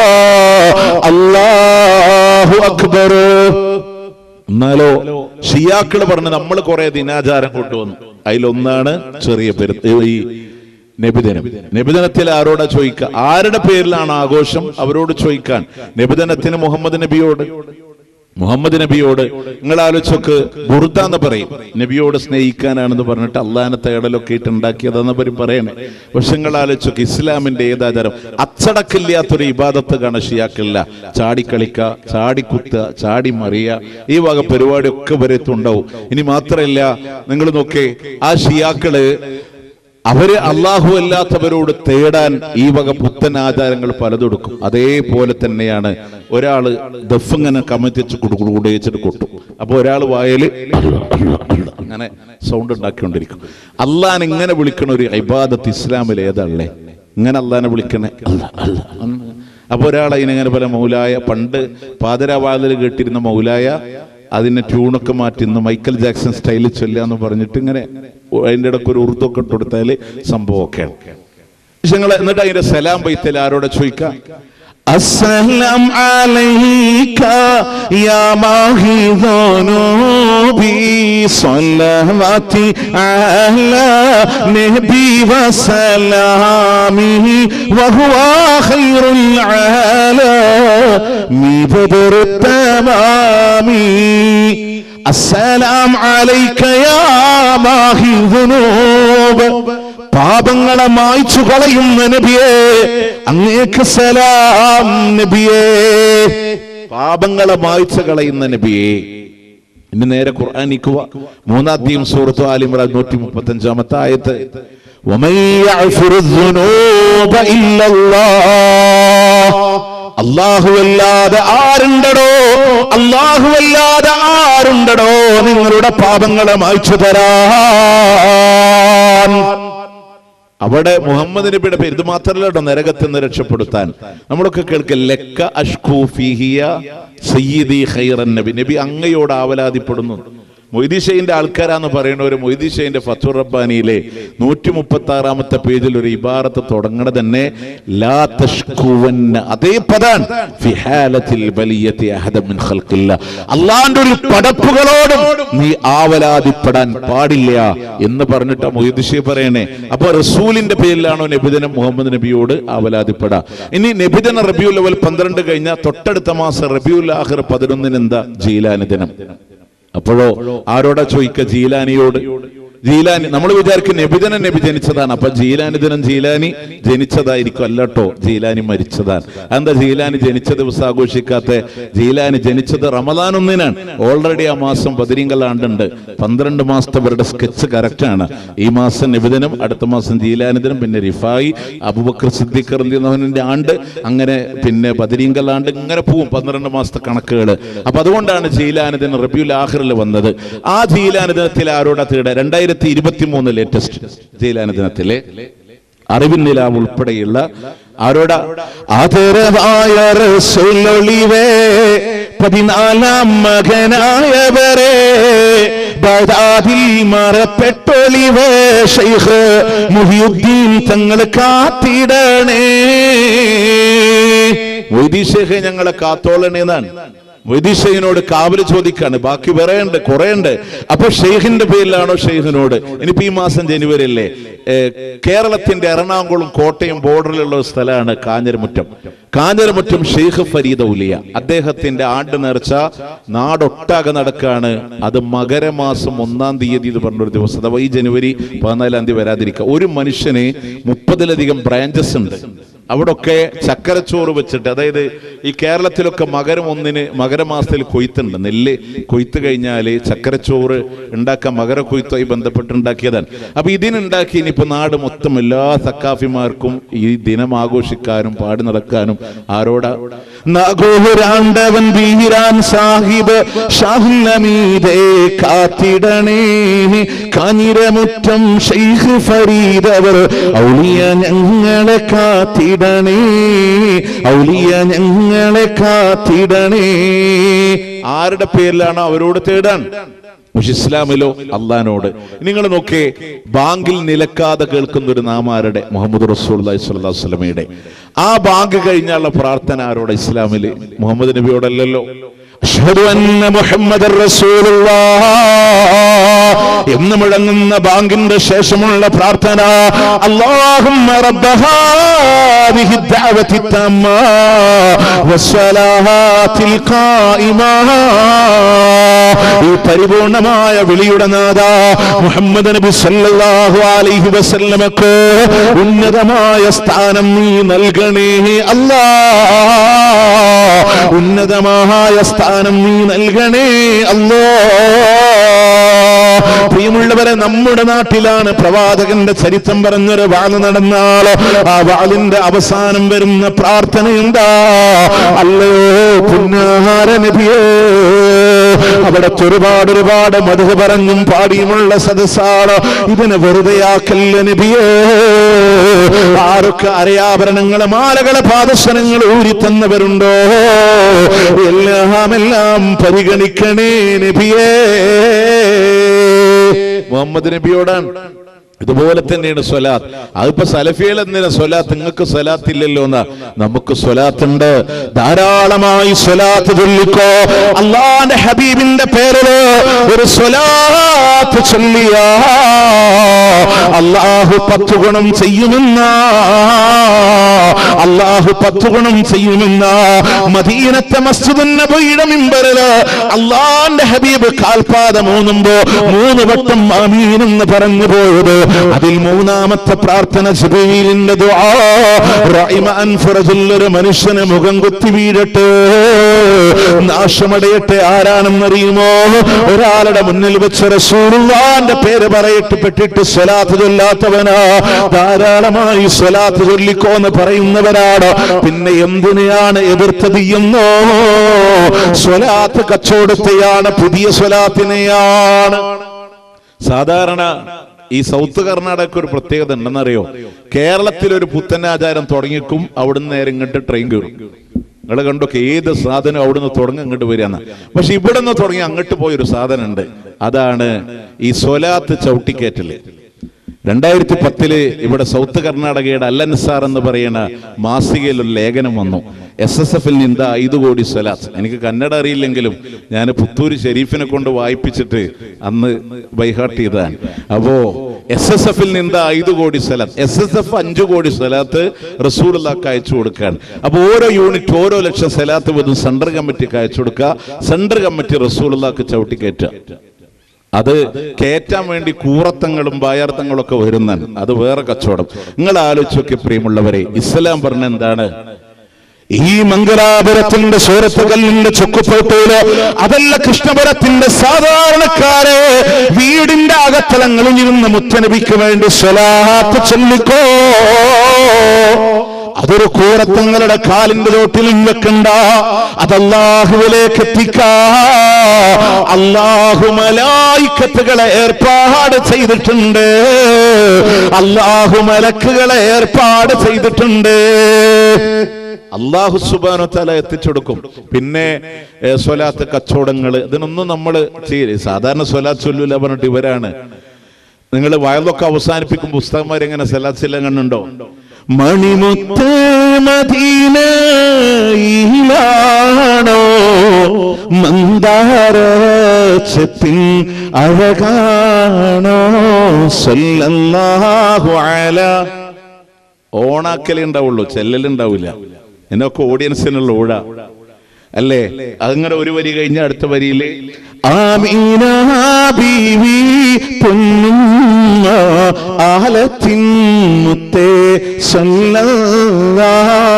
അല്ലാഹു അക്ബർ എന്നാലോ ഷിയാക്കള് പറഞ്ഞ് നമ്മൾ കുറെ ദിനാചാരം കൊണ്ടുവന്നു അതിലൊന്നാണ് ചെറിയ പെരു ഈ നബിദിനം നബിദിനത്തിൽ ആരോടാ ചോദിക്കുക ആരുടെ പേരിലാണ് ആഘോഷം അവരോട് ചോദിക്കാൻ നബിദിനത്തിന് മുഹമ്മദ് നബിയോട് മുഹമ്മദ് നബിയോട് നിങ്ങൾ ആലോചിച്ചൊക്കെ ബുർദ എന്ന് പറയും നബിയോട് സ്നേഹിക്കാനാണെന്ന് പറഞ്ഞിട്ട് അള്ളാനെ തേടലൊക്കെ ഇട്ട് ഉണ്ടാക്കിയതെന്ന് പരി പറയണേ പക്ഷെ നിങ്ങൾ ആലോചിച്ചൊക്കെ ഇസ്ലാമിന്റെ ഏതാചാരം അച്ചടക്കില്ലാത്തൊരു ഇബാദത്ത് കാണാൻ ഷിയാക്കില്ല ചാടിക്കളിക്ക ചാടിക്കുത്ത ചാടി മറിയ ഈ വക പരിപാടിയൊക്കെ വരത്തുണ്ടാവും ഇനി മാത്രമല്ല നിങ്ങൾ നോക്കേ ആ ഷിയാക്കള് അവര് അള്ളാഹു അല്ലാത്തവരോട് തേടാൻ ഈ വക പുത്തൻ ആചാരങ്ങൾ പലതെടുക്കും അതേപോലെ തന്നെയാണ് ഒരാള് ദഫിങ്ങനെ കമത്തിച്ച് കുടുകുടുകുടയിച്ചിട്ട് കൊട്ടും അപ്പൊ ഒരാൾ വായല് അങ്ങനെ സൗണ്ട് ഉണ്ടാക്കിക്കൊണ്ടിരിക്കും അള്ളാൻ ഇങ്ങനെ വിളിക്കണ ഒരു ഇബാദത്ത് ഇസ്ലാമിൽ ഏതാണല്ലേ ഇങ്ങനെ അള്ളാനെ വിളിക്കണേ അല്ലാ, അല്ലാ, അന്ന്. അപ്പൊ ഒരാൾ അതിനെങ്ങനെ പല മൗലായ പണ്ട് പാതിരാവാതിൽ കേട്ടിരുന്ന മൗലായ അതിന്റെ ട്യൂണൊക്കെ മാറ്റി ഇന്ന് മൈക്കൽ ജാക്സൺ സ്റ്റൈലിൽ ചൊല്ലാന്ന് പറഞ്ഞിട്ട് ഇങ്ങനെ അതിന്റെ ഇടയ്ക്ക് ഒരു ഉറുദൊക്കെ ഇട്ട് കൊടുത്താല് സംഭവമൊക്കെയാണ് നിങ്ങൾ എന്നിട്ട് അതിന്റെ സലാം ബൈത്തൽ ആരോടെ ചോദിക്കാം السلام عليك يا ماهي ذنوبي صلواتي على نبي وسلامه وهو خير العالم بدر التمام السلام عليك يا ماهي الذنوب പാപങ്ങളെ മായ്ച്ചു കളയുന്ന നബിയേ അങ്ങേക്ക് സലാം നബിയേ പാപങ്ങളെ മായ്ച്ചു കളയുന്ന നബിയേ ഇനി നേരെ ഖുർആാനിക്കുക മൂന്നാദ്യം സൂറത്ത് ആലിമ്രാൻ നൂറ്റി മുപ്പത്തി അഞ്ചാമത്തെ ആയത്ത് ومن يغفر الذنوب إلا الله അല്ലാഹുവല്ലാതെ ആരുണ്ടടോ അല്ലാഹുവല്ലാതെ ആരുണ്ടടോ നിങ്ങളുടെ പാപങ്ങളെ മായ്ച്ചു തരാൻ അവിടെ മുഹമ്മദ് നബിയുടെ പേര് ഇത് മാത്രമല്ല കേട്ടോ നരകത്തിൽ നിന്ന് രക്ഷപ്പെടുത്താൻ നമ്മളൊക്കെ കേൾക്കുക ലക്ക അഷ്കൂഫിഹിയ സയ്യിദി ഖൈറൻ നബി നബി അങ്ങയോട് ആവലാതിപ്പെടുന്നു മൊയ്തീഷയിന്റെ ആൾക്കാരാന്ന് പറയുന്ന ഒരു മൊയ്തീഷയിന്റെ ഫത്തുർ റബ്ബാനിയിലെ നൂറ്റി മുപ്പത്തി ആറാമത്തെ പേജിൽ ഒരു ഇബാറത്ത് തുടങ്ങണ തന്നെ ലാ തഷ്കുവന്ന അതേ പദാൻ ഫിഹാലത്തിൽ വലിയത്തി അഹദ മിൻ ഖൽഖില്ല അള്ളാന്റെ ഒരു പടപ്പുകളോടും നീ ആവലാതിപ്പെടാൻ പാടില്ല എന്ന് പറഞ്ഞിട്ട് മൊയ്തീഷി പറയണേ അപ്പൊ റസൂലിന്റെ പേരിലാണോ നബിദിനം മുഹമ്മദ് നബിയോട് ആവലാതിപ്പെടാ ഇനി നബിദിന റബിയുൽ അവൽ പന്ത്രണ്ട് കഴിഞ്ഞാൽ തൊട്ടടുത്ത മാസം റബിയുൽ ആഹിർ പതിനൊന്നിന് എന്താ ജീലാനി ദിനം അപ്പോഴോ ആരോടാ ചോദിക്ക ജീലാനിയോട് ജീലാനി നമ്മൾ വിചാരിക്കും നബിദിനം നബി ജനിച്ചതാണ് അപ്പൊ ജീലാനി ദിനം ജീലാനി ജനിച്ചതായിരിക്കും അല്ലട്ടോ ജീലാനി മരിച്ചതാണ് എന്താ ജീലാനി ജനിച്ച ദിവസം ആഘോഷിക്കാത്ത ജീലാനി ജനിച്ചത് റമദാൻ ഒന്നിനാണ് ഓൾറെഡി ആ മാസം പതിരിങ്കലാണ്ടുണ്ട് പന്ത്രണ്ട് മാസത്തെ അവരുടെ സ്കെച്ച് കറക്റ്റ് ആണ് ഈ മാസം നബിദിനം അടുത്ത മാസം ജീലാനി ദിനം പിന്നെ റിഫായി അബുബക്കർ സിദ്ദീഖർ എന്നവന്റെ ആണ്ട് അങ്ങനെ പിന്നെ പതിരിങ്കലാണ്ട് ഇങ്ങനെ പോവും പന്ത്രണ്ട് മാസത്തെ കണക്കുകൾ അപ്പൊ അതുകൊണ്ടാണ് ജീലാനി ദിനം റബിയുൽ ആഹിറിൽ വന്നത് ആ ജീലാനി ദിനത്തിൽ ആരോടാ തേട രണ്ടായിരത്തി ഇരുപത്തി മൂന്ന് ലേറ്റസ്റ്റ് ജീലാനി ദിനത്തിലെ അറിവിൻ നിലാവ് ഉൾപ്പെടെയുള്ള ആരോടാ ആദരവായ റസൂലൊളിവേ പതിനാലാം മകനായവരെ ബദാദിൽ മറപ്പെട്ടൊളിവേ ഷൈഖ് മുഹിയുദ്ദീൻ തങ്ങൾ കാത്തിടണേ മൊയ്തീഷേഖ് ഞങ്ങളെ കാത്തോളണേന്നാണ് വൈദിഷയിനോട് കാവല് ചോദിക്കാണ് ബാക്കി വേറെയുണ്ട് കുറെ ഉണ്ട് അപ്പൊ ഷെയ്ഖിന്റെ പേരിലാണോ ഷെയ്ഖിനോട് ഇനിയിപ്പോ ഈ മാസം ജനുവരി അല്ലേ ഏ, കേരളത്തിന്റെ എറണാകുളം കോട്ടയം ബോർഡറിലുള്ള ഒരു സ്ഥലമാണ് കാഞ്ഞിരമുറ്റം കാഞ്ഞിരമുറ്റം ഷെയ്ഖ് ഫരീദ ഉലിയ അദ്ദേഹത്തിന്റെ ആണ്ട് നേർച്ച നാടൊട്ടാകെ നടക്കാണ് അത് മകരമാസം ഒന്നാം തീയതി എന്ന് പറഞ്ഞൊരു ദിവസം അഥവാ ഈ ജനുവരി പതിനാലാം തീയതി വരാതിരിക്കുക ഒരു മനുഷ്യന് മുപ്പതിലധികം ബ്രാഞ്ചസ് ഉണ്ട് അവിടൊക്കെ ചക്കരച്ചോറ് വെച്ചിട്ട് അതായത് ഈ കേരളത്തിലൊക്കെ മകരം ഒന്നിന് മകരമാസത്തിൽ കൊയ്ത്തുണ്ട് നെല്ല് കൊയ്ത്ത് കഴിഞ്ഞാൽ ചക്കരച്ചോറ് ഉണ്ടാക്കാൻ മകര കൊയ്ത്തുമായി ബന്ധപ്പെട്ട് ഉണ്ടാക്കിയതാണ് അപ്പൊ ഇതിനുണ്ടാക്കി ഇനിയിപ്പോ നാട് മൊത്തം എല്ലാ സക്കാഫിമാർക്കും ഈ ദിനം ആഘോഷിക്കാനും പാടി നടക്കാനും ആരോടാ നാഗോരാണ്ടവൻ വീരാൻ സാഹിബ് ഷാഹുലമീതേ കാത്തിടണേ കാഞ്ഞിരമുറ്റം ഷെയ്ഖ് ഫരീദവർ ഔലിയ ഞങ്ങളെ കാത്തിടണേ ഔലിയ ഞങ്ങളെ കാത്തിടണേ ആരുടെ പേരിലാണ് അവരോട് തേടാൻ പക്ഷെ ഇസ്ലാമിലോ അള്ളഹാനോട് നിങ്ങൾ നോക്കേ ബാങ്കിൽ നിലക്കാതെ കേൾക്കുന്ന ഒരു നാമാരുടെ മുഹമ്മദ് റസൂൽ സ്വലമയുടെ ആ ബാങ്ക് കഴിഞ്ഞാലുള്ള പ്രാർത്ഥന ആരോടെ ഇസ്ലാമില് മുഹമ്മദ് നബിയോടല്ലല്ലോ അഷ്ഹദു അന്ന മുഹമ്മദ് എന്ന് മുഴങ്ങുന്ന ബാങ്കിന്റെ ശേഷമുള്ള പ്രാർത്ഥന അല്ലാഹുമ്മ റബ്ബ ഹാദിഹി ദഅവതി തമ്മ വസ്സലാത്തിൽ ഖായിമ ഈ പരിപൂർണമായ വിളിയുടെ നാഥ മുഹമ്മദ് നബി സല്ലല്ലാഹു അലൈഹി വസല്ലമക്ക് ഉന്നതമായ സ്ഥാനം നീ നൽകണേ അല്ലാ ഉന്നതമായ സ്ഥാനം നീ നൽകണേ അല്ലോ പ്രിയമുള്ളവരെ നമ്മുടെ നാട്ടിലാണ് പ്രവാചകന്റെ ചരിത്രം പറഞ്ഞൊരു വാള് നടന്നാളോ ആ വാളിന്റെ അവസാനം വരുന്ന പ്രാർത്ഥന എന്താ അല്ലയോ പുന്നാര നബിയോ അവിടെ ഒരുപാട് ഒരുപാട് മധു പറഞ്ഞും പാടിയുമുള്ള സദസ്സാണ് ഇതിനെ വെറുതെയാക്കല്ല നബിയോ ആരൊക്കെ അരയാഭരണങ്ങളെ മാലകളെ പാദസരങ്ങൾ ഊരിത്തന്നവരുണ്ടോ എല്ലാം എല്ലാം പരിഗണിക്കണേ നബിയേ മുഹമ്മദ് നബിയോടാണ് ഇതുപോലെ തന്നെയാണ് സ്വലാത്ത് അതിപ്പോ സലഫികൾ എന്തിനാ സ്വലാത്ത് നിങ്ങൾക്ക് സ്വലാത്ത് ഇല്ലല്ലോ എന്നാ നമുക്ക് സ്വലാത്ത് ഉണ്ട് ധാരാളമായി സ്വലാത്ത് ചൊല്ലിക്കോ അള്ളാന്റെ ഹബീബിന്റെ പേരില് ഒരു സ്വലാത്ത് സ്വലാത്ത് ചൊല്ലിയ അള്ളാഹു പത്ത് ഗുണം ചെയ്യുമെന്ന അള്ളാഹു പത്ത് ഗുണം ചെയ്യുമെന്ന മദീനത്തെ മസ്ജിദുൻ നബിയുടെ മിമ്പറില് അള്ളാന്റെ ഹബീബ് കാൽപാദ മൂന്നുമ്പോ മൂന്ന് വട്ടം ആമീൻ എന്ന് പറഞ്ഞു പോയത് അതിൽ മൂന്നാമത്തെ പ്രാർത്ഥന ജിബ്രീലിന്റെ ദുആ റഹിമ അൻഫറജുൽ ഒരു മനുഷ്യന് മുഖം കുത്തി വീഴട്ടെ നാശമടയട്ടെ ആരാണെന്നറിയുമോ ഒരാളുടെ മുന്നിൽ വെച്ച് റസൂലുള്ളാന്റെ പേര് പറയിട്ട് പെട്ടിട്ട് സ്വലാത്ത് ചൊല്ലാത്തവനാ ധാരാളമായി സ്വലാത്ത് ചൊല്ലിക്കോ എന്ന് പറയുന്നവരാണ് പിന്നെ എന്തിനെയാണ് എതിർത്തത് എന്നോ സ്വലാത്ത് കച്ചവടത്തെയാണ് പുതിയ സ്വലാത്തിനെയാണ് സാധാരണ ഈ സൗത്ത് കർണാടക ഒരു പ്രത്യേകത ഉണ്ടെന്നറിയോ കേരളത്തിൽ ഒരു പുത്തനാചാരം തുടങ്ങിക്കും അവിടുന്ന് നേരെ ഇങ്ങോട്ട് ട്രെയിൻ കയറും നിങ്ങൾ കണ്ടൊക്കെ ഏത് സാധനം അവിടുന്ന് തുടങ്ങി ഇങ്ങോട്ട് വരികയെന്ന് പക്ഷെ ഇവിടെ നിന്ന് തുടങ്ങി അങ്ങോട്ട് പോയൊരു സാധനം ഉണ്ട് അതാണ് ഈ സ്വലാത്ത് ചവിട്ടിക്കയറ്റല് രണ്ടായിരത്തി പത്തില് ഇവിടെ സൗത്ത് കർണാടകയുടെ അല്ലൻസാർ എന്ന് പറയുന്ന മാസികയിൽ ഒരു ലേഖനം വന്നു എസ് എസ് എഫിൽ നിന്ന് ഐದು കോടി സ്വലാത്ത് എനിക്ക് കന്നഡ അറിയില്ലെങ്കിലും ഞാൻ പുത്തൂര് ഷെരീഫിനെ കൊണ്ട് വായിപ്പിച്ചിട്ട് അന്ന് ബൈഹാർട്ട് ചെയ്തതാണ് അപ്പോ എസ് എസ് എഫിൽ നിന്ന് ഐದು കോടി സ്വലാത്ത് എസ് എസ് എഫ് അഞ്ചു കോടി സ്വലാത്ത് റസൂലുള്ളാക്ക് അയച്ചു കൊടുക്കുകയാണ് അപ്പൊ ഓരോ യൂണിറ്റ് ഓരോ ലക്ഷം സ്വലാത്ത് വീതം സെൻട്രൽ കമ്മിറ്റിക്ക് അയച്ചു കൊടുക്കുക സെൻട്രൽ കമ്മിറ്റി റസൂലുള്ളാക്ക് ചവിട്ടി കയറ്റുക അത് കയറ്റാൻ വേണ്ടി കൂറത്തങ്ങളും ബായാർത്ഥങ്ങളും ഒക്കെ വരുന്നാണ് അത് വേറെ കച്ചവടം നിങ്ങൾ ആലോചിച്ചൊക്കെ പ്രിയമുള്ളവരെ ഇസ്ലാം പറഞ്ഞ എന്താണ് ഈ മംഗലാപുരത്തിന്റെ സൂരത്തുകല്ലിന്റെ ചൊക്കുപോട്ടയില് അതല്ല കൃഷ്ണപുരത്തിന്റെ സാധാരണക്കാരെ വീടിന്റെ അകത്തലങ്ങളിൽ ഇരുന്ന് മുത്തനബിക്ക് വേണ്ടി സ്വലാത്ത് ചൊല്ലിക്കോ അതൊരു കൂറത്തങ്ങളുടെ കാലിന്റെ ചോട്ടിലും വെക്കണ്ട അത് അള്ളാഹുവിലേക്ക് എത്തിക്ക അള്ളാഹു മലായിക്കത്തുകളെ ഏർപ്പാട് ചെയ്തിട്ടുണ്ട് അള്ളാഹു മലക്കുകളെ ഏർപ്പാട് ചെയ്തിട്ടുണ്ട് അള്ളാഹു സുബാനോ തല എത്തിച്ചെടുക്കും പിന്നെ ഏ, സ്വലാത്ത് കച്ചവടങ്ങൾ ഇതിനൊന്നും നമ്മൾ ചെയ്യില്ല സാധാരണ സ്വലാത്ത് ചൊല്ലൂല പറഞ്ഞിട്ട് ഇവരാണ് നിങ്ങൾ വയലൊക്കെ അവസാനിപ്പിക്കും പുസ്തകന്മാർ എങ്ങനെ സ്വലാത്ത് ചെല്ലാൻ കണ്ടുണ്ടോ മണിമുത്ത് മദീനയിലാണോ മന്ദാര ചെപ്പിൻ അഴകാണോ സല്ലല്ലാഹു അല ഓണാക്കലേ ഉണ്ടാവുള്ളൂ ചെല്ലലുണ്ടാവില്ല എന്നൊക്കെ ഓഡിയൻസിനുള്ള ഊഴ അല്ലേ അങ്ങനെ ഒരു വരി കഴിഞ്ഞ അടുത്ത വരിയില് ആമീന ബീവി പൊന്നുമ്മ ആലത്തിൻ മുത്തേ സല്ലല്ലാ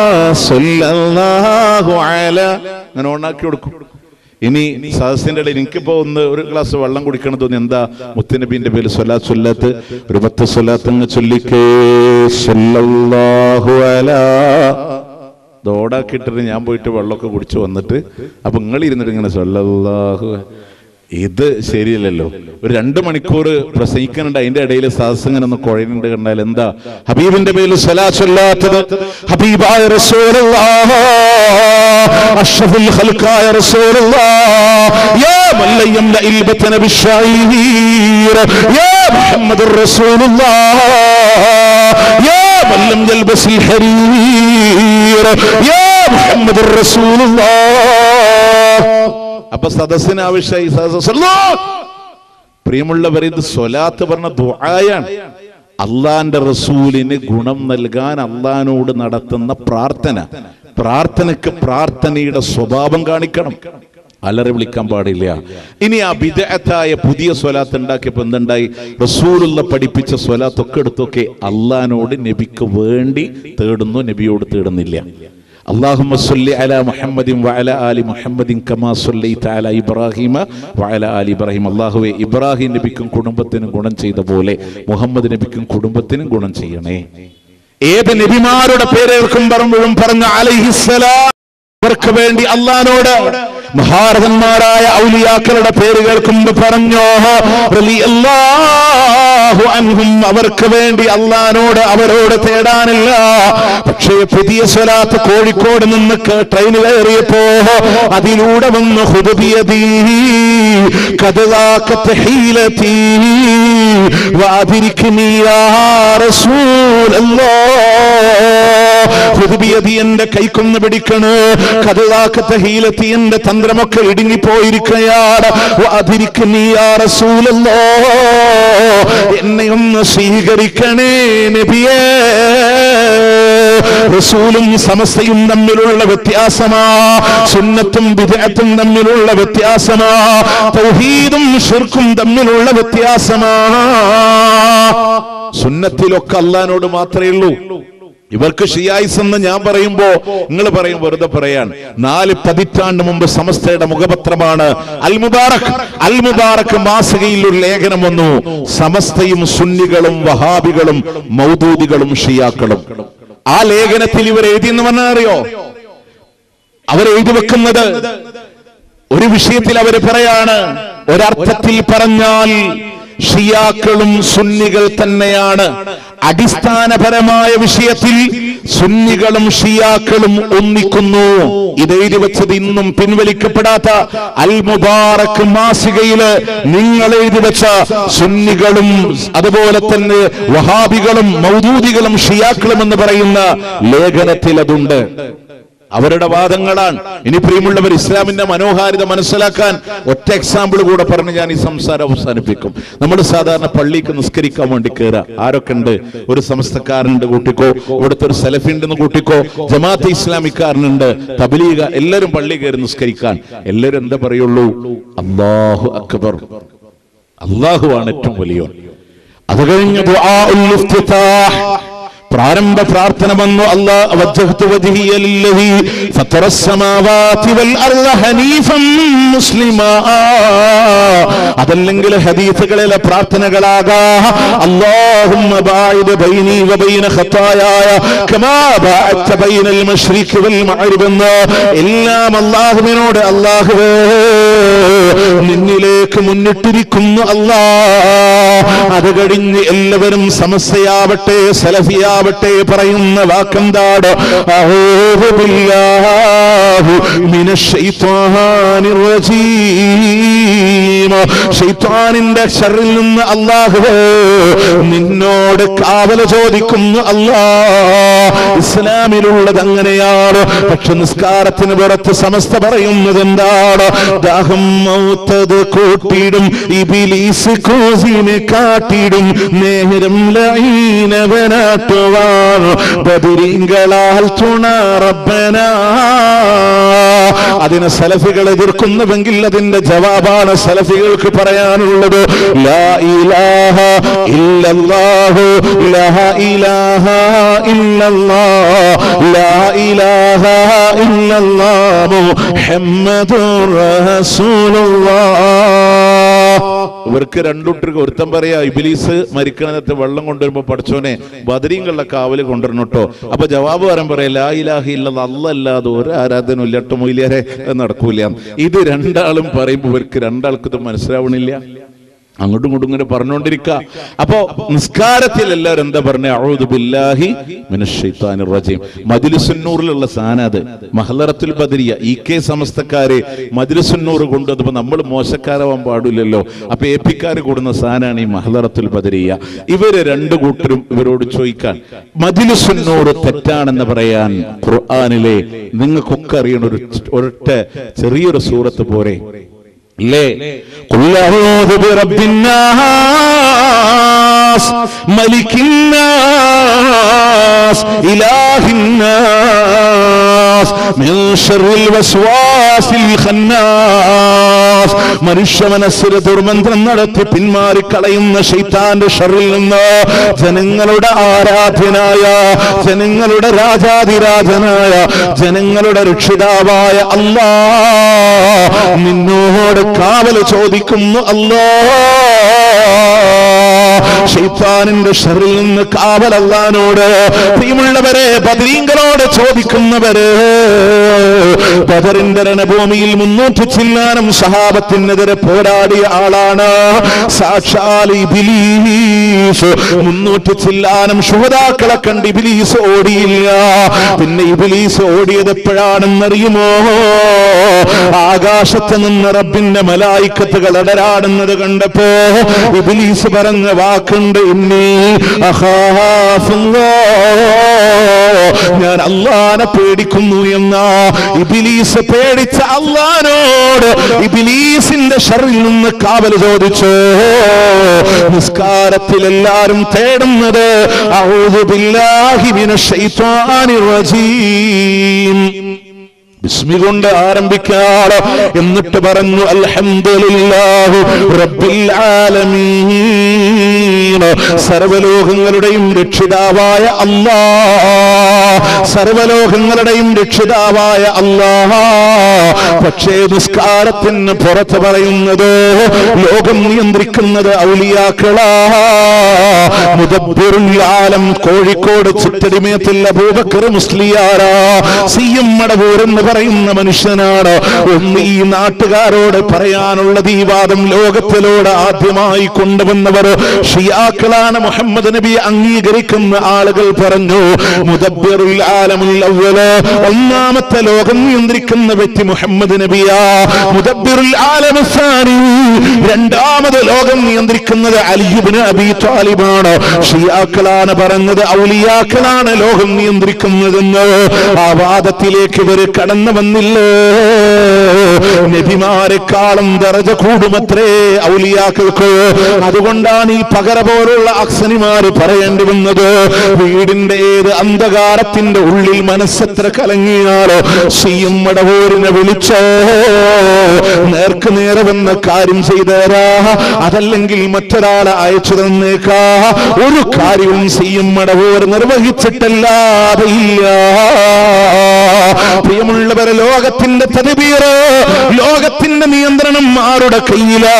സല്ലല്ലാഹു അല അങ്ങനെ ഓണാക്കി കൊടുക്കും ഇനി സദസ്സിന്റെ ഇടയിൽ എനിക്കിപ്പോ ഒന്ന് ഒരു ഗ്ലാസ് വെള്ളം കുടിക്കണം തോന്നി എന്താ മുത്തനബിന്റെ പേര് സ്വലാത്ത് സ്വല്ലാത്ത് ഒരു പത്ത് സ്വലാത്ത് അങ്ങ് ചൊല്ലിക്കേ സല്ലല്ലാഹു അലാ ദോടാക്കിട്ടിട്ട് ഞാൻ പോയിട്ട് വെള്ളമൊക്കെ കുടിച്ചു വന്നിട്ട് അപ്പൊ നിങ്ങൾ ഇരുന്നിട്ട് ഇങ്ങനെ സല്ലല്ലാഹു ഇത് ശരിയല്ലല്ലോ ഒരു രണ്ട് മണിക്കൂർ പ്രസംഗിക്കുന്നുണ്ട് അതിന്റെ ഇടയിൽ സദസ്സിങ്ങനെ ഒന്ന് കുഴയുന്നുണ്ട് കണ്ടാൽ എന്താ ഹബീബിന്റെ പേരിൽ സ്വലാ ചൊല്ലാത്തത് ഹബീബായ റസൂലുള്ളാഹ് അഷ്റഫുൽ ഖൽഖായ റസൂലുള്ളാഹ് യാ من لم يملأ البطن بالشعير يا محمد رسول الله يا من لم يلبس الحرير يا محمد رسول الله അപ്പൊ സദസ്സിന് ആവശ്യമായി സദസ്സ് പ്രിയമുള്ളവർ ഇത് സ്വലാത്ത് പറഞ്ഞ ദുആയാണ് അള്ളാന്റെ റസൂലിന് ഗുണം നൽകാൻ അള്ളഹാനോട് നടത്തുന്ന പ്രാർത്ഥന പ്രാർത്ഥനയ്ക്ക് പ്രാർത്ഥനയുടെ സ്വഭാവം കാണിക്കണം അലറി വിളിക്കാൻ പാടില്ല ഇനി ആ വിദഗ്ധായ പുതിയ സ്വലാത്ത് ഉണ്ടാക്കിയപ്പോ എന്തുണ്ടായി റസൂലുള്ള പഠിപ്പിച്ച സ്വലാത്തൊക്കെ എടുത്തൊക്കെ അള്ളഹാനോട് നബിക്ക് വേണ്ടി തേടുന്നു നബിയോട് തേടുന്നില്ല اللهم صل على محمد وعلى آل محمد كما صليت على إبراهيم وعلى آل إبراهيم അള്ളാഹുവെ ഇബ്രാഹിം നബിക്കും കുടുംബത്തിനും ഗുണം ചെയ്ത പോലെ മുഹമ്മദ് നബിക്കും കുടുംബത്തിനും ഗുണം ചെയ്യണേ ഏത് നബിമാരുടെ പേരേൽക്കും പറയുമ്പോഴും പറഞ്ഞ അലഹിസ്സലാം അവർക്ക് വേണ്ടി അള്ളഹാനോട് മഹാരഥന്മാരായ ഔലിയാക്കളുടെ പേര് കേൾക്കുമ്പോ പറഞ്ഞോ റളിയല്ലാഹു അൻഹും അവർക്ക് വേണ്ടി അള്ളഹാനോട് അവരോട് തേടാനില്ല പക്ഷേ പുതിയ സ്വലാത്ത് കോഴിക്കോട് നിന്ന് ക- ട്രെയിൻ കയറിയപ്പോ അതിലൂടെ വന്ന് ഹുദബിയതീ കഥകാക്കത്തെ ഹീലത്തീ വാതിരിക്കുന്നീ റസൂലല്ലാഹ് ഹുദുബിയതി എന്റെ കൈക്കൊന്ന് പിടിക്കണ് കഥയാക്കത്തെ ഹീലത്തി എന്റെ തന്ത്രമൊക്കെ ഇടുങ്ങിപ്പോയിരിക്കയാണ് റസൂലല്ലോ എന്നെ ഒന്ന് സ്വീകരിക്കണേ നബിയേ റസൂലും സമസ്തയും തമ്മിലുള്ള വ്യത്യാസമാ സുന്നത്തും വിദഗ്ധത്തും തമ്മിലുള്ള വ്യത്യാസമാ തൗഹീദും ഷിർക്കും തമ്മിലുള്ള വ്യത്യാസമാ സുന്നത്തിലൊക്കെ അള്ളഹാനോട് മാത്രമേ ഉള്ളൂ ഇവർക്ക് ഷിയായിസ് എന്ന് ഞാൻ പറയുമ്പോ നിങ്ങൾ പറയും വെറുതെ പറയാൻ നാല് പതിറ്റാണ്ട് മുമ്പ് സമസ്തയുടെ മുഖപത്രമാണ് അൽ മുബാറക് അൽ മുബാറക് മാസികയിൽ ഒരു ലേഖനം വന്നു സമസ്തയും സുന്നികളും വഹാബികളും മൗദൂദികളും ഷിയാക്കളും ആ ലേഖനത്തിൽ ഇവർ എഴുതിയെന്ന് പറഞ്ഞാൽ അറിയോ അവർ എഴുതി വെക്കുന്നത് ഒരു വിഷയത്തിൽ അവർ പറയാണ് ഒരർത്ഥത്തിൽ പറഞ്ഞാൽ ഷിയാക്കളും സുന്നികൾ തന്നെയാണ് അടിസ്ഥാനപരമായ വിഷയത്തിൽ സുന്നികളും ഷിയാക്കളും ഒന്നിക്കുന്നു ഇത് എഴുതി വെച്ചത് ഇന്നും പിൻവലിക്കപ്പെടാത്ത അൽ മുബാറക് മാസികയില് നിങ്ങൾ എഴുതി വെച്ച സുന്നികളും അതുപോലെ തന്നെ വഹാബികളും മൗദൂദികളും ഷിയാക്കളും എന്ന് പറയുന്ന ലേഖനത്തിൽ അതുണ്ട് അവരുടെ വാദങ്ങളാണ് ഇനി പ്രിയമുള്ളവർ ഇസ്ലാമിന്റെ മനോഹാരിത മനസ്സിലാക്കാൻ ഒറ്റ എക്സാമ്പിൾ കൂടെ പറഞ്ഞ് ഞാൻ ഈ സംസാരം അവസാനിപ്പിക്കും നമ്മൾ സാധാരണ പള്ളിക്ക് നിസ്കരിക്കാൻ വേണ്ടി കയറുക ആരൊക്കെ ഉണ്ട് ഒരു സമസ്തക്കാരനുണ്ട് കൂട്ടിക്കോ ഇവിടുത്തെ ഒരു സെലഫിണ്ടെന്ന് കൂട്ടിക്കോ ജമാഅത്ത് ഇസ്ലാമിക്കാരനുണ്ട് തബലീഗ എല്ലാവരും പള്ളി കയറി നിസ്കരിക്കാൻ എല്ലാവരും എന്താ പറയുള്ളൂ അള്ളാഹു അക്ബർ അള്ളാഹുവാണ് ഏറ്റവും വലിയ അത് കഴിഞ്ഞ് ദുആഉൽ ഇഫ്തിതാഹ് പ്രാരംഭ പ്രാർത്ഥന വന്നു അല്ലാഹ് വജ്ജഹ്തു വജ്ഹിയ ലില്ലദി ഫത്തറ السماوات والارض ഹനീഫൻ മുസ്ലിമാ അതല്ലെങ്കിൽ ഹദീസുകളിലെ പ്രാർത്ഥനകളാകാ അല്ലാഹുമ്മ ബാഇദ് ബൈനി വബൈന ഖത്തായായ കമാ ബഅദ്ത ബൈനൽ മശ്രിഖി വൽ മഗ്രിബ് എന്ന് എല്ലാം അല്ലാഹുവിനോട് അല്ലാഹുവേ നിന്നിലേക്ക് മുന്നിട്ടിരിക്കുന്നു അല്ലാ അത് കഴിഞ്ഞ് എല്ലാവരും സമസ്യയാവട്ടെ സലഫിയാവട്ടെ പറയുന്ന വാക്കെന്താണ് അഊദു ബില്ലാഹി മിനശ് ശൈത്വാനിർ റജീം ശൈത്വാനിന്റെ ഷർറിൽ നിന്ന് അല്ലാഹുവേ നിന്നോട് കാവല ചോദിക്കുന്നു അല്ലാ ഇസ്ലാമിലുള്ളത് അങ്ങനെയാണ് പക്ഷെ നിസ്കാരത്തിന് പുറത്ത് സമസ്ത പറയുന്നത് എന്താണ് ദാഹം മൗത്തത് കൂട്ടിയിടും ഇബിലീസ് കോസിനെ കാട്ടിടും നേരം ലൈനവനാട്ടുവാൻ ബദിരിങ്കളാൽ തുണ റബ്ബനാ അതിനെ സലഫികൾ എതിർക്കുന്നുവെങ്കിൽ അതിന്റെ ജവാബാണ് സലഫികൾക്ക് പറയാനുള്ളത് ലാ ഇലാഹ ഇല്ലല്ലാഹു ലാ ഇലാഹ ഇല്ലല്ലാഹ് ലാ ഇലാഹ ഇല്ലല്ലാഹു മുഹമ്മദുർ റസൂലുള്ളാഹ് ഇവർക്ക് രണ്ടുട്ടർക്ക് ഒരുത്തൻ പറയാ ഇബിലീസ് മരിക്കണത്തെ വെള്ളം കൊണ്ടുവരുമ്പോ പഠിച്ചോനെ ബദരീങ്ങളുടെ കാവല് കൊണ്ടുവരണം കേട്ടോ അപ്പൊ ജവാബ് പറയാൻ പറയാ ലാ ഇലാഹി ഇല്ലത് അല്ലല്ലാതെ ഒരു ആരാധന ഇല്ല ഒറ്റ മൊയിലേറെ നടക്കൂല ഇത് രണ്ടാളും പറയുമ്പോ ഇവർക്ക് രണ്ടാൾക്കും ഇത് മനസ്സിലാവണില്ല അങ്ങോട്ടും ഇങ്ങോട്ടും ഇങ്ങനെ പറഞ്ഞുകൊണ്ടിരിക്കുക അപ്പോ നിസ്കാരത്തിൽ എല്ലാവരും എന്താ പറഞ്ഞ അഊദു ബില്ലാഹി മിനശ് ശൈത്താനിർ റജീം മജ്ലിസുന്നൂറിലുള്ള സാനത് മഹലറത്തുൽ ബദരിയ ഇ കെ സമസ്തക്കാരെ മജ്ലിസുന്നൂർ കൊണ്ടുവന്നപ്പോ നമ്മൾ മോശക്കാരാവാൻ പാടില്ലല്ലോ അപ്പൊ എ പിക്കാര് കൂടുന്ന സാനാണ് ഈ മഹലറത്തുൽ ബദരിയ ഇവര് രണ്ടു കൂട്ടരും ഇവരോട് ചോദിക്കാൻ മജ്ലിസുന്നൂർ തെറ്റാണെന്ന് പറയാൻ ഖുർആനിലെ നിങ്ങൾക്കൊക്കെ അറിയണ ഒരു ഒരൊറ്റ ചെറിയൊരു സൂറത്ത് പോരെ ഇല്ലേ قل أعوذ برب الناس ملك الناس إله الناس من شر الوسواس الخناس മനുഷ്യ മനസ്സിൽ ദുർമന്ത്രം നടത്തി പിന്മാറിക്കളയുന്ന ശൈത്താന്റെ ഷറിൽ നിന്ന് ജനങ്ങളുടെ ആരാധ്യനായ ജനങ്ങളുടെ രാജാതിരാജനായ ജനങ്ങളുടെ രക്ഷിതാവായ അല്ലാ നിന്നോട് കാവല് ചോദിക്കുന്നു അല്ലാ ഷെയ്ത്താനിന്റെ ഷറിൽ നിന്ന് കാവലല്ലാനോട് പ്രിയമുള്ളവരെ ബദരീങ്ങളോട് ചോദിക്കുന്നവര് ബദറിന്റെ രണഭൂമിയിൽ മുന്നൂറ്റി ചില്ലാനം സഹാബത്തിനെതിരെ പോരാടിയ ആളാണ് സാക്ഷാൽ ഇബിലീസ് മുന്നൂറ്റി ചില്ലാനം ശുഹതാക്കളെ കണ്ട് ഇബിലീസ് ഓടിയില്ല പിന്നെ ഇബിലീസ് ഓടിയത് എപ്പോഴാണെന്നറിയുമോ ആകാശത്ത് നിന്ന് റബ്ബിന്റെ മലായിക്കത്തുകൾ അടരാടുന്നത് കണ്ടപ്പോ ഇബിലീസ് പറഞ്ഞ വാക്കുണ്ട് ഇന്നീ അഹാഫുല്ലാ. ഞാൻ അള്ളാനെ പേടിക്കുന്നു എന്ന ഇബിലീസ് പേടിച്ച അള്ളാനോട് ഇബിലീസിന്റെ ഷറിൽ നിന്ന് കാവൽ ചോദിച്ചു നിസ്കാരത്തിൽ എല്ലാരും തേടുന്നത് അഊദു ബില്ലാഹി മിനശ് ശൈത്വാനിർ റജീം ബിസ്മി കൊണ്ട് ആരംഭിക്കാറ് എന്നിട്ട് പറഞ്ഞു അൽഹംദുലില്ലാഹു റബ്ബിൽ ആലമീൻ സർവലോകങ്ങളുടെയും രക്ഷിതാവായ അല്ലാ സർവലോകങ്ങളുടെയും രക്ഷിതാവായ അല്ലാ പക്ഷേ നിസ്കാരത്തിന് പുറത്ത് പറയുന്നത് ലോകം നിയന്ത്രിക്കുന്നത് ഔലിയാക്കളാ മുദബ്ബിറുൽ ആലം കോഴിക്കോട് ചിറ്റടിമേത്തിൽ അബൂബക്കർ മുസ്ലിയാരാ സി എം മടവൂർ എന്ന് പറയുന്ന മനുഷ്യനാണ് ഒന്ന് ഈ നാട്ടുകാരോട് പറയാനുള്ളത് ഈ വാദം ലോകത്തിലൂടെ ആദ്യമായി കൊണ്ടുവന്നവർ ഷിയാക്കളാണ് മുഹമ്മദ് നബി അംഗീകരിക്കുന്ന ആളുകൾ പറഞ്ഞു മുദബ്ബിറുൽ ആലമുൽ അവ്വല് ഒന്നാമത്തെ ലോകം നിയന്ത്രിക്കുന്ന വ്യക്തി മുഹമ്മദ് നബിയാ മുദബ്ബിറുൽ ആലമു സാനി രണ്ടാമത് ലോകം നിയന്ത്രിക്കുന്നത് അലിയുബിന് അബി താലിബാണ് ഷിയാക്കളാണ് പറഞ്ഞത് ഔലിയാക്കളാണ് ലോകം നിയന്ത്രിക്കുന്നതെന്ന് ആ വാദത്തിലേക്ക് ഇവർ കടന്നു വന്നില്ലേ നബിമാരെക്കാളും ദറജ കൂടുമത്രേ ഔലിയാക്കൾക്ക് അതുകൊണ്ടാണ് ഈ പകര പോലുള്ള അക്സനിമാര് പറയേണ്ടി വന്നത് വീടിന്റെ ഏത് അന്ധകാരത്തിന്റെ ഉള്ളിൽ മനസ്സെത്ര കലങ്ങിയാലോ സിയും മടവൂരിനെ വിളിച്ചോ നേർക്ക് നേരെ വന്ന കാര്യം ചെയ്തേരാ അതല്ലെങ്കിൽ മറ്റൊരാളെ അയച്ചു തന്നേക്കാ ഒരു കാര്യവും സിയും മടവൂർ നിർവഹിച്ചിട്ടല്ലാതെ ഇല്ല പ്രിയമുള്ളവരെ ലോകത്തിന്റെ തദ്ബീറ് ലോകത്തിന്റെ നിയന്ത്രണം ആരുടെ കയ്യിലാ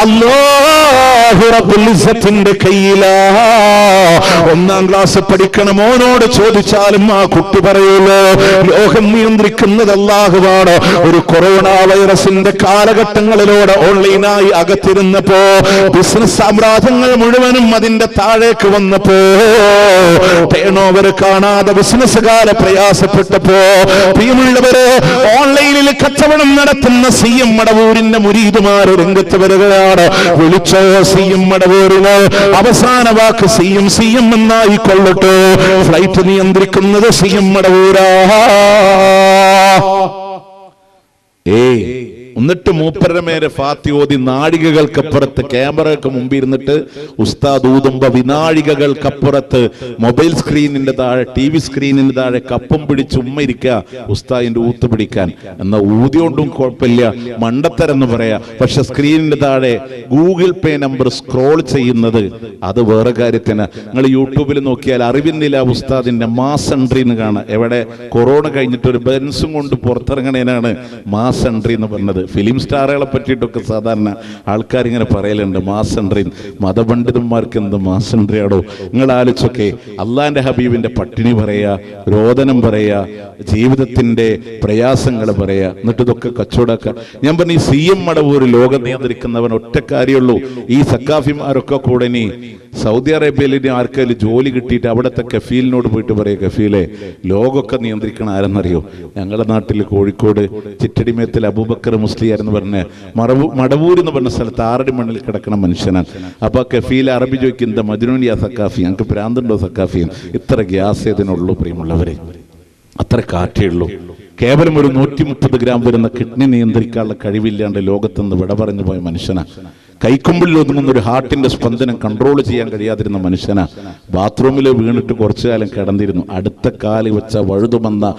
അല്ലാഹു റബ്ബുൽ ഇസ്സത്തിന്റെ കയ്യിലാ ഒന്നാം ക്ലാസ് പഠിക്കണ മോനോട് ചോദിച്ചാലും ആ കുട്ടി പറയുള്ളൂ ലോകം നിയന്ത്രിക്കുന്നത് അല്ലാഹുവാണ് ഒരു കൊറോണ വൈറസിന്റെ കാലഘട്ടങ്ങളിലൂടെ ഓൺലൈനായി അകത്തിരുന്നപ്പോ ബിസിനസ് സാമ്രാജ്യങ്ങൾ മുഴുവനും അതിന്റെ താഴേക്ക് വന്നപ്പോ ടേൺ ഓവർ കാണാതെ ബിസിനസ്സുകാരെ പ്രയാസപ്പെട്ടപ്പോ പ്രിയമുള്ളവര് ഓൺലൈനിൽ കച്ചവടം നടത്തുന്ന സി എം മടവൂരിന്റെ മുരീതുമാർ രംഗത്ത് വരികയാണ് വിളിച്ചോ സി എം മടവൂരിന് അവസാന വാക്ക് സി എം സി എം എന്നായി കൊള്ളട്ടെ ഫ്ലൈറ്റ് നിയന്ത്രിക്കുന്നത് സി എം മടവൂരാ ഏയ് എന്നിട്ട് മൂപ്പരുടെ മേലെ ഫാത്തി ഓതി നാഴികകൾക്കപ്പുറത്ത് ക്യാമറയ്ക്ക് മുമ്പിൽ ഇരുന്നിട്ട് ഉസ്താദ് ഊതുമ്പോ വിനാഴികകൾക്കപ്പുറത്ത് മൊബൈൽ സ്ക്രീനിന്റെ താഴെ ടി വി സ്ക്രീനിന്റെ താഴെ കപ്പം പിടിച്ച് ഉമ്മ ഇരിക്കുക ഉസ്താദിന്റെ ഊത്ത് പിടിക്കാൻ എന്നാ ഊതിയോണ്ടും കുഴപ്പമില്ല മണ്ടത്തരെന്ന് പറയാ പക്ഷെ സ്ക്രീനിന്റെ താഴെ ഗൂഗിൾ പേ നമ്പർ സ്ക്രോൾ ചെയ്യുന്നത് അത് വേറെ കാര്യത്തിന് നിങ്ങൾ യൂട്യൂബിൽ നോക്കിയാൽ അറിവിന്നില്ല ഉസ്താദിന്റെ മാസ് എൻട്രി എന്ന് കാണാം എവിടെ കൊറോണ കഴിഞ്ഞിട്ട് ഒരു ബെൻസും കൊണ്ട് പുറത്തിറങ്ങണേനാണ് മാസ് എൻട്രി എന്ന് പറഞ്ഞത് ഫിലിം സ്റ്റാറുകളെ പറ്റിയിട്ടൊക്കെ സാധാരണ ആൾക്കാർ ഇങ്ങനെ പറയലുണ്ട് മാസ് എൻട്രി മതപണ്ഡിതന്മാർക്ക് എന്ത് മാസ് എൻട്രി ആടോ നിങ്ങൾ ആലോചിച്ചൊക്കെ അള്ളാന്റെ ഹബീബിന്റെ പട്ടിണി പറയാ രോദനം പറയാ ജീവിതത്തിന്റെ പ്രയാസങ്ങൾ പറയാ എന്നിട്ട് ഇതൊക്കെ കച്ചവടക്ക ഞാൻ പറഞ്ഞു ഈ സി എം മടവൂർ ലോകം നിയന്ത്രിക്കുന്നവൻ ഒറ്റ കാര്യമുള്ളൂ ഈ സക്കാഫിമാരൊക്കെ കൂടെ ഇനി സൗദി അറേബ്യയിൽ ഇനി ആർക്കെങ്കിലും ജോലി കിട്ടിയിട്ട് അവിടുത്തെ കഫീലിനോട് പോയിട്ട് പറയുക കഫീലെ ലോകമൊക്കെ നിയന്ത്രിക്കണം ആരെന്നറിയോ ഞങ്ങളുടെ നാട്ടിൽ കോഴിക്കോട് ചിറ്റടിമേത്തിൽ അബൂബക്കർ മുസ്ലിയാർ എന്ന് പറഞ്ഞ മറവൂ മടവൂർ എന്ന് പറഞ്ഞ സ്ഥലത്ത് ആറടി മണ്ണിൽ കിടക്കണ മനുഷ്യനാണ് അപ്പൊ കഫീൽ അറബി ചോദിക്കും എന്താ മജുനൂനിയ സക്കാഫി ഞങ്ങൾക്ക് പ്രാന്തുണ്ടോ സക്കാഫി ഇത്ര ഗ്യാസ് ഏതിനുള്ളൂ പ്രിയമുള്ളവരെ അത്ര കാറ്റേ ഉള്ളൂ കേവലം ഒരു നൂറ്റി മുപ്പത് ഗ്രാം വരുന്ന കിഡ്നി നിയന്ത്രിക്കാനുള്ള കഴിവില്ലാണ്ട് ലോകത്തുനിന്ന് വിട പറഞ്ഞു പോയ മനുഷ്യനാ കൈക്കുമ്പിളിൽ ഒതുങ്ങുന്ന ഒരു ഹാർട്ടിന്റെ സ്പന്ദനം കൺട്രോൾ ചെയ്യാൻ കഴിയാതിരുന്ന മനുഷ്യനാ ബാത്റൂമിൽ വീണിട്ട് കുറച്ചു കാലം കിടന്നിരുന്നു അടുത്ത കാല് വെച്ച വഴുതുമെന്ന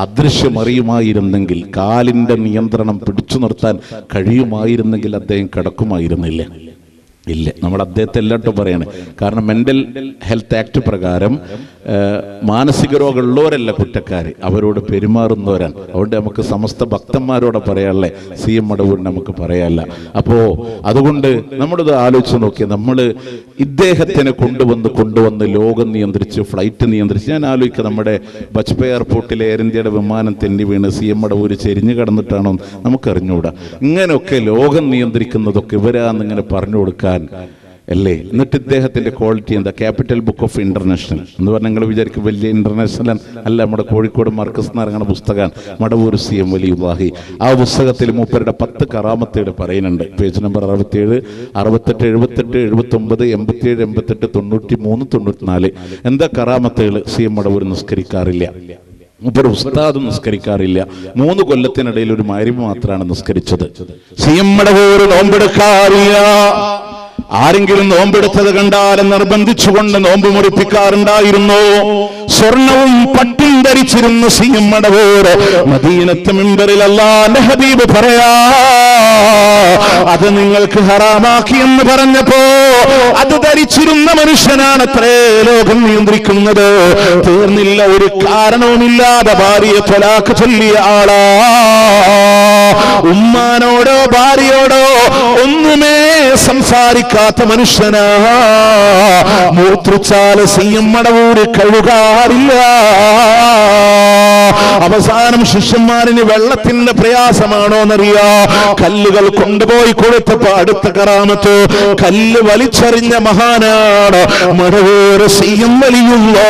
അദൃശ്യമറിയുമായിരുന്നെങ്കിൽ കാലിന്റെ നിയന്ത്രണം പിടിച്ചു നിർത്താൻ കഴിയുമായിരുന്നെങ്കിൽ അദ്ദേഹം കിടക്കുമായിരുന്നില്ല ഇല്ല നമ്മൾ അദ്ദേഹത്തെ എല്ലാട്ടും പറയാണ് കാരണം മെന്റൽ ഹെൽത്ത് ആക്ട് പ്രകാരം ആ, മാനസിക രോഗമുള്ളവരല്ല കുറ്റക്കാർ അവരോട് പെരുമാറുന്നവരാണ് അതുകൊണ്ട് നമുക്ക് സമസ്ത ഭക്തന്മാരോട് പറയാനല്ലേ സി എം മടവൂർ നമുക്ക് പറയാല്ല അപ്പോ അതുകൊണ്ട് നമ്മളിത് ആലോചിച്ച് നോക്കിയാൽ നമ്മൾ ഇദ്ദേഹത്തിനെ കൊണ്ടുവന്ന് കൊണ്ടുവന്ന് ലോകം നിയന്ത്രിച്ച് ഫ്ലൈറ്റ് നിയന്ത്രിച്ച് ഞാൻ ആലോചിക്കുക നമ്മുടെ ബജ്പ എയർപോർട്ടിലെ എയർ ഇന്ത്യയുടെ വിമാനം തെന്നി വീണ് സി എം മടവൂര് ചെരിഞ്ഞു കിടന്നിട്ടാണോ നമുക്കറിഞ്ഞുകൂടാ ഇങ്ങനെയൊക്കെ ലോകം നിയന്ത്രിക്കുന്നതൊക്കെ ഇവരാന്നിങ്ങനെ പറഞ്ഞു കൊടുക്കാൻ അല്ലേ എന്നിട്ട് ഇദ്ദേഹത്തിന്റെ ക്വാളിറ്റി എന്താ ക്യാപിറ്റൽ ബുക്ക് ഓഫ് ഇന്റർനാഷണൽ എന്ന് പറഞ്ഞാൽ നിങ്ങൾ വിചാരിക്കും വലിയ ഇന്റർനാഷണൽ അല്ല നമ്മുടെ കോഴിക്കോട് മർക്കസ് എന്ന് ഇറങ്ങുന്ന പുസ്തകമാണ് മടവൂർ സി എം വലിയുല്ലാഹി ആ പുസ്തകത്തിൽ മൂപ്പരുടെ പത്ത് കറാമത്തേട് പറയുന്നുണ്ട് പേജ് നമ്പർ അറുപത്തിയേഴ് അറുപത്തെട്ട് എഴുപത്തെട്ട് എഴുപത്തൊമ്പത് എൺപത്തിയേഴ് എൺപത്തെട്ട് തൊണ്ണൂറ്റി മൂന്ന് തൊണ്ണൂറ്റിനാല് എന്താ കറാമത്തേട് സി എം മടവൂർ നിസ്കരിക്കാറില്ല മൂപ്പര് ഉസ്താദ് നിസ്കരിക്കാറില്ല മൂന്ന് കൊല്ലത്തിനിടയിൽ ഒരു മാരിമ മാത്രമാണ് നിസ്കരിച്ചത് സി എം മടവൂർ നോമ്പെടുക്കാറില്ല ആരെങ്കിലും നോമ്പെടുത്തത് കണ്ടാൽ നിർബന്ധിച്ചുകൊണ്ട് നോമ്പ് മുറിപ്പിക്കാറുണ്ടായിരുന്നു സ്വർണവും പട്ടും ധരിച്ചിരുന്ന സി എം മടവൂർ മദീനത്ത് മിമ്പറിൽ അല്ലാന്റെ ഹബീബ് പറയാ അത് നിങ്ങൾക്ക് ഹറാമാക്കി എന്ന് പറഞ്ഞപ്പോ അത് ധരിച്ചിരുന്ന മനുഷ്യനാണത്രേ ലോകം നിയന്ത്രിക്കുന്നത് തീർന്നില്ല ഒരു കാരണവുമില്ലാതെ ഭാര്യയെ തൊലാക്ക് ചൊല്ലിയ ആളാ ഉമ്മാനോടോ ഭാര്യയോടോ ഒന്നുമേ സംസാരിക്കാത്ത മനുഷ്യനാ മൂത്രിച്ചാല് സീയം മടവൂര് കഴുകാറില്ല അവസാനം ശിഷ്യന്മാരിന് വെള്ളത്തിന്റെ പ്രയാസമാണോ എന്നറിയാ കല്ലുകൾ കൊണ്ടുപോയി കൊടുത്തപ്പോ അടുത്ത കറാമത്ത് കല്ല് വലിച്ചെറിഞ്ഞ മഹാനാണ് മടവേറെ സീയം വലിയുള്ളോ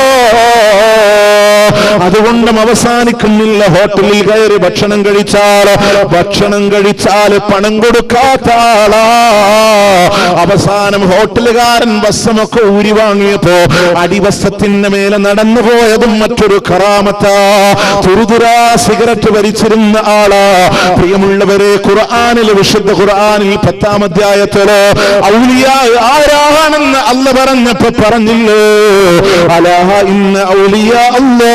അതുകൊണ്ടും അവസാനിക്കുന്നില്ല ഹോട്ടലിൽ കയറി ഭക്ഷണം കഴിച്ചാൽ ഭക്ഷണം കഴിച്ചാൽ പണം കൊടുക്കാത്ത ആളാ അവസാനം ഹോട്ടലുകാരൻ വസ്ത്രമൊക്കെ ഊരി വാങ്ങിയപ്പോ അടിവസ്ത്രത്തിന്റെ മേലെ നടന്നു പോയതും മറ്റൊരു കറാമത്താ തുരുതുരാ സിഗരറ്റ് വലിച്ചിരുന്ന ആളാ പ്രിയമുള്ളവരെ ഖുർആാനിൽ വിശുദ്ധ ഖുർആാനിൽ പത്താം അധ്യായത്തില് ഔലിയ ആരാണെന്ന് അല്ല പറഞ്ഞപ്പോ പറഞ്ഞില്ലേ അലാഹ ഇന്ന് ഔലിയ അല്ലോ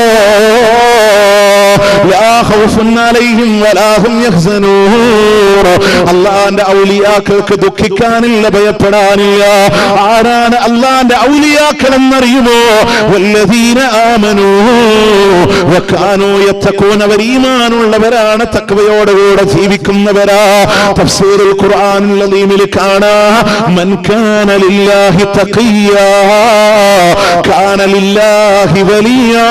ലാ ഖൗഫുൻ അലൈഹിം വലാ ഹും യഹ്സനൂൻ അള്ളാന്റെ ഔലിയാക്കൾക്ക് ദുഃഖിക്കാനില്ല ഭയപ്പെടാനില്ല ആരാണ് അള്ളാന്റെ ഔലിയാക്കൾ എന്നറിയുമോ വല്ലദീന ആമനൂ വക്കാനോ യത്തഖൂന അവർ ഈമാനുള്ളവരാണ് തക്വയോടുകൂടെ ജീവിക്കുന്നവരാ തഫ്സീറുൽ ഖുർആനിൽ അലീമിൽ കാണാ മൻ കാന ലില്ലാഹി തഖിയാ കാന ലില്ലാഹി വലിയാ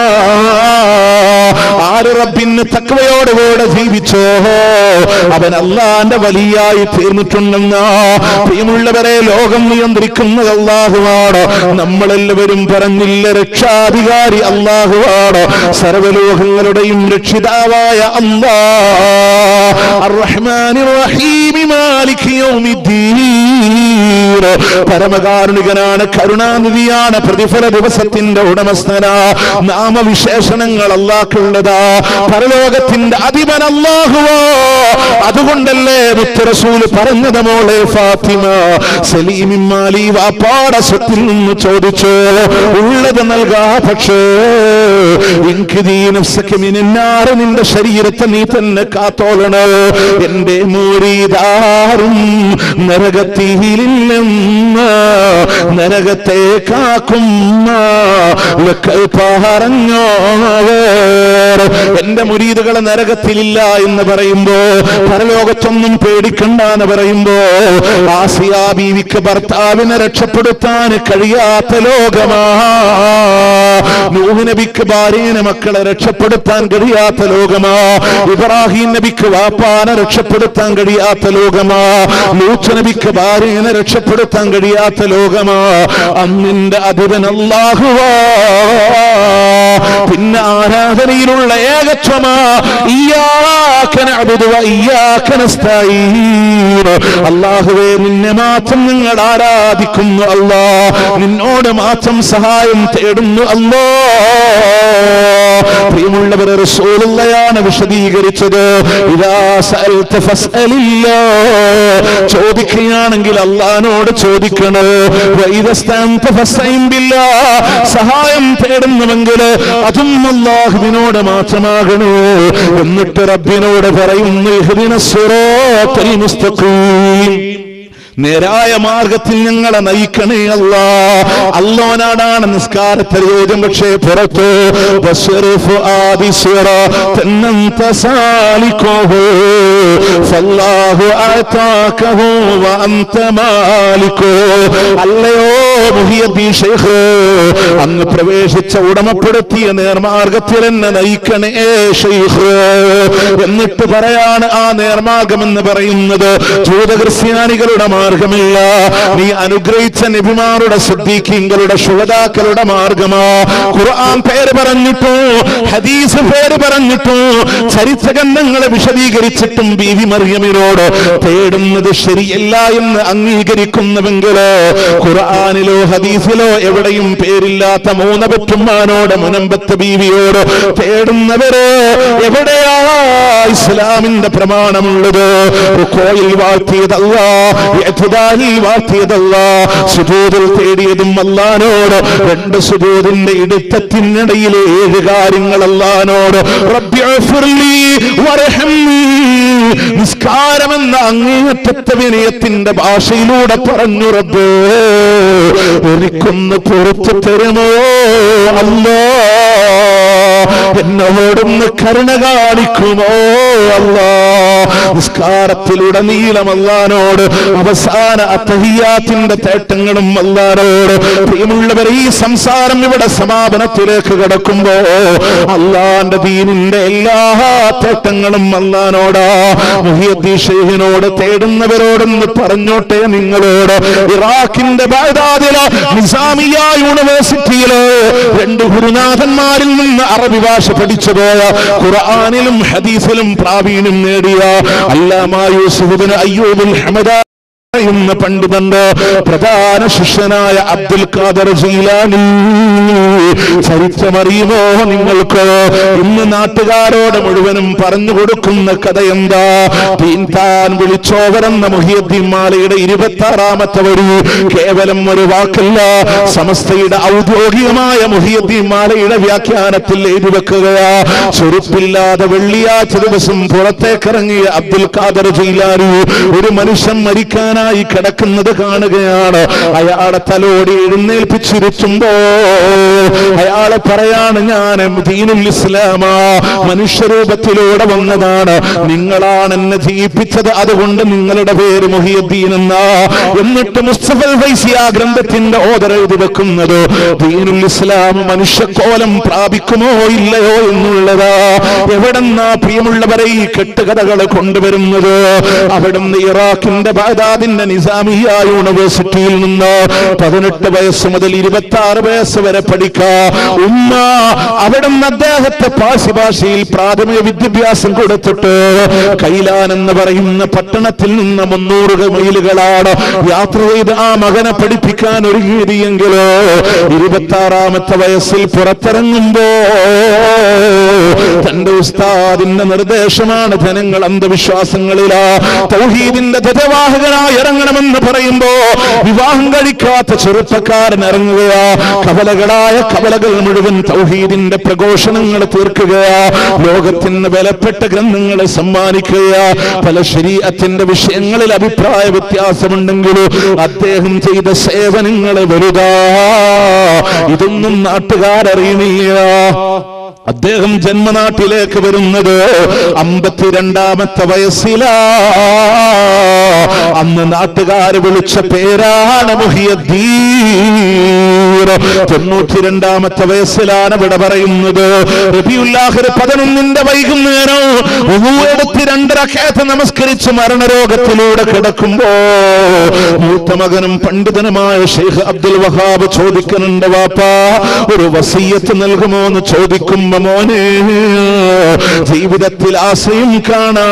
ആര് റബ്ബിന് തക്വയോടുകൂടെ ജീവിച്ചോ അവൻ അള്ളാന്റെ വലിയായി തീർന്നിട്ടുണ്ടെന്ന പ്രിയമുള്ളവരെ ലോകം നിയന്ത്രിക്കുന്നത് അള്ളാഹുവാണ് നമ്മളെല്ലാവരും പറഞ്ഞില്ല രക്ഷാധികാരി അള്ളാഹുവാണ് സർവലോകങ്ങളുടെയും രക്ഷിതാവായ അള്ളാ അർറഹ്മാനി റഹീമി മാലിക് യൗമിദ്ദീൻ പരമകാരുണികനാണ് കരുണാനിധിയാണ് പ്രതിഫല ദിവസത്തിന്റെ ഉടമസ്ഥന നാമവിശേഷണങ്ങൾ അള്ളാഹ്ക്കുള്ളതാ പരലോകത്തിന്റെ അധിപൻ അള്ളാഹുവോ അതുകൊണ്ടല്ലേ മുത്തറസൂല് പറഞ്ഞത് മോളെ ഫാത്തിമ സലീമിമാലി വാപ്പാട സ്വത്തിൽ നിന്ന് ചോദിച്ചു ഉള്ളത് നൽകാ പക്ഷേ എനിക്ക് ദീനസഖ്യമിനാറ് നിന്റെ ശരീരത്തെ നീ തന്നെ കാത്തോളണ് എന്റെ മൂരീതാറും നരകത്തിയിലില്ലെന്ന് നരകത്തെ കാക്കും പറഞ്ഞോ എന്റെ മുരീദുകളെ നരകത്തിലില്ല എന്ന് പറയുമ്പോ പരലോകത്തൊന്നും പേടിക്കണ്ട എന്ന് പറയുമ്പോ ആസിയാ ബീവിക്ക് ഭർത്താവിനെ രക്ഷപ്പെടുത്താൻ കഴിയാത്ത ലോകമാ നൂഹ് നബിക്ക് ഭാര്യനെ മക്കളെ രക്ഷപ്പെടുത്താൻ കഴിയാത്ത ലോകമാ ഇബ്രാഹിം നബിക്ക് വാപ്പാനെ രക്ഷപ്പെടുത്താൻ കഴിയാത്ത ലോകമാ ലൂച്ച നബിക്ക് ഭാര്യനെ രക്ഷപ്പെടുത്താൻ കഴിയാത്ത ലോകമാ അന്നിന്റെ അധിപൻ അല്ലാഹുവാ പിന്നെ ആരാധനയിലുള്ള ഏകക്ഷമ അള്ളാഹുവേ നിന്നെ മാത്രം നിങ്ങൾ ആരാധിക്കുന്നു അല്ലാ നിന്നോട് മാത്രം സഹായം തേടുന്നു അല്ലോ പ്രിയമുള്ളവരെ റസൂലുള്ളയാണ് വിശദീകരിച്ചത് ഇതാ സഅൽത ഫസ്അലില്ലാ ചോദിക്കുകയാണെങ്കിൽ അള്ളഹാനോട് ചോദിക്കണോ വൈദസ്താന്ത ഫസ്തഈൻ ബില്ലാ സഹായം തേടുന്നുവെങ്കിൽ അതും അള്ളാഹുവിനോട് മാത്രമാകണോ എന്നിട്ട് റബ്ബിനോട് പറയുന്നു ഇഹ്ദിന സിറാത്തൽ മുസ്തഖീം നേരായ മാർഗത്തിൽ ഞങ്ങളെ നയിക്കണേ അല്ല അല്ലോനാടാണ് നിസ്കാരത്തിൽ ചോദ്യം പക്ഷേ പുറത്ത് ബസ്വറുഫ് ആദിസ്വറ തെന്നന്ത സാലിക്കോഹോ ഫല്ലാഹു ആതാക്കഹു വഅന്ത മാലിക്കോ അല്ലയോ മുഹിയദ്ദീൻ ഷെയ്ഖ് അങ്ങ് പ്രവേശിച്ച ഉടമപ്പെടുത്തിയ നേർമാർഗത്തിൽ എന്നെ നയിക്കണേ ഷെയ്ഖ് എന്നിട്ട് പറയാണ് ആ നേർമാർഗം എന്ന് പറയുന്നത് ജൂത ക്രിസ്ത്യാനികളുടെ മാർഗമില്ല നീ അനുഗ്രഹിച്ച നബിമാരുടെ സിദ്ദീഖീങ്ങളുടെ ശുഹതാക്കളുടെ മാർഗമാ ഖുർആൻ പേര് പറഞ്ഞിട്ടു ഹദീസ് പേര് പറഞ്ഞിട്ടു ചരിത്ര ഗ്രന്ഥങ്ങളെ വിശദീകരിച്ചിട്ടും ബീവി മറിയമിനോട് തേടുന്നത് ശരിയല്ല എന്ന് അംഗീകരിക്കുന്നുവെങ്കിലോ ഖുർആനിലോ ഹദീസിലോ എവിടെയും പേരില്ലാത്ത മൂന്നപറ്റുമാനോട് മുനമ്പത്ത് ബീവിയോട് തേടുന്നവര് എവിടെയാ ഇസ്ലാമിന്റെ പ്രമാണമുള്ളത് കോയിൽ വാഴ്ത്തിയതല്ല എത്തുദാലിൽ വാഴ്ത്തിയതല്ല സുജൂതിൽ തേടിയതും അല്ലാനോട് രണ്ട് സുജൂതിന്റെ ഇടുത്തത്തിനിടയിലെ ഏഴ് കാര്യങ്ങൾ അല്ലാനോട് റബ്ബി അഗ്ഫിർലി വർഹംനി. നിസ്കാരമെന്ന അങ്ങേയറ്റത്തെ വിനയത്തിന്റെ ഭാഷയിലൂടെ പറഞ്ഞു റബ്ബേ എനിക്കൊന്ന് പുറത്തു തരുമോ അല്ലാ എന്നോടൊന്ന് കരുണ കാണിക്കുമോ അല്ലാ നിസ്കാരത്തിലുടനീളം അല്ലാനോട് അവസാന അത്തഹിയാത്തിന്റെ തേട്ടങ്ങളും അല്ലാനോട് പ്രിയമുള്ളവർ ഈ സംസാരം ഇവിടെ സമാപനത്തിലേക്ക് കിടക്കുമ്പോ അള്ളാന്റെ ദീനിന്റെ എല്ലാ തേട്ടങ്ങളും അല്ലാനോടാ മുഹിയദ്ദീഷേഹിനോട് തേടുന്നവരോടൊന്ന് പറഞ്ഞോട്ടെ നിങ്ങളോട് ഇറാഖിന്റെ ബാഗ്ദാദിലെ നിസാമിയ യൂണിവേഴ്സിറ്റിയിലെ രണ്ട് ഗുരുനാഥന്മാരിൽ നിന്ന് അറബി ഭാഷ പഠിച്ചു പോയ ഖുർആാനിലും ഹദീസിലും പ്രാവീണ്യം നേടിയ അല്ലാമാ യൂസുഫിന് അയ്യൂബുൽ ഹമദ എന്ന പണ്ഡിതന്റെ പ്രധാന ശിഷ്യനായ അബ്ദുൽ ഖാദർ ജീലാനി ചരിത്രമറിയുമോ നിങ്ങൾക്ക് ഇന്ന് നാട്ടുകാരോട് മുഴുവനും പറഞ്ഞു കൊടുക്കുന്ന കഥ എന്താ തീൻ താൻ വിളിച്ചോവരെന്ന മുഹിയദ്ദീൻ മാലയുടെ ഇരുപത്തി ആറാമത്തെ വരി കേവലം ഒരു വാക്കല്ല സമസ്തയുടെ ഔദ്യോഗികമായ മുഹിയദ്ദീൻ മാലയുടെ വ്യാഖ്യാനത്തിൽ എഴുതി വെക്കുകയാ ചെറുപ്പില്ലാതെ വെള്ളിയാഴ്ച ദിവസം പുറത്തേക്കിറങ്ങിയ അബ്ദുൽ ഖാദർ ജീലാനി ഒരു മനുഷ്യൻ മരിക്കാനായി കിടക്കുന്നത് കാണുകയാണ് അയാളെ തലോടി എഴുന്നേൽപ്പിച്ചിരിക്കുമ്പോ അയാളെ പറയാണ് ഞാൻ ദീനുൽ ഇസ്ലാമാ മനുഷ്യരൂപത്തിലൂടെ വന്നതാണ് നിങ്ങളാണ് എന്നെ ജീവിപ്പിച്ചത് അതുകൊണ്ട് നിങ്ങളുടെ പേര് മുഹിയുദ്ദീൻ എന്നാ എന്നിട്ട് മുസ്തഫൽ ഫൈസി ആ ഗ്രന്ഥത്തിന്റെ ഓദർ എഴുതി വെക്കുന്നത് ദീനുൽ ഇസ്ലാം മനുഷ്യക്കോലം പ്രാപിക്കുമോ ഇല്ലയോ എന്നുള്ളതാ എവിടെന്നാ പ്രിയമുള്ളവരെ ഈ കെട്ടുകഥകൾ കൊണ്ടുവരുന്നത് അവിടുന്ന് ഇറാഖിന്റെ ബാഗ്ദാദിന്റെ നിസാമിയ യൂണിവേഴ്സിറ്റിയിൽ നിന്ന് പതിനെട്ട് വയസ്സ് മുതൽ ഇരുപത്തി ആറ് വയസ്സ് വരെ പഠിക്കാ ഉമ്മ അവിടുന്ന് അദ്ദേഹത്തെ പാശി ഭാഷയിൽ പ്രാഥമിക വിദ്യാഭ്യാസം കൊടുത്തിട്ട് കൈലാൻ എന്ന് പറയുന്ന പട്ടണത്തിൽ നിന്ന് മുന്നൂറ് മൈലുകളാണ് യാത്ര ചെയ്ത് ആ മകനെ പഠിപ്പിക്കാൻ ഒരുങ്ങിയത് എങ്കിലോ ഇരുപത്തി ആറാമത്തെ വയസ്സിൽ പുറത്തിറങ്ങുമ്പോ തന്റെ ഉസ്താദിന്റെ നിർദ്ദേശമാണ് ജനങ്ങൾ അന്ധവിശ്വാസങ്ങളിലാ തൗഹീദിന്റെ ധ്വജവാഹകനായി ഇറങ്ങണമെന്ന് പറയുമ്പോ വിവാഹം കഴിക്കാത്ത ചെറുപ്പക്കാരൻ ഇറങ്ങുകയാ കവലകളായ കവലകൾ മുഴുവൻ തൗഹീദിന്റെ പ്രഘോഷണങ്ങൾ തീർക്കുകയാ ലോകത്തിന് വിലപ്പെട്ട ഗ്രന്ഥങ്ങൾ സമ്മാനിക്കുക പല ശരീരത്തിന്റെ വിഷയങ്ങളിൽ അഭിപ്രായ വ്യത്യാസമുണ്ടെങ്കിലും അദ്ദേഹം ചെയ്ത സേവനങ്ങൾ വലുതാ ഇതൊന്നും നാട്ടുകാരറിയുന്നില്ല അദ്ദേഹം ജന്മനാട്ടിലേക്ക് വരുന്നത് അമ്പത്തിരണ്ടാമത്തെ വയസ്സിലാ അന്ന് നാട്ടുകാര് വിളിച്ച പേരാണ് മുഹിയദ്ദീൻ തൊണ്ണൂറ്റി രണ്ടാമത്തെ വയസ്സിലാണ് ഇവിടെ പറയുന്നത് റബിയുല്ലാഹിർ പതിനൊന്നിന്റെ വൈകുന്നേരം ഉവ്വ് എടുത്ത് രണ്ടരക്കേത്ത് നമസ്കരിച്ച് മരണരോഗത്തിലൂടെ കിടക്കുമ്പോ മൂത്ത മകനും പണ്ഡിതനുമായ ഷെയ്ഖ് അബ്ദുൽ വഹാബ് ചോദിക്കുന്നുണ്ട് വാപ്പാ ഒരു വസീയത്ത് നൽകുമോ എന്ന് ചോദിക്കുമ്പോ മോനെ ജീവിതത്തിൽ ആശയം കാണാ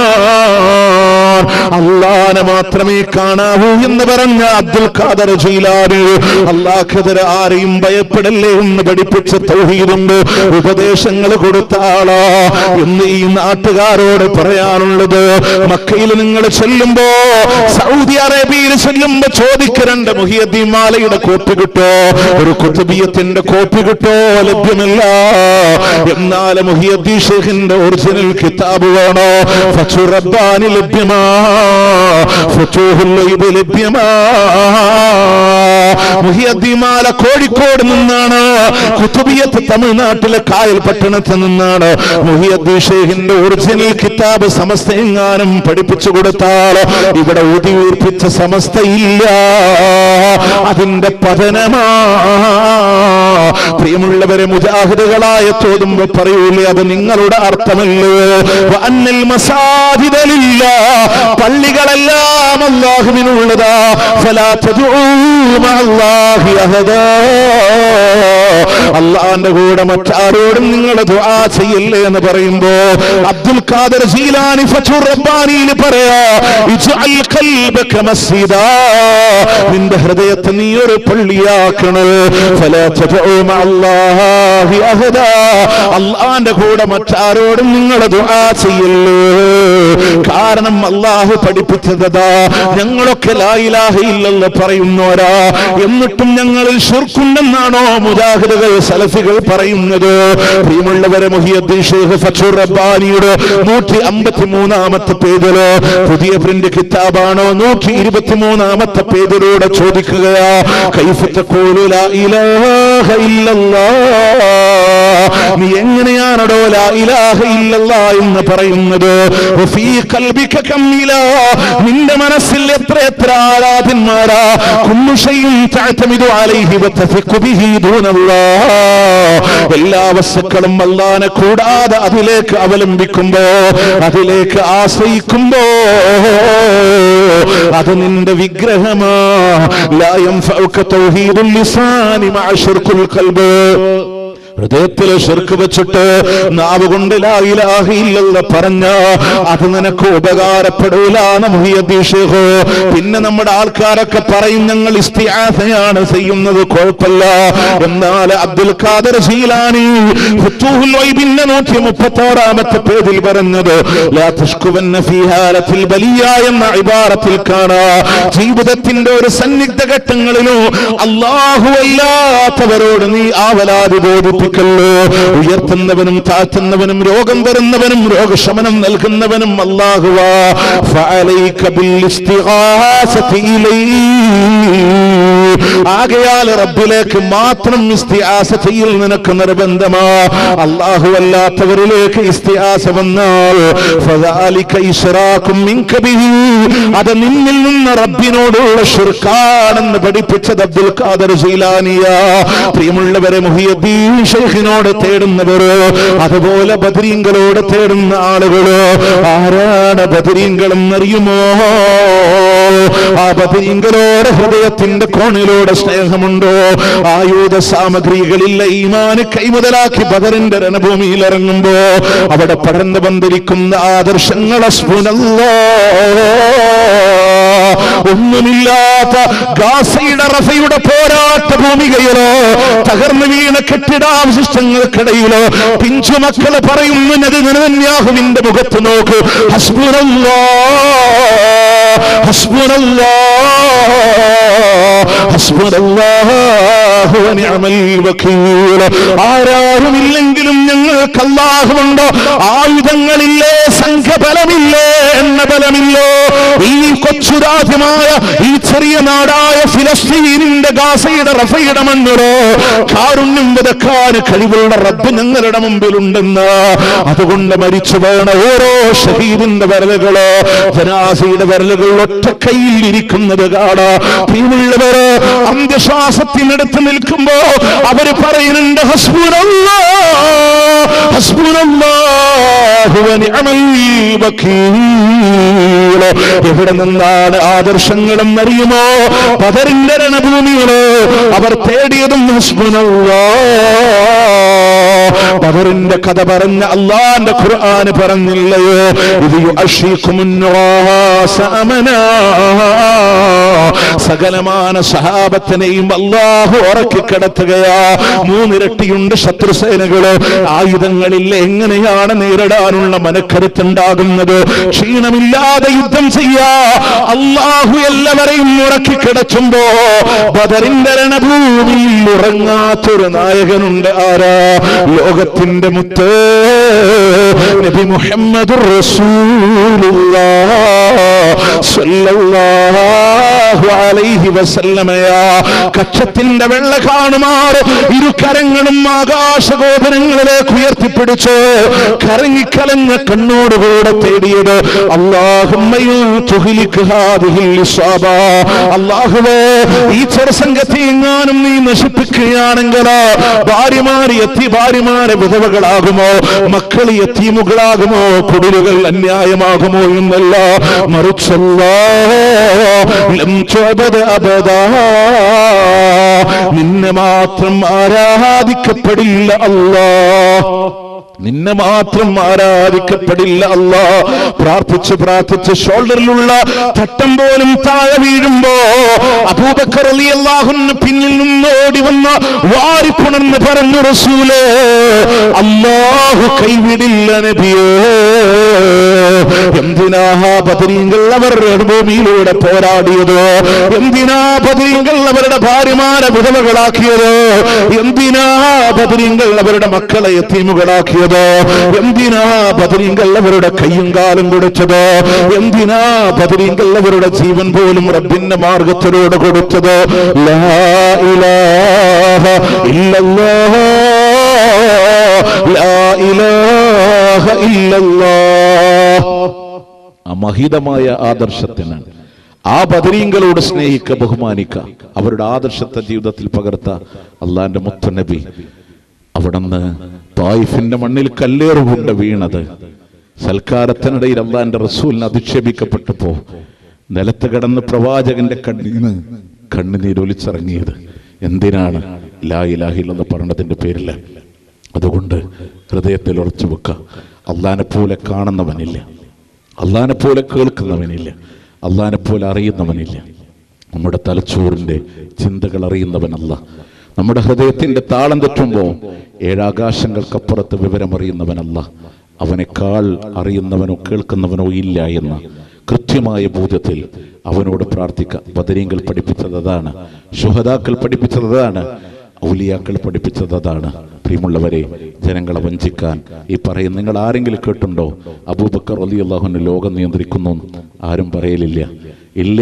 അള്ളാനെ മാത്രമേ കാണാവൂ എന്ന് പറഞ്ഞ അബ്ദുൽ ഖാദർ ജീലാന് അള്ളാഖെതിരെ ആരെയും ഭയപ്പെടല്ലേ എന്ന് പഠിപ്പിച്ച തൗഹീദുണ്ട് ഉപദേശങ്ങൾ കൊടുത്ത ആളാ എന്ന് ഈ നാട്ടുകാരോട് പറയാനുള്ളത് മക്കയിൽ നിങ്ങൾ ചെല്ലുമ്പോ സൗദി അറേബ്യയിൽ ചെല്ലുമ്പോ ചോദിക്കരണ്ട് മുഹിയദ്ദീൻ മാലയുടെ കോപ്പി കിട്ടോ ഒരു കുത്തുബിയത്തിന്റെ കോപ്പി കിട്ടോ ലഭ്യമല്ല എന്നാൽ മുഹിയദ്ദീൻ ഷെയ്ഖിന്റെ ഒറിജിനൽ കിതാബ് വേണോ ഫച്ചു റബ്ബാനി ലഭ്യമാ ഫുതൂഹുൽ ഗൈബ് ലഭ്യമാ മുഹിയദ്ദീൻ മാല തിരുനാല കോഴിക്കോട് നിന്നാണ് കുത്തുബിയത്ത് തമിഴ്നാട്ടിലെ കായൽ പട്ടണത്തിൽ നിന്നാണ് മുഹിയദ്ദീൻ ഷേഖിന്റെ ഒറിജിനൽ കിതാബ് സമസ്ത എങ്ങാനും പഠിപ്പിച്ചു കൊടുത്താൽ ഇവിടെ ഊതിവീർപ്പിച്ച സമസ്ത ഇല്ല അതിന്റെ പതനമാ പ്രിയമുള്ളവരെ മുജാഹിദുകളായ തോതുമ്പോ പറയൂലേ അത് നിങ്ങളുടെ അർത്ഥമല്ലോ അന്നൽ മസാജിദലില്ല പള്ളികളെല്ലാം അള്ളാഹുവിനുള്ളതാ ഫലാ തദ്ഉ മഅല്ലാഹി അഹദാ അള്ളാന്റെ കൂടെ മറ്റാരോടും നിങ്ങൾ ദുആ ചെയ്യല്ലേ എന്ന് പറയുമ്പോ അബ്ദുൽ ഖാദർ ജീലാനി ഫതുർ റബ്ബാനിയിൽ പറയാ ഇജ്അൽ ഖൽബക മസ്ജിദാ നിന്റെ ഹൃദയത്തെ നീ ഒരു പള്ളിയാക്കണം ഫലാ തദ്ഉ മഅല്ലാഹി അഹദാ അള്ളാന്റെ കൂടെ മറ്റാരോടും നിങ്ങൾ ദുആ ചെയ്യല്ലേ കാരണം അള്ളാഹു പഠിപ്പിച്ചതാ ഞങ്ങളൊക്കെ ലാ ഇലാഹ ഇല്ലല്ലാഹ് പറയുന്നവരാ എന്നിട്ടും ഞങ്ങളിൽ ഷിർക്കുണ്ടെന്നാണോ മുജാഹിദുകൾ സലഫികൾ പറയുന്നത് പ്രിയമുള്ളവരെ മുഹിയദ്ദീൻ ഷേഖ് ഫച്ചുർ റബ്ബാനിയുടെ നൂറ്റി അമ്പത്തി മൂന്നാമത്തെ പേജില് പുതിയ പ്രിന്റ് കിതാബാണോ നൂറ്റി ഇരുപത്തി മൂന്നാമത്തെ പേജിലൂടെ ചോദിക്കുകയാ കൈഫത്തെ കോലുല ഇലാഹ ഇല്ലല്ലാഹ് നീ എങ്ങനെയാണടോ ലാ ഇലാഹ ഇല്ലല്ലാ എന്ന് പറയുന്നത് ഫീ ഖൽബിക കമ്മില നിന്റെ മനസ്സിൽ എത്ര എത്ര ആരാധന്മാരാ കുല്ലു ഷൈഇൻ തഅതമിദു അലൈഹി വതഫഖു ബിഹി ദൂനല്ലാഹ് എല്ലാ വസ്തുക്കളും അല്ലാഹനെ കൂടാതെ അതിലേക്ക് അവലംബിക്കുമ്പോ അതിലേക്ക് ആശ്രയിക്കുമ്പോ അത് നിന്റെ വിഗ്രഹമാ ലാ യൻഫഉക തൗഹീദുൽ ലിസാനി മഅ ശിർക്കുൽ ഖൽബ് ഹൃദയത്തിൽ ഷിർക്ക് വെച്ചിട്ട് നാവ് കൊണ്ട് ലായിലാഹില്ലെന്ന് പറഞ്ഞ അത് നിനക്ക് ഉപകാരപ്പെടൂല മുഹിയദീഷേഹോ പിന്നെ നമ്മുടെ ആൾക്കാരൊക്കെ പറയും ഞങ്ങൾ ഇസ്തിയാസയാണ് ചെയ്യുന്നത് കുഴപ്പമില്ല എന്നാൽ അബ്ദുൽ ഖാദർ ശീലാനി ഫുത്തൂഹുൽ വൈബിന്റെ നൂറ്റി മുപ്പത്തി ആറാമത്തെ പേജിൽ പറഞ്ഞത് ലാ തഷ്കുവന്ന ഫീ ഹാലത്തിൽ ബലിയ എന്ന ഇബാറത്തിൽ കാണാ ജീവിതത്തിന്റെ ഒരു സന്നിഗ്ധ ഘട്ടങ്ങളിലും അള്ളാഹു അല്ലാത്തവരോട് നീ ആവലാതി ബോധിപ്പിക്കല്ലോ ഉയർത്തുന്നവനും താഴ്ത്തുന്നവനും രോഗം വരുന്നവനും രോഗശമനം നൽകുന്നവനും അള്ളാഹുവാ ഫഅലൈക ബിൽ ഇസ്തിഗാസതി ഇലൈഹി. ആകയാൽ റബ്ബിലേക്ക് മാത്രം ഇസ്തിആസ ചെയ്യൽ നിനക്ക് നിർബന്ധമാ അള്ളാഹു അല്ലാത്തവരിലേക്ക് ഇസ്തിആസ വന്നാൽ ഫദാലിക ഇശ്റാഖും മിൻക ബിഹി. അത് നിന്നിൽ നിന്ന് റബ്ബിനോടുള്ള ഷിർക്കാണെന്ന് പഠിപ്പിച്ചത് അബ്ദുൽ ഖാദർ ജീലാനിയ പ്രിയമുള്ളവരെ മുഹിയദ്ദീൻ ഷെയ്ഖിനോട് തേടുന്നവർ അതുപോലെ ബദരീങ്ങളോട് തേടുന്ന ആളുകള് ആരാണ് ബദരീങ്ങളെന്ന് അറിയുമോ ആ ബദരീങ്ങളോട് ഹൃദയത്തിന്റെ കോണിലൂടെ സ്നേഹമുണ്ടോ ആയുധ സാമഗ്രികളില്ല ഈമാന് കൈമുതലാക്കി ബദറിന്റെ രണഭൂമിയിൽ ഇറങ്ങുമ്പോ അവിടെ പടർന്നു വന്നിരിക്കുന്ന ആദർശങ്ങൾ അസ്ഫുനല്ലോ ഒന്നുമില്ലാത്ത ഗാസയുടെ റഫയുടെ പോരാട്ട ഭൂമികയിലോ തകർന്നു വീണ കെട്ടിടാവശിഷ്ടങ്ങൾക്കിടയിലോ പിഞ്ചുമക്കള് പറയുന്നു നെതന്യാഹുവിന്റെ മുഖത്ത് നോക്ക് ഹസ്ബുനല്ലാ ഹസ്ബുനല്ലാ ഹസ്ബുനല്ലാഹു വനിഅമൽ വക്കീൽ ആരാരുമില്ലെങ്കിലും ഞങ്ങൾക്ക് അല്ലാഹുണ്ടോ ആയുധങ്ങളില്ലേ സംഘബലമില്ലേ എണ്ണ ബലമില്ലോ ഈ കൊച്ചു രാജ്യമായ ഈ ചെറിയ നാടായ ഫിലസ്തീനിന്റെ ഗാസയുടെ റഫയുടെ മണ്ണിലോ കാരുണ്യം വിതക്കാൻ കഴിവുള്ള റബ്ബ് ഞങ്ങളുടെ മുമ്പിലുണ്ടെന്ന് അതുകൊണ്ട് മരിച്ചു വേണ ഓരോ ഷഹീദിന്റെ വിരലുകളോ ജനാസയുടെ വിരലുകൾ ഒറ്റ കയ്യിൽ ഇരിക്കുന്നത് കാണാ പ്രിയമുള്ളവര് അന്ത്യശ്വാസത്തിനടുത്ത് നിൽക്കുമ്പോ അവര് പറയുന്നുണ്ട് ഹസ്ബുനല്ലാ ഹസ്ബുനല്ലാഹു വനിഅമൽ വക്കീൽ എവിടെ നിന്നാണ് ആദർശങ്ങളും അറിയുമോ പതറിന്റെ രണഭൂമികളോ അവർ തേടിയതും ഹസ്ബുനല്ലാ പതറിന്റെ കഥ പറഞ്ഞ അള്ളാന്റെ ഖുർആന് പറഞ്ഞില്ലയോ ഇത് സകലമാന സഹാബത്തിനെയും അള്ളാഹു ഉറക്കി കിടത്തുകയാ മൂന്നിരട്ടിയുണ്ട് ശത്രുസേനകള് ആയുധങ്ങളിൽ എങ്ങനെയാണ് നേരിടാനുള്ള മനക്കരുത്തുണ്ടാകുന്നത് ക്ഷീണമില്ലാതെ യുദ്ധം ചെയ്യാ അള്ളാഹു എല്ലാവരെയും ഉറക്കി കിടച്ചുമ്പോ ബദറിന്റെ രണഭൂമിയിൽ ഉറങ്ങാത്തൊരു നായകനുണ്ട് ആരാ ലോകത്തിന്റെ മുത്ത് നബി മുഹമ്മദ് റസൂലുള്ള സല്ലല്ലാഹു അലൈഹി വസല്ലമയാ കക്ഷത്തിന്റെ വെള്ള കാണുമാറ് ഇരു കരങ്ങളും ആകാശഗോപുരങ്ങളിലേക്ക് ഉയർത്തിപ്പിടിച്ചു കറങ്ങിക്കലഞ്ഞ കണ്ണോടുകൂടെ തേടിയത് അള്ളാഹുവേ ഈ ചെറുസംഘത്തെ എങ്ങാനും നീ നശിപ്പിക്കുകയാണെങ്കിൽ ഭാര്യമാര് എത്തി ഭാര്യമാരെ വിധവകളാകുമോ മക്കൾ എത്തിമുകളാകുമോ കുടിലുകൾ അന്യായമാകുമോ എന്നല്ല മറിച്ചല്ല ലം തുഅബദ അബദാ. നിന്നെ മാത്രം ആരാധിക്കപ്പെടില്ല അല്ലാ നിന്നെ മാത്രം ആരാധിക്കപ്പെടില്ല അല്ലാ പ്രാർത്ഥിച്ച് പ്രാർത്ഥിച്ച് ഷോൾഡറിലുള്ള തട്ടം പോലും താഴെ വീഴുമ്പോ അബൂബക്കർ റളിയല്ലാഹുവിന് പിന്നിൽ നിന്ന് ഓടി വന്ന വാരിപ്പുണർന്ന് പറഞ്ഞു റസൂലേ അല്ലാഹു കൈവിടില്ല നബിയേ എന്തിനാ ബദരീങ്ങൾ അവർ ഭൂമിയിലൂടെ പോരാടിയത് എന്തിനാ ബദരീങ്ങൾ അവരുടെ ഭാര്യമാരെ വിധവകളാക്കിയത് എന്തിനാ ബദരീങ്ങൾ അവരുടെ മക്കളെ എത്തീമുകളാക്കിയത് എന്തിനാ ബദരീങ്ങൾ അവരുടെ കയ്യും കാലും കൊടുത്തത് എന്തിനാ ബദരീങ്ങൾ അവരുടെ ജീവൻ പോലും റബ്ബിന്റെ മാർഗത്തിലൂടെ കൊടുത്തത് ലാ ഇലാഹ ഇല്ലല്ലാഹ് ലാ ഇലാഹ ഇല്ലല്ലാഹ് ആ മഹിതമായ ആദർശത്തിന് ആ ബദരീങ്ങളോട് സ്നേഹിക്ക ബഹുമാനിക്ക അവരുടെ ആദർശത്തെ ജീവിതത്തിൽ പകർത്ത അള്ളാന്റെ മുത്തനബി അവിടുന്ന് തായിഫിന്റെ മണ്ണിൽ കല്ലേറുകൊണ്ട് വീണത് സൽക്കാരത്തിനിടയിൽ അള്ളാന്റെ റസൂലിന് അധിക്ഷേപിക്കപ്പെട്ടപ്പോ നിലത്ത് കിടന്ന് പ്രവാചകന്റെ കണ്ണീന്ന് കണ്ണുനീരൊലിച്ചിറങ്ങിയത് എന്തിനാണ് ലാ ഇലാഹില്ലെന്ന് പറഞ്ഞതിന്റെ പേരില് അതുകൊണ്ട് ഹൃദയത്തിൽ ഉറച്ചു വെക്ക അള്ളാനെ പോലെ കാണുന്നവനില്ല അള്ളാനെ പോലെ കേൾക്കുന്നവനില്ല അള്ളാനെ പോലെ അറിയുന്നവനില്ല നമ്മുടെ തലച്ചോറിന്റെ ചിന്തകൾ അറിയുന്നവനല്ല നമ്മുടെ ഹൃദയത്തിന്റെ താളം തെറ്റുമ്പോൾ ഏഴാകാശങ്ങൾക്കപ്പുറത്ത് വിവരമറിയുന്നവനല്ല അവനേക്കാൾ അറിയുന്നവനോ കേൾക്കുന്നവനോ ഇല്ല എന്ന കൃത്യമായ ബോധ്യത്തിൽ അവനോട് പ്രാർത്ഥിക്ക ബദരീങ്ങൾ പഠിപ്പിച്ചത് അതാണ് ശുഹദാക്കൾ പഠിപ്പിച്ചത് അതാണ് ഔലിയാക്കൾ പഠിപ്പിച്ചത് അതാണ് പ്രിയമുള്ളവരെ ജനങ്ങളെ വഞ്ചിക്കാൻ ഈ പറയുന്ന നിങ്ങൾ ആരെങ്കിലും കേട്ടുണ്ടോ അബൂബക്കർ അലി അള്ളാഹുന് ലോകം നിയന്ത്രിക്കുന്നു ആരും പറയലില്ല ഇല്ല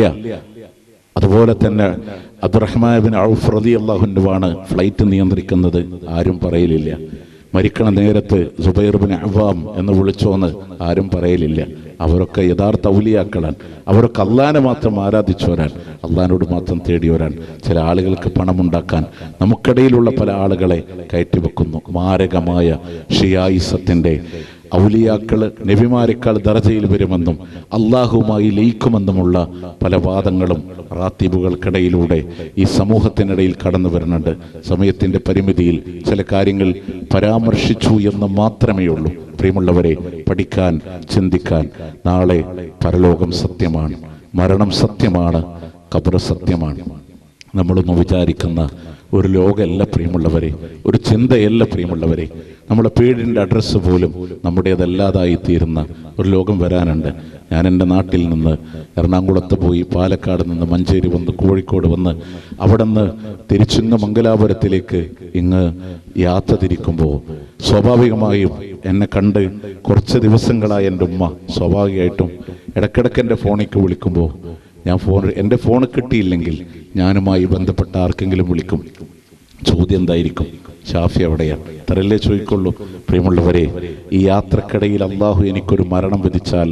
അതുപോലെ തന്നെ അബ്ദുറഹ്മാൻ ബിൻ ഔഫ് റലി അള്ളാഹുനുവാണ് ഫ്ലൈറ്റ് നിയന്ത്രിക്കുന്നത് ആരും പറയലില്ല മരിക്കണ നേരത്ത് സുബൈർ ബിൻ അവാം എന്ന് വിളിച്ചോന്ന് ആരും പറയലില്ല അവരൊക്കെ യഥാർത്ഥ ഔലിയാക്കളാൻ അവരൊക്കെ അള്ളാനെ മാത്രം ആരാധിച്ചവരാൻ അള്ളഹാനോട് മാത്രം തേടിയവരാൻ ചില ആളുകൾക്ക് പണമുണ്ടാക്കാൻ നമുക്കിടയിലുള്ള പല ആളുകളെ കയറ്റിവെക്കുന്നു മാരകമായ ഷിയായിസത്തിന്റെ ഔലിയാക്കള് നബിമാരെക്കാൾ ദറജയിൽ വരുമെന്നും അള്ളാഹുവുമായി ലയിക്കുമെന്നുമുള്ള പല വാദങ്ങളും റാത്തീബുകൾക്കിടയിലൂടെ ഈ സമൂഹത്തിനിടയിൽ കടന്നു വരുന്നുണ്ട് സമയത്തിന്റെ പരിമിതിയിൽ ചില കാര്യങ്ങൾ പരാമർശിച്ചു എന്ന് മാത്രമേ ഉള്ളൂ പ്രിയമുള്ളവരെ പഠിക്കാൻ ചിന്തിക്കാൻ നാളെ പരലോകം സത്യമാണ് മരണം സത്യമാണ് കബർ സത്യമാണ് നമ്മളൊന്ന് വിചാരിക്കുന്ന ഒരു ലോകമല്ല പ്രിയമുള്ളവരെ ഒരു ചിന്തയല്ല പ്രിയമുള്ളവരെ നമ്മുടെ പേരിൻ്റെ അഡ്രസ്സ് പോലും നമ്മുടേതല്ലാതായി തീരുന്ന ഒരു ലോകം വരാനുണ്ട് ഞാൻ എൻ്റെ നാട്ടിൽ നിന്ന് എറണാകുളത്ത് പോയി പാലക്കാട് നിന്ന് മഞ്ചേരി വന്ന് കോഴിക്കോട് വന്ന് അവിടെ നിന്ന് തിരിച്ചിങ്ങ് മംഗലാപുരത്തിലേക്ക് ഇങ്ങ് യാത്ര തിരിക്കുമ്പോൾ സ്വാഭാവികമായും എന്നെ കണ്ട് കുറച്ച് ദിവസങ്ങളായി എൻ്റെ ഉമ്മ സ്വാഭാവികമായിട്ടും ഇടയ്ക്കിടയ്ക്ക് എൻ്റെ ഫോണിലേക്ക് വിളിക്കുമ്പോൾ ഞാൻ ഫോൺ എൻ്റെ ഫോൺ കിട്ടിയില്ലെങ്കിൽ ഞാനുമായി ബന്ധപ്പെട്ട ആർക്കെങ്കിലും വിളിക്കും ചോദ്യം എന്തായിരിക്കും ഷാഫി എവിടെയാണ് ഇത്രയല്ലേ ചോദിക്കുള്ളൂ പ്രിയമുള്ളവരെ ഈ യാത്രക്കിടയിൽ അള്ളാഹു എനിക്കൊരു മരണം വിധിച്ചാൽ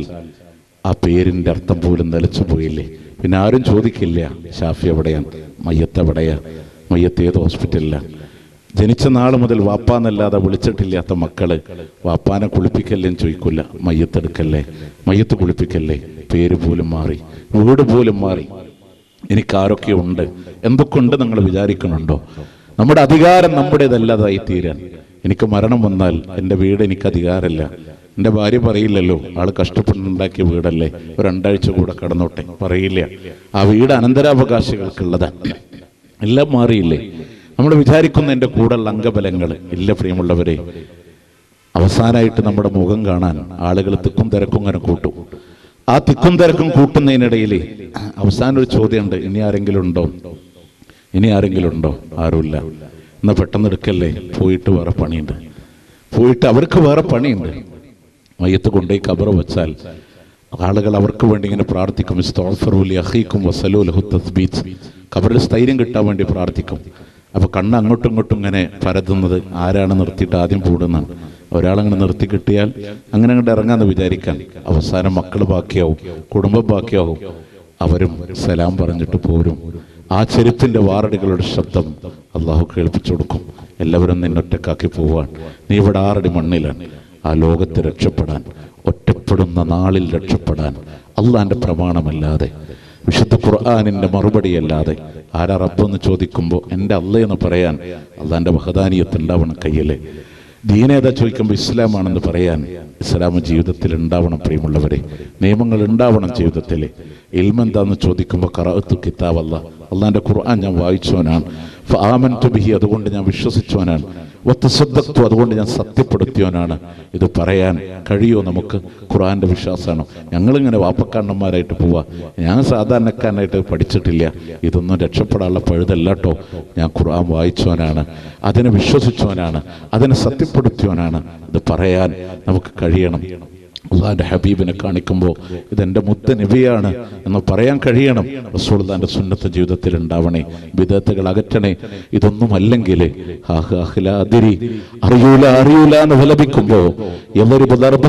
ആ പേരിൻ്റെ അർത്ഥം പോലും നിലച്ചു പോയില്ലേ പിന്നെ ആരും ചോദിക്കില്ല ഷാഫി എവിടെയാണ് മയ്യത്ത് എവിടെയാ മയ്യത്ത് ഏത് ഹോസ്പിറ്റലിലാണ് ജനിച്ച നാൾ മുതൽ വാപ്പാന്നല്ലാതെ വിളിച്ചിട്ടില്ലാത്ത മക്കള് വാപ്പാനെ കുളിപ്പിക്കല്ലേന്ന് ചോദിക്കില്ല മയ്യത്തെടുക്കല്ലേ മയ്യത്ത് കുളിപ്പിക്കല്ലേ പേര് പോലും മാറി വീട് പോലും മാറി എനിക്ക് ആരൊക്കെ ഉണ്ട് എന്തൊക്കെ ഉണ്ട് നിങ്ങൾ വിചാരിക്കുന്നുണ്ടോ നമ്മുടെ അധികാരം നമ്മുടേതല്ലാതായി തീരാൻ എനിക്ക് മരണം വന്നാൽ എൻ്റെ വീട് എനിക്ക് അധികാരമില്ല എൻ്റെ ഭാര്യ പറയില്ലല്ലോ ആള് കഷ്ടപ്പെട്ടുണ്ടാക്കിയ വീടല്ലേ ഒരു രണ്ടാഴ്ച കൂടെ കടന്നോട്ടെ പറയില്ല ആ വീട് അനന്തരാവകാശികൾക്കുള്ളതാണ് എല്ലാം മാറിയില്ലേ നമ്മൾ വിചാരിക്കുന്ന എൻ്റെ കൂടെയുള്ള അംഗബലങ്ങൾ ഇല്ല പ്രിയമുള്ളവരെ അവസാനമായിട്ട് നമ്മുടെ മുഖം കാണാൻ ആളുകൾ തിക്കും തിരക്കും ഇങ്ങനെ കൂട്ടും ആ തിക്കും തിരക്കും കൂട്ടുന്നതിനിടയിൽ അവസാനം ഒരു ചോദ്യമുണ്ട് ഇനി ആരെങ്കിലും ഉണ്ടോ ഇനി ആരെങ്കിലും ഉണ്ടോ ആരുമില്ല എന്നാ പെട്ടെന്ന് എടുക്കല്ലേ പോയിട്ട് വേറെ പണിയുണ്ട് പോയിട്ട് അവർക്ക് വേറെ പണിയുണ്ട് മയ്യത്ത് കൊണ്ടുപോയി കബറ് വെച്ചാൽ ആളുകൾ അവർക്ക് വേണ്ടി ഇങ്ങനെ പ്രാർത്ഥിക്കും ഇസ്തോഫറുലി അഹീക്കും വസലൂലഹു തസ്ബീത്ത് കബറിൽ സ്ഥൈര്യം കിട്ടാൻ വേണ്ടി പ്രാർത്ഥിക്കും അപ്പോൾ കണ്ണ് അങ്ങോട്ടും ഇങ്ങോട്ടും ഇങ്ങനെ പരതുന്നത് ആരാണ് നിർത്തിയിട്ട് ആദ്യം കൂടുന്നതാണ് ഒരാളങ്ങനെ നിർത്തി കിട്ടിയാൽ അങ്ങനെ അങ്ങോട്ട് ഇറങ്ങാന്ന് വിചാരിക്കാൻ അവസാനം മക്കൾ ബാക്കിയാവും കുടുംബം ബാക്കിയാവും അവരും സലാം പറഞ്ഞിട്ട് പോരും ആ ചെരുപ്പിന്റെ വാറടികളുടെ ശബ്ദം അള്ളാഹു കേൾപ്പിച്ചു കൊടുക്കും എല്ലാവരും നിന്നൊറ്റക്കാക്കി പോവാൻ നീ ഇവിടെ ആറടി മണ്ണിലാണ് ആ ലോകത്ത് രക്ഷപ്പെടാൻ ഒറ്റപ്പെടുന്ന നാളിൽ രക്ഷപ്പെടാൻ അള്ളാന്റെ പ്രമാണമല്ലാതെ വിശുദ്ധ ഖുർആാനിന്റെ മറുപടിയല്ലാതെ ആരാ റബ്ബെന്ന് ചോദിക്കുമ്പോൾ എൻ്റെ അള്ളയെന്ന് പറയാൻ അള്ളാന്റെ വഹദാനിയത്ത് ഉണ്ടാവണം കയ്യിലെ ദീനേതാ ചോദിക്കുമ്പോൾ ഇസ്ലാമാണെന്ന് പറയാൻ ഇസ്ലാം ജീവിതത്തിൽ ഉണ്ടാവണം പ്രിയമുള്ളവരെ നിയമങ്ങൾ ഉണ്ടാവണം ജീവിതത്തിൽ ഇൽമെന്താന്ന് ചോദിക്കുമ്പോൾ കറാത്തു കിതാബ് അല്ല അള്ളാന്റെ ഖുർആൻ ഞാൻ വായിച്ചവനാണ് ആമൻ ബിഹി അതുകൊണ്ട് ഞാൻ വിശ്വസിച്ചവനാണ് ഒത്തസദ്ദത്തു അതുകൊണ്ട് ഞാൻ സത്യപ്പെടുത്തിയവനാണ് ഇത് പറയാൻ കഴിയോ നമുക്ക് ഖുർആന്റെ വിശ്വാസമാണ് ഞങ്ങളിങ്ങനെ വാപ്പക്കാരന്മാരായിട്ട് പോവാ ഞാൻ സാധാരണക്കാരനായിട്ട് പഠിച്ചിട്ടില്ല ഇതൊന്നും രക്ഷപ്പെടാനുള്ള പഴുതല്ലാട്ടോ ഞാൻ ഖുർആൻ വായിച്ചവനാണ് അതിനെ വിശ്വസിച്ചവനാണ് അതിനെ സത്യപ്പെടുത്തിയവനാണ് ഇത് പറയാൻ നമുക്ക് കഴിയണം അള്ളാന്റെ ഹബീബിനെ കാണിക്കുമ്പോൾ ഇതെന്റെ മുത്ത നബിയാണ് എന്ന് പറയാൻ കഴിയണം റസൂൽദാന്റെ സുന്നത്ത് ജീവിതത്തിൽ ഉണ്ടാവണേ വിദഗ്ധകൾ അകറ്റണേ ഇതൊന്നും അല്ലെങ്കിൽ അതിരി അറിയൂല അറിയൂല എന്ന് വിലപിക്കുമ്പോ എവര്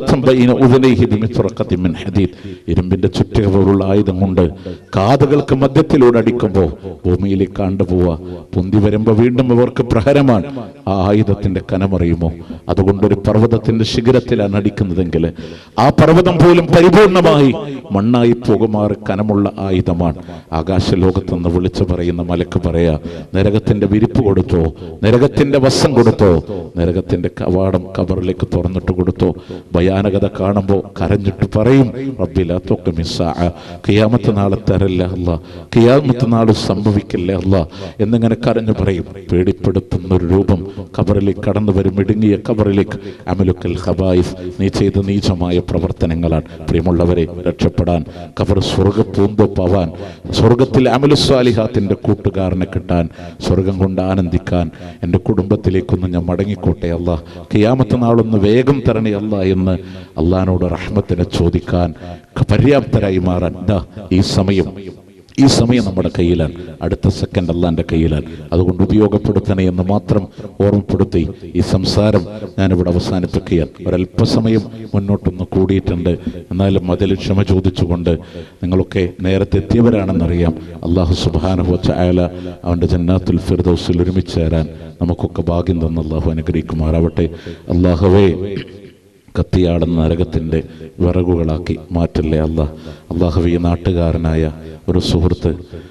ഇരുമ്പിന്റെ ചുറ്റുകളുള്ള ആയുധം കൊണ്ട് കാതുകൾക്ക് മധ്യത്തിലൂടെ അടിക്കുമ്പോ ഭൂമിയിലേക്ക് കണ്ടുപോവാ പൊന്തി വരുമ്പോ വീണ്ടും അവർക്ക് പ്രഹരമാണ് ആ ആയുധത്തിന്റെ കനമറിയുമോ അതുകൊണ്ട് ഒരു പർവ്വതത്തിന്റെ ശിഖരത്തിലാണ് അടിക്കുന്നതെങ്കിൽ ആ പർവ്വതം പോലും പരിപൂർണമായി മണ്ണായി പോകുമാറ് കനമുള്ള ആയുധമാണ് ആകാശ ലോകത്തെന്ന് വിളിച്ചു പറയുന്ന മലക്ക് പറയാ നരകത്തിന്റെ വിരിപ്പ് കൊടുത്തോ നരകത്തിന്റെ വശം കൊടുത്തോ നരകത്തിന്റെ കവാടം കബറിലേക്ക് തുറന്നിട്ട് കൊടുത്തോ ഭയാനകത കാണുമ്പോൾ കരഞ്ഞിട്ട് പറയും റബ്ബില തൊക്കെ മിസ്സാ കിയാമത്ത് നാളെ തരല്ല അല്ല കിയാമത്ത് നാൾ സംഭവിക്കില്ല അല്ല എന്നിങ്ങനെ കരഞ്ഞു പറയും പേടിപ്പെടുത്തുന്ന ഒരു രൂപം കബറിലേക്ക് കടന്നു വരും ഇടുങ്ങിയ കബറിലേക്ക് അമലുക്കൽ ഹബായിഫ് നീ ചെയ്ത നീചമായ പ്രവർത്തനങ്ങളാണ് പ്രിയമുള്ളവരെ രക്ഷപ്പെടാൻ കബർ സ്വർഗ പൂന്തോപ്പാവാൻ സ്വർഗത്തിൽ അമലുസ്വാലിഹാത്തിന്റെ കൂട്ടുകാരനെ കിട്ടാൻ സ്വർഗം കൊണ്ട് ആനന്ദിക്കാൻ എൻ്റെ കുടുംബത്തിലേക്കൊന്ന് ഞാൻ മടങ്ങിക്കോട്ടെ അല്ല കിയാമത്ത് നാളൊന്ന് വേഗം തരണേ അല്ല എന്ന് അള്ളഹാനോട് റഹ്മത്തിനെ ചോദിക്കാൻ പര്യാപ്തരായി മാറാൻ ദാ ഈ സമയം ഈ സമയം നമ്മുടെ കയ്യിലാണ് അടുത്ത സെക്കൻഡ് അല്ലാൻ്റെ കയ്യിലാണ് അതുകൊണ്ട് ഉപയോഗപ്പെടുത്തണേ എന്ന് മാത്രം ഓർമ്മപ്പെടുത്തി ഈ സംസാരം ഞാനിവിടെ അവസാനിപ്പിക്കുകയാണ് ഒരല്പസമയം മുന്നോട്ടൊന്ന് കൂടിയിട്ടുണ്ട് എന്നാലും അതിൽ ക്ഷമ ചോദിച്ചുകൊണ്ട് നിങ്ങളൊക്കെ നേരത്തെ എത്തിയവരാണെന്നറിയാം അള്ളാഹു സുബാനുഹോച്ച അയല അവൻ്റെ ജന്നാത്തുൽ ഫിർദൌസിൽ ഒരുമിച്ച് ചേരാൻ നമുക്കൊക്കെ ഭാഗ്യം തന്ന അള്ളാഹു അനുഗ്രഹിക്കുമാറാവട്ടെ അള്ളാഹുവേ കത്തിയാടുന്ന നരകത്തിൻ്റെ വിറകുകളാക്കി മാറ്റല്ലേ അല്ല അള്ളാഹുവി നാട്ടുകാരനായ ഒരു സുഹൃത്ത്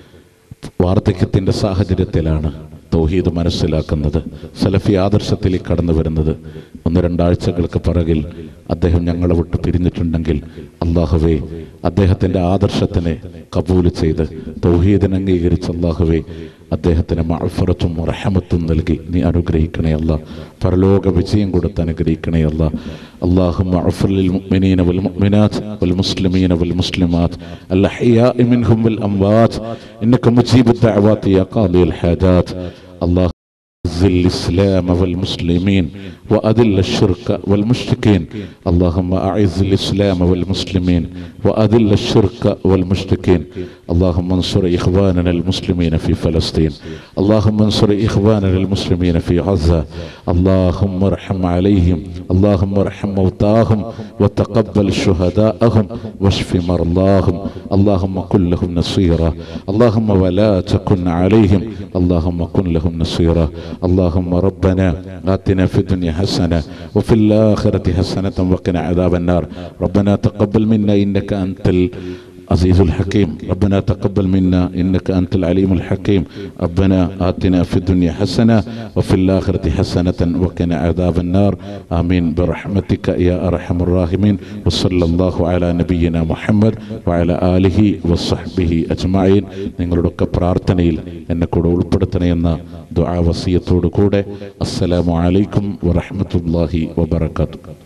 വാർദ്ധക്യത്തിൻ്റെ സാഹചര്യത്തിലാണ് തൗഹീദ് മനസ്സിലാക്കുന്നത് സലഫി ആദർശത്തിലേക്ക് കടന്നു വരുന്നത് ഒന്ന് രണ്ടാഴ്ചകൾക്ക് പിറകിൽ അദ്ദേഹം ഞങ്ങളെ വിട്ട് പിരിഞ്ഞിട്ടുണ്ടെങ്കിൽ അള്ളാഹുവേ അദ്ദേഹത്തിൻ്റെ ആദർശത്തിനെ കബൂല് ചെയ്ത് തൗഹീദിനെ അംഗീകരിച്ച് അള്ളാഹുവേ അദ്ദേഹത്തിന് മഴഫറത്തും റഹമത്തും നൽകി നീ അനുഗ്രഹിക്കണേ അല്ല പരലോക വിജയം കൊടുത്ത് അനുഗ്രഹിക്കണേ അല്ല اللهم اغفر للمؤمنين والمؤمنات والمسلمين والمسلمات الأحياء منهم والأموات إنك مجيب الدعوات يا قاضي الحاجات الله أعز الإسلام والمسلمين وأذل الشرك والمشركين اللهم أعز الإسلام والمسلمين وأذل الشرك والمشركين اللهم انصر إخواننا المسلمين في فلسطين اللهم انصر إخواننا المسلمين في غزة اللهم ارحم عليهم اللهم ارحم موتاهم وتقبل شهداءهم واشف مرضاهم اللهم كن لهم نصيرا اللهم ولا تكن عليهم اللهم كن لهم نصيرا اللهم ربنا آتنا في الدنيا حسنة وفي الآخرة حسنة وقنا عذاب النار ربنا تقبل منا إنك أنت العزيز الحكيم ربنا تقبل منا إنك أنت العليم الحكيم ربنا آتنا في الدنيا حسنة وفي الآخرة حسنة وقنا عذاب النار آمين برحمتك يا أرحم الراحمين وصلى الله على نبينا محمد وعلى آله وصحبه أجمعين നിങ്ങളുടെയൊക്കെ പ്രാർത്ഥനയിൽ എന്നെ കൂടെ ഉൾപ്പെടുത്തണേ എന്ന ദുആ വസിയത്തോടു കൂടെ അസ്സലാമു അലൈക്കും വറഹ്മത്തുള്ളാഹി വബറകാതുഹു